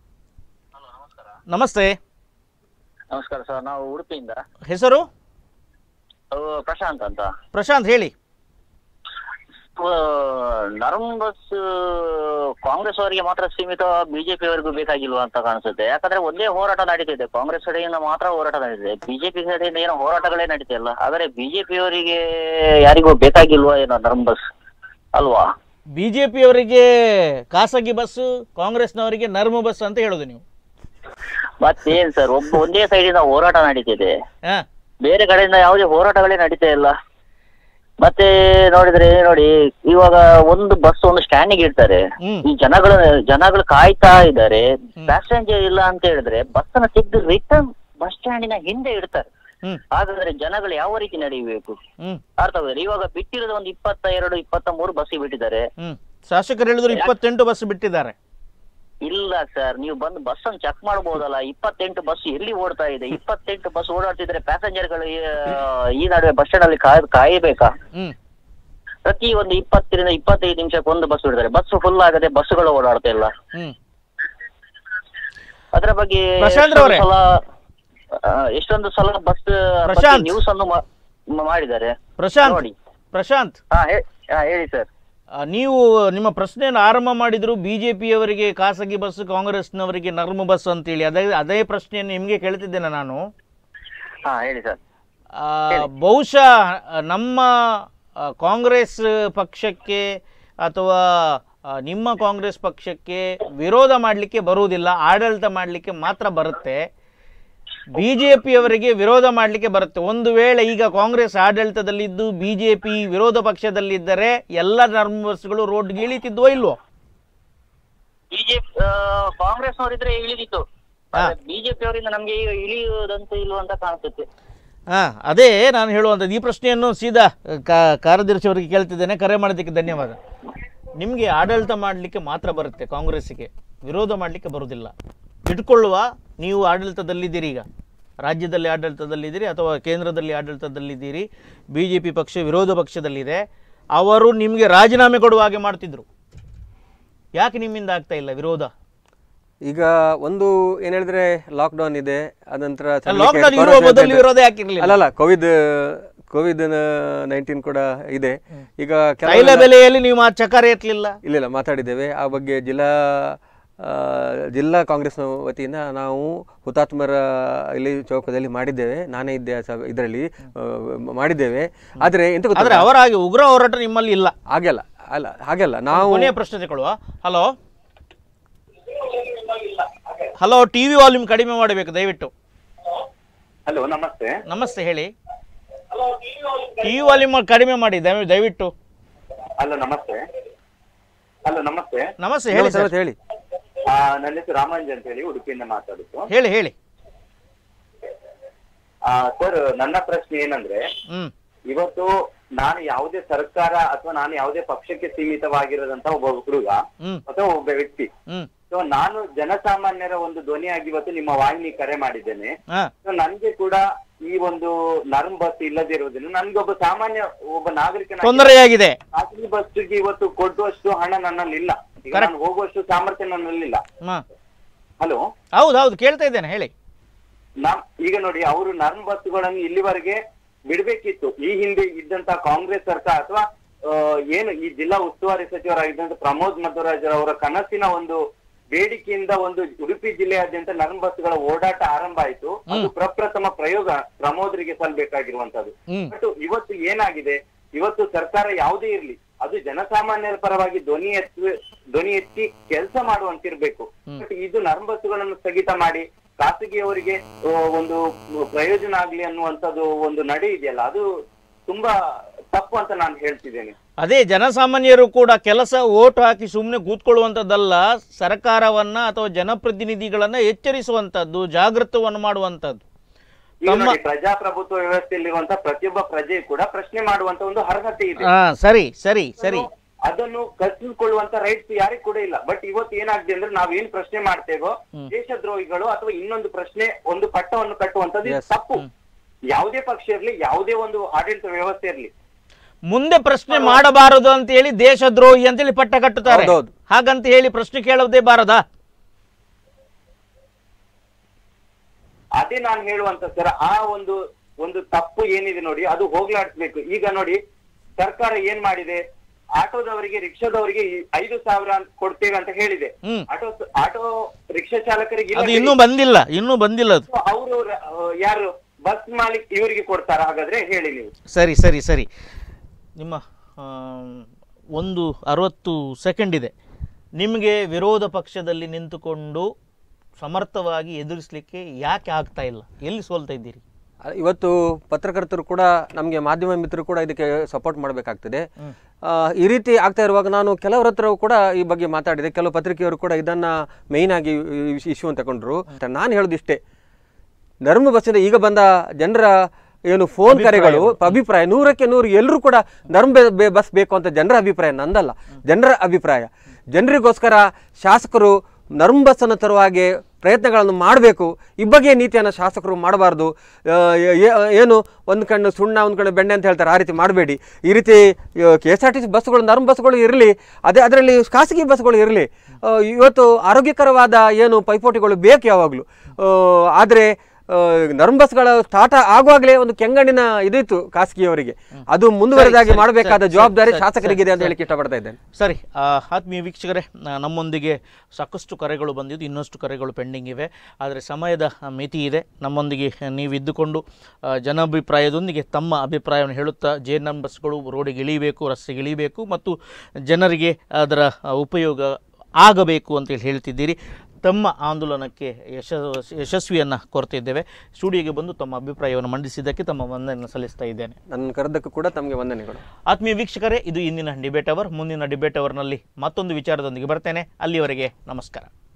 ನಮಸ್ತೆ ನಮಸ್ಕಾರ ಸರ್ ನಾವು ಉಡುಪಿಯಿಂದ ಹೆಸರು ಅಹ್, ಪ್ರಶಾಂತ್ ಅಂತ ಪ್ರಶಾಂತ್ ಹೇಳಿ ನರ್ಮ್ ಬಸ್ ಕಾಂಗ್ರೆಸ್ ಅವರಿಗೆ ಮಾತ್ರ ಸೀಮಿತ ಬಿಜೆಪಿ ಅವರಿಗೂ ಬೇಕಾಗಿಲ್ವಾ ಅಂತ ಕಾಣಿಸುತ್ತೆ ಯಾಕಂದ್ರೆ ಒಂದೇ ಹೋರಾಟ ನಡೀತಿದೆ ಕಾಂಗ್ರೆಸ್ ಕಡೆಯಿಂದ ಮಾತ್ರ ಹೋರಾಟ ನಡೀತಿದೆ ಬಿಜೆಪಿ ಕಡೆಯಿಂದ ಏನೋ ಹೋರಾಟಗಳೇ ನಡೀತಿಲ್ಲ ಆದರೆ ಬಿಜೆಪಿ ಅವರಿಗೆ ಯಾರಿಗೂ ಬೇಕಾಗಿಲ್ವಾ ಏನೋ ನರ್ಮ್ ಬಸ್ ಅಲ್ವಾ ಬಿಜೆಪಿಯವರಿಗೆ ಖಾಸಗಿ ಬಸ್ಸು ಕಾಂಗ್ರೆಸ್ನವರಿಗೆ ನರ್ಮ ಬಸ್ ಅಂತ ಹೇಳೋದು ನೀವು ಮತ್ತೇನ್ ಸರ್ ಒಬ್ಬ ಒಂದೇ ಸೈಡಿಂದ ಹೋರಾಟ ನಡೀತಿದೆ ಹಾ ಬೇರೆ ಕಡೆಯಿಂದ ಯಾವುದೇ ಹೋರಾಟಗಳೇ ನಡೀತಾ ಇಲ್ಲ ಮತ್ತೆ ನೋಡಿದ್ರೆ ನೋಡಿ ಇವಾಗ ಒಂದು ಬಸ್ ಒಂದು ಸ್ಟ್ಯಾಂಡಿಗೆ ಇಡ್ತಾರೆ ಹ್ಮ್. ಈ ಜನಗಳು ಜನಗಳು ಕಾಯ್ತಾ ಇದ್ದಾರೆ ಪ್ಯಾಸೆಂಜರ್ ಇಲ್ಲ ಅಂತ ಹೇಳಿದ್ರೆ ಬಸ್ ಅನ್ನ ತೆಗೆದು ರಿಟರ್ನ್ ಬಸ್ ಸ್ಟ್ಯಾಂಡಿನ ಹಿಂದೆ ಇಡ್ತಾರೆ ಹ್ಮ್ ಹಾಗಾದ್ರೆ ಜನಗಳು ಯಾವ ರೀತಿ ನಡೆಯಬೇಕು ಹ್ಮ್ ಅರ್ಥವಾಗಿದೆ ಇವಾಗ ಬಿಟ್ಟಿರೋದು ಒಂದು ಇಪ್ಪತ್ತ ಎರಡು ಇಪ್ಪತ್ತ ಮೂರು ಬಸ್ ಬಿಟ್ಟಿದ್ದಾರೆ ಹ್ಮ್ ಶಾಸಕರು ಹೇಳಿದ್ರು ಇಪ್ಪತ್ತೆಂಟು ಬಸ್ ಬಿಟ್ಟಿದ್ದಾರೆ ಇಲ್ಲ ಸರ್ ನೀವು ಬಂದು ಬಸ್ ಅನ್ನು ಚೆಕ್ ಮಾಡಬಹುದಲ್ಲ ಇಪ್ಪತ್ತೆಂಟು ಬಸ್ ಎಲ್ಲಿ ಓಡ್ತಾ ಇದೆ ಇಪ್ಪತ್ತೆಂಟು ಬಸ್ ಓಡಾಡ್ತಿದ್ರೆ ಪ್ಯಾಸೆಂಜರ್ಗಳು ಈ ನಡುವೆ ಬಸ್ ಸ್ಟ್ಯಾಂಡ್ ಅಲ್ಲಿ ಕಾಯ್ ಕಾಯಬೇಕಾ ಹ್ಮ್ ಪ್ರತಿ ಒಂದು ಇಪ್ಪತ್ತರಿಂದ ಇಪ್ಪತ್ತೈದು ನಿಮಿಷಕ್ಕೆ ಒಂದು ಬಸ್ ಬಿಡ್ತಾರೆ ಬಸ್ ಫುಲ್ ಆಗದೆ ಬಸ್ಗಳು ಓಡಾಡ್ತಾ ಇಲ್ಲ ಹ್ಮ್ ಅದರ ಬಗ್ಗೆ ಪ್ರಶಾಂತ್ ಎಷ್ಟೊಂದು ರವರೇ. ಸಲ ಆ, ಎಷ್ಟೊಂದು ಸಲ ಬಸ್ ಪ್ರಶಾಂತ್. ನ್ಯೂಸ್ ಅನ್ನು ಮಾ- ಮ- ಮಾಡಿದ್ದಾರೆ ಪ್ರಶಾಂತ್ ನೋಡಿ ಪ್ರಶಾಂತ್ ಹಾ ಹೇ- ಹಾ, ಹೇಳಿ ಸರ್ ಆ, ನೀವು ನಿಮ್ಮ ಪ್ರಶ್ನೆಯನ್ನು ಆರಂಭ ಮಾಡಿದ್ರು ಬಿಜೆಪಿಯವರಿಗೆ ಖಾಸಗಿ ಬಸ್ ಕಾಂಗ್ರೆಸ್ನವರಿಗೆ ನರ್ಮ ಬಸ್ ಅಂತೇಳಿ ಅದೇ ಅದೇ ಪ್ರಶ್ನೆಯನ್ನು ನಿಮಗೆ ಕೇಳ್ತಿದ್ದೇನೆ ನಾನು ಹಾ ಹೇಳಿ ಸರ್ ಆ, ಬಹುಶಃ ಆ, ನಮ್ಮ ಆ, ಕಾಂಗ್ರೆಸ್ ಪಕ್ಷಕ್ಕೆ ಅಥವಾ ಆ, ನಿಮ್ಮ ಕಾಂಗ್ರೆಸ್ ಪಕ್ಷಕ್ಕೆ ವಿರೋಧ ಮಾಡಲಿಕ್ಕೆ ಬರುವುದಿಲ್ಲ ಆಡಳಿತ ಮಾಡಲಿಕ್ಕೆ ಮಾತ್ರ ಬರುತ್ತೆ ಬಿ ಜೆ ಪಿಯವರಿಗೆ ವಿರೋಧ ಮಾಡಲಿಕ್ಕೆ ಬರುತ್ತೆ ಒಂದು ವೇಳೆ ಈಗ ಕಾಂಗ್ರೆಸ್ ಆಡಳಿತದಲ್ಲಿದ್ದು ಬಿ ಜೆ ಪಿ ವಿರೋಧ ಪಕ್ಷದಲ್ಲಿದ್ದರೆ ಎಲ್ಲ ನರ್ಮ ಬಸ್ಗಳು ರೋಡ್ಗೆ ಇಳಿತಿದ್ವೋ ಇಲ್ವೋ ಬಿಜೆಪಿ ಕಾಂಗ್ರೆಸ್ನವರಿದ್ರೆ ಇಳಿದಿತ್ತು ಹಾ. ಬಿಜೆಪಿ ಅವರಿಂದ ನಮ್ಗೆ ಈಗ ಇಳಿಯುವುದಂತೂ ಇಲ್ವ ಅಂತ ಕಾಣಿಸುತ್ತೆ ಹಾಂ ಅದೇ ನಾನು ಹೇಳುವಂಥದ್ದು ಈ ಪ್ರಶ್ನೆಯನ್ನು ಸೀದಾ ಕಾ ಕಾರ್ಯದರ್ಶಿ ಅವರಿಗೆ ಕೇಳ್ತಿದ್ದೇನೆ ಕರೆ ಮಾಡೋದಕ್ಕೆ ಧನ್ಯವಾದ ನಿಮಗೆ ಆಡಳಿತ ಮಾಡಲಿಕ್ಕೆ ಮಾತ್ರ ಬರುತ್ತೆ ಕಾಂಗ್ರೆಸ್ಸಿಗೆ ವಿರೋಧ ಮಾಡಲಿಕ್ಕೆ ಬರುವುದಿಲ್ಲ ಇಟ್ಕೊಳ್ಳುವ ನೀವು ಆಡಳಿತದಲ್ಲಿದ್ದೀರಿ ಈಗ ರಾಜ್ಯದಲ್ಲಿ ಆಡಳಿತದಲ್ಲಿದ್ದೀರಿ ಅಥವಾ ಕೇಂದ್ರದಲ್ಲಿ ಆಡಳಿತದಲ್ಲಿದ್ದೀರಿ ಬಿ ಜೆ ಪಿ ಪಕ್ಷ ವಿರೋಧ ಪಕ್ಷದಲ್ಲಿದೆ ಅವರು ನಿಮಗೆ ರಾಜೀನಾಮೆ ಕೊಡುವ ಹಾಗೆ ಮಾಡ್ತಿದ್ರು ಯಾಕೆ ನಿಮ್ಮಿಂದ ಆಗ್ತಾ ಇಲ್ಲ ವಿರೋಧ ಈಗ ಒಂದು ಏನ್ ಹೇಳಿದ್ರೆ ಲಾಕ್ಡೌನ್ ಇದೆ ಅನಂತರ ಲಾಕ್ಡೌನ್ ಇರುವ ಬದಲು ವಿರೋಧ ಯಾಕಿರ್ಲಿಲ್ಲ ಅಲ್ಲಲ್ಲ ಕೋವಿಡ್ ಕೋವಿಡ್ ನೈನ್ಟೀನ್ ಕೂಡ ಇದೆ ಈಗ ತೈಲ ಕೆಲವೆಲ್ಲ- ಬೆಲೆಯಲ್ಲಿ ನೀವು ಆ ಚಕಾರ ಎತ್ತಲಿಲ್ಲ ಇಲ್ಲ ಇಲ್ಲ ಮಾತಾಡಿದ್ದೇವೆ ಆ ಬಗ್ಗೆ ಜಿಲ್ಲಾ ಆ, ಜಿಲ್ಲಾ ಕಾಂಗ್ರೆಸ್ನ ವತಿಯಿಂದ ನಾವು ಹುತಾತ್ಮರ ಇಲ್ಲಿ ಚೌಕದಲ್ಲಿ ಮಾಡಿದ್ದೇವೆ ನಾನೇ ಇದ್ದೆ ಇದರಲ್ಲಿ ಮಾಡಿದ್ದೇವೆ ಆದರೆ ಎಂತ ಆದ್ರೆ ಗೊತ್ತಾ ಅವರ ಹಾಗೆ ಉಗ್ರ ಹೋರಾಟ ನಿಮ್ಮಲ್ಲಿ ಇಲ್ಲ ಹಾಗೆಲ್ಲ ಅಲ್ಲ ಹಾಗೆಲ್ಲ ನಾವು ಕೊನೆಯ ಪ್ರಶ್ನೆ ತಗೊಳ್ಳುವ ಹಲೋ ಹಲೋ ಟಿವಿ ವಾಲ್ಯೂಮ್ ಕಡಿಮೆ ಮಾಡಬೇಕು ದಯವಿಟ್ಟು ಹಲೋ ನಮಸ್ತೆ ನಮಸ್ತೆ ಹೇಳಿ ಟಿವಿ ವಾಲ್ಯೂಮ್ ಕಡಿಮೆ ಮಾಡಿ ದಯ- ದಯವಿಟ್ಟು ಹಲೋ ನಮಸ್ತೆ ಹಲೋ ನಮಸ್ತೆ ನಮಸ್ತೆ ಹೇಳಿ ನಮಸ್ತೆ, ಸರ್ ನಮಸ್ತೆ, ಹೇಳಿ ಆ, ನನ್ನ ಹೆಸರು ರಾಮಾಂಜ್ ಅಂತ ಹೇಳಿ ಉಡುಪಿಯಿಂದ ಮಾತಾಡುದು ಹೇಳಿ ಹೇಳಿ ಆ, ಸರ್ ನನ್ನ ಪ್ರಶ್ನೆ ಏನಂದ್ರೆ ಹ್ಮ್ ಇವತ್ತು ನಾನು ಯಾವುದೇ ಸರ್ಕಾರ ಅಥವಾ ನಾನು ಯಾವುದೇ ಪಕ್ಷಕ್ಕೆ ಸೀಮಿತವಾಗಿರೋದಂತ ಒಬ್ಬ ಹುಡುಗ ಹ್ಮ್ ಅಥವಾ ಒಬ್ಬ ವ್ಯಕ್ತಿ ಹ್ಮ್ ಸೊ ನಾನು ಜನಸಾಮಾನ್ಯರ ಒಂದು ಧ್ವನಿಯಾಗಿ ಇವತ್ತು ನಿಮ್ಮ ವಾಹಿನಿ ಕರೆ ಮಾಡಿದ್ದೇನೆ ಹಾ ಸೊ ನನ್ಗೆ ಕೂಡ ಈ ಒಂದು ನರ್ಮ್ ಬಸ್ ಇಲ್ಲದಿರುವುದನ್ನು ನನ್ಗೆ ಒಬ್ಬ ಸಾಮಾನ್ಯ ಒಬ್ಬ ನಾಗರಿಕನ ತೊಂದರೆಯಾಗಿದೆ ಖಾಸಗಿ ಬಸ್ಗೆ ಇವತ್ತು ಕೊಡುವಷ್ಟು ಹಣ ನನ್ನಲ್ಲಿ ಇಲ್ಲ ಈಗ Correct. ನಾನು ಹೋಗುವಷ್ಟು ಸಾಮರ್ಥ್ಯ ನನ್ನಲ್ಲಿಲ್ಲ ಹಾ ಹಲೋ ಹೌದು ಹೌದು ಕೇಳ್ತಾ ಇದ್ದೇನೆ ಹೇಳಿ ನಮ್ ಈಗ ನೋಡಿ ಅವರು ನರ್ಮ್ ಬಸ್ಗಳನ್ನು ಇಲ್ಲಿವರೆಗೆ ಬಿಡ್ಬೇಕಿತ್ತು ಈ ಹಿಂದೆ ಇದ್ದಂತ ಕಾಂಗ್ರೆಸ್ ಸರ್ಕಾರ ಅಥವಾ ಆ, ಏನು ಈ ಜಿಲ್ಲಾ ಉಸ್ತುವಾರಿ ಸಚಿವರಾಗಿದ್ದಂತ ಪ್ರಮೋದ್ ಮಧ್ವರಾಜ್ ಅವರ ಕನಸಿನ ಒಂದು ಬೇಡಿಕೆಯಿಂದ ಒಂದು ಉಡುಪಿ ಜಿಲ್ಲೆಯಾದ್ಯಂತ ನರ್ಮ್ ಬಸ್ಗಳ ಓಡಾಟ ಆರಂಭ ಆಯಿತು ಅದು ಪ್ರಪ್ರಥಮ ಪ್ರಯೋಗ ಪ್ರಮೋದ್ರಿಗೆ ಸಲ್ಬೇಕಾಗಿರುವಂತದ್ದು ಹ್ಮ್ ಬಟ್ ಇವತ್ತು ಏನಾಗಿದೆ ಇವತ್ತು ಸರ್ಕಾರ ಯಾವುದೇ ಇರ್ಲಿ ಅದು ಜನಸಾಮಾನ್ಯರ ಪರವಾಗಿ ಧ್ವನಿ ಎತ್ತಿ ಧ್ವನಿ ಎತ್ತಿ ಕೆಲಸ ಮಾಡುವಂತಿರ್ಬೇಕು ಬಟ್ ಇದು ನರ್ಮ್ ಬಸ್ಸುಗಳನ್ನು ಸ್ಥಗಿತ ಮಾಡಿ ಖಾಸಗಿಯವರಿಗೆ ಆ, ಒಂದು ಪ್ರಯೋಜನ ಆಗ್ಲಿ ಅನ್ನುವಂಥದ್ದು ಒಂದು ನಡೆ ಇದೆಯಲ್ಲ ಅದು ತುಂಬಾ ತಪ್ಪು ಅಂತ ನಾನು ಹೇಳ್ತಿದ್ದೇನೆ ಅದೇ ಜನಸಾಮಾನ್ಯರು ಕೂಡ ಕೆಲಸ ಓಟ್ ಹಾಕಿ ಸುಮ್ಮನೆ ಕೂತ್ಕೊಳ್ಳುವಂಥದ್ದಲ್ಲ ಸರ್ಕಾರವನ್ನ ಅಥವಾ ಜನಪ್ರತಿನಿಧಿಗಳನ್ನ ಎಚ್ಚರಿಸುವಂಥದ್ದು ಜಾಗೃತವನ್ನು ಮಾಡುವಂಥದ್ದು ಈಗ ತಮ್ಮ- ನೋಡಿ ಪ್ರಜಾಪ್ರಭುತ್ವ ವ್ಯವಸ್ಥೆಯಲ್ಲಿರುವಂತ ಪ್ರತಿಯೊಬ್ಬ ಪ್ರಜೆ ಕೂಡ ಪ್ರಶ್ನೆ ಮಾಡುವಂತ ಒಂದು ಅರ್ಹತೆ ಇದೆ ಹಾ ಸರಿ ಸರಿ ಸರಿ ಅದನ್ನು ಕಸಿದುಕೊಳ್ಳುವಂತ ರೈಟ್ಸ್ ಯಾರಿಗೂ ಕೂಡ ಇಲ್ಲ ಬಟ್ ಇವತ್ತು ಏನಾಗಿದೆ ಅಂದ್ರೆ ನಾವ್ ಏನ್ ಪ್ರಶ್ನೆ ಮಾಡ್ತೇವೋ ದೇಶದ್ರೋಹಿಗಳು ಅಥವಾ ಇನ್ನೊಂದು ಪ್ರಶ್ನೆ ಒಂದು ಪಟ್ಟವನ್ನು ಕಟ್ಟುವಂತದ್ದು ಇದು Yes. ತಪ್ಪು ಯಾವುದೇ ಪಕ್ಷ ಇರ್ಲಿ ಯಾವುದೇ ಒಂದು ಆಡಳಿತ ವ್ಯವಸ್ಥೆ ಇರ್ಲಿ ಮುಂದೆ ಪ್ರಶ್ನೆ ಮಾಡಬಾರದು ಅಂತ ಹೇಳಿ ದೇಶದ್ರೋಹಿ ಅಂತೇಳಿ ಪಟ್ಟ ಕಟ್ಟುತ್ತಾರೆ ಹೌದೌದು. ಹಾಗಂತ ಹೇಳಿ ಪ್ರಶ್ನೆ ಕೇಳೋದೇ ಬಾರದಾ ಅದೇ ನಾನು ಹೇಳುವಂತ ಸರ್ ಆ ಒಂದು ಒಂದು ತಪ್ಪು ಏನಿದೆ ನೋಡಿ ಅದು ಹೋಗ್ಲಾಡಿಸ್ಬೇಕು ಈಗ ನೋಡಿ ಸರ್ಕಾರ ಏನ್ ಮಾಡಿದೆ ಆಟೋದವರಿಗೆ ರಿಕ್ಷಾದವರಿಗೆ ಈ ಐದು ಸಾವಿರ ಅಂತ ಕೊಡ್ತೇವೆ ಅಂತ ಹೇಳಿದೆ ಹ್ಮ್. ಆಟೋ ಆಟೋ ರಿಕ್ಷಾ ಚಾಲಕರಿಗೆ ಇಲ್ಲ ಅದು ಇನ್ನೂ ಬಂದಿಲ್ಲ ಇನ್ನೂ ಬಂದಿಲ್ಲ ಅದು ಅವರು ಯಾರು ಬಸ್ ಮಾಲೀಕ್ ಇವರಿಗೆ ಕೊಡ್ತಾರ ಹಾಗಾದ್ರೆ ಹೇಳಿ ನೀವು ಸರಿ ಸರಿ ಸರಿ ನಿಮ್ಮ ಆ, ಒಂದು ಅರವತ್ತು ಸೆಕೆಂಡ್ ಇದೆ ನಿಮಗೆ ವಿರೋಧ ಪಕ್ಷದಲ್ಲಿ ನಿಂತುಕೊಂಡು ಸಮರ್ಥವಾಗಿ ಎದುರಿಸಲಿಕ್ಕೆ ಯಾಕೆ ಆಗ್ತಾ ಇಲ್ಲ ಎಲ್ಲಿ ಸೋಲ್ತಾ ಇದ್ದೀರಿ ಅಹ್, ಇವತ್ತು ಪತ್ರಕರ್ತರು ಕೂಡ ನಮಗೆ ಮಾಧ್ಯಮ ಮಿತ್ರರು ಕೂಡ ಇದಕ್ಕೆ ಸಪೋರ್ಟ್ ಮಾಡಬೇಕಾಗ್ತದೆ ಈ ರೀತಿ ಆಗ್ತಾ ಇರುವಾಗ ನಾನು ಕೆಲವರ ಹತ್ರ ಕೂಡ ಈ ಬಗ್ಗೆ ಮಾತಾಡಿದೆ ಕೆಲವು ಪತ್ರಿಕೆಯವರು ಕೂಡ ಇದನ್ನ ಮೇಯ್ನ್ ಆಗಿ ಇಶ್ಯೂ ಅಂತ ತಗೊಂಡ್ರು ನಾನು ಹೇಳೋದಿಷ್ಟೇ ನರ್ಮ ಬಸ್ಸಿಂದ ಈಗ ಬಂದ ಜನರ ಏನು ಫೋನ್ ಕರೆಗಳು ಅಭಿಪ್ರಾಯ ನೂರಕ್ಕೆ ನೂರು ಎಲ್ಲರೂ ಕೂಡ ನರ್ಮ ಬೆ- ಬೆ- ಬಸ್ ಬೇಕು ಅಂತ ಜನರ ಅಭಿಪ್ರಾಯ ನಂದಲ್ಲ ಜನರ ಅಭಿಪ್ರಾಯ ಜನರಿಗೋಸ್ಕರ ಶಾಸಕರು ನರ್ಮ ಬಸ್ಸನ್ನು ತರುವ ಹಾಗೆ ಪ್ರಯತ್ನಗಳನ್ನು ಮಾಡಬೇಕು ಈ ಬಗ್ಗೆ ನೀತಿಯನ್ನು ಶಾಸಕರು ಮಾಡಬಾರ್ದು ಆ, ಏ- ಏ- ಏನು ಒಂದು ಕಣ್ಣು ಸುಣ್ಣ ಒಂದು ಕಣ್ಣು ಬೆಣ್ಣೆ ಅಂತ ಹೇಳ್ತಾರೆ ಆ ರೀತಿ ಮಾಡಬೇಡಿ ಈ ರೀತಿ K S R T C ಬಸ್ಗಳು ನರ್ಮ ಬಸ್ಗಳು ಇರಲಿ ಅದೇ ಅದರಲ್ಲಿ ಖಾಸಗಿ ಬಸ್ಗಳು ಇರಲಿ ಇವತ್ತು ಆರೋಗ್ಯಕರವಾದ ಏನು ಪೈಪೋಟಿಗಳು ಬೇಕು ಯಾವಾಗಲೂ ಆದರೆ ನರ್ಮ್ ಬಸ್ಗಳ ಸ್ಟಾರ್ಟ್ ಆಗುವಾಗಲೇ ಒಂದು ಕೆಂಗಣ್ಣಿನ ಇದಿತ್ತು ಖಾಸಗಿಯವರಿಗೆ ಅದು ಮುಂದುವರೆದಾಗಿ ಸರಿ, ಮಾಡಬೇಕಾದ ಸರಿ, ಜವಾಬ್ದಾರಿ ಸರಿ, ಶಾಸಕರಿಗಿದೆ ಅಂತ ಸರಿ. ಹೇಳಿಕ್ಕೆ ಇಷ್ಟಪಡ್ತಾ ಇದ್ದೇನೆ ಸರಿ ಆ, ಆತ್ಮೀಯ ವೀಕ್ಷಕರೇ ನ- ನಮ್ಮೊಂದಿಗೆ ಸಾಕಷ್ಟು ಕರೆಗಳು ಬಂದಿದ್ದು ಇನ್ನಷ್ಟು ಕರೆಗಳು ಪೆಂಡಿಂಗ್ ಇವೆ ಆದರೆ ಸಮಯದ ಆ, ಮಿತಿ ಇದೆ ನಮ್ಮೊಂದಿಗೆ ನೀವು ಇದ್ದುಕೊಂಡು ಆ, ಜನಾಭಿಪ್ರಾಯದೊಂದಿಗೆ ತಮ್ಮ ಅಭಿಪ್ರಾಯವನ್ನು ಹೇಳುತ್ತಾ ಜೆ ಎನ್ ಎಂ ಬಸ್ಗಳು ರೋಡಿಗೆ ಇಳಿಬೇಕು ರಸ್ತೆಗೆ ಇಳಿಬೇಕು ಮತ್ತು ಜನರಿಗೆ ಅದರ ಆ, ಉಪಯೋಗ ಆಗಬೇಕು ಅಂತೇಳಿ ಹೇಳ್ತಿದ್ದೀರಿ ತಮ್ಮ ಆಂದೋಲನಕ್ಕೆ ಯಶ ಯಶಸ್ವಿಯನ್ನು ಕೊರ್ತಿದ್ದೇವೆ ಸ್ಟುಡಿಯೋಗೆ ಬಂದು ತಮ್ಮ ಅಭಿಪ್ರಾಯವನ್ನು ಮಂಡಿಸಿದ್ದಕ್ಕೆ ತಮ್ಮ ವಂದನೆಯನ್ನು ಸಲ್ಲಿಸ್ತಾ ಇದ್ದೇನೆ ನನ್ನ ಕರೆದಕ್ಕೂ ಕೂಡ ತಮಗೆ ವಂದನೆಗಳು ಆತ್ಮೀಯ ವೀಕ್ಷಕರೇ ಇದು ಇಂದಿನ ಡಿಬೇಟ್ ಅವರ್ ಮುಂದಿನ ಡಿಬೇಟ್ ಅವರ್ನಲ್ಲಿ ಮತ್ತೊಂದು ವಿಚಾರದೊಂದಿಗೆ ಬರ್ತೇನೆ ಅಲ್ಲಿಯವರೆಗೆ ನಮಸ್ಕಾರ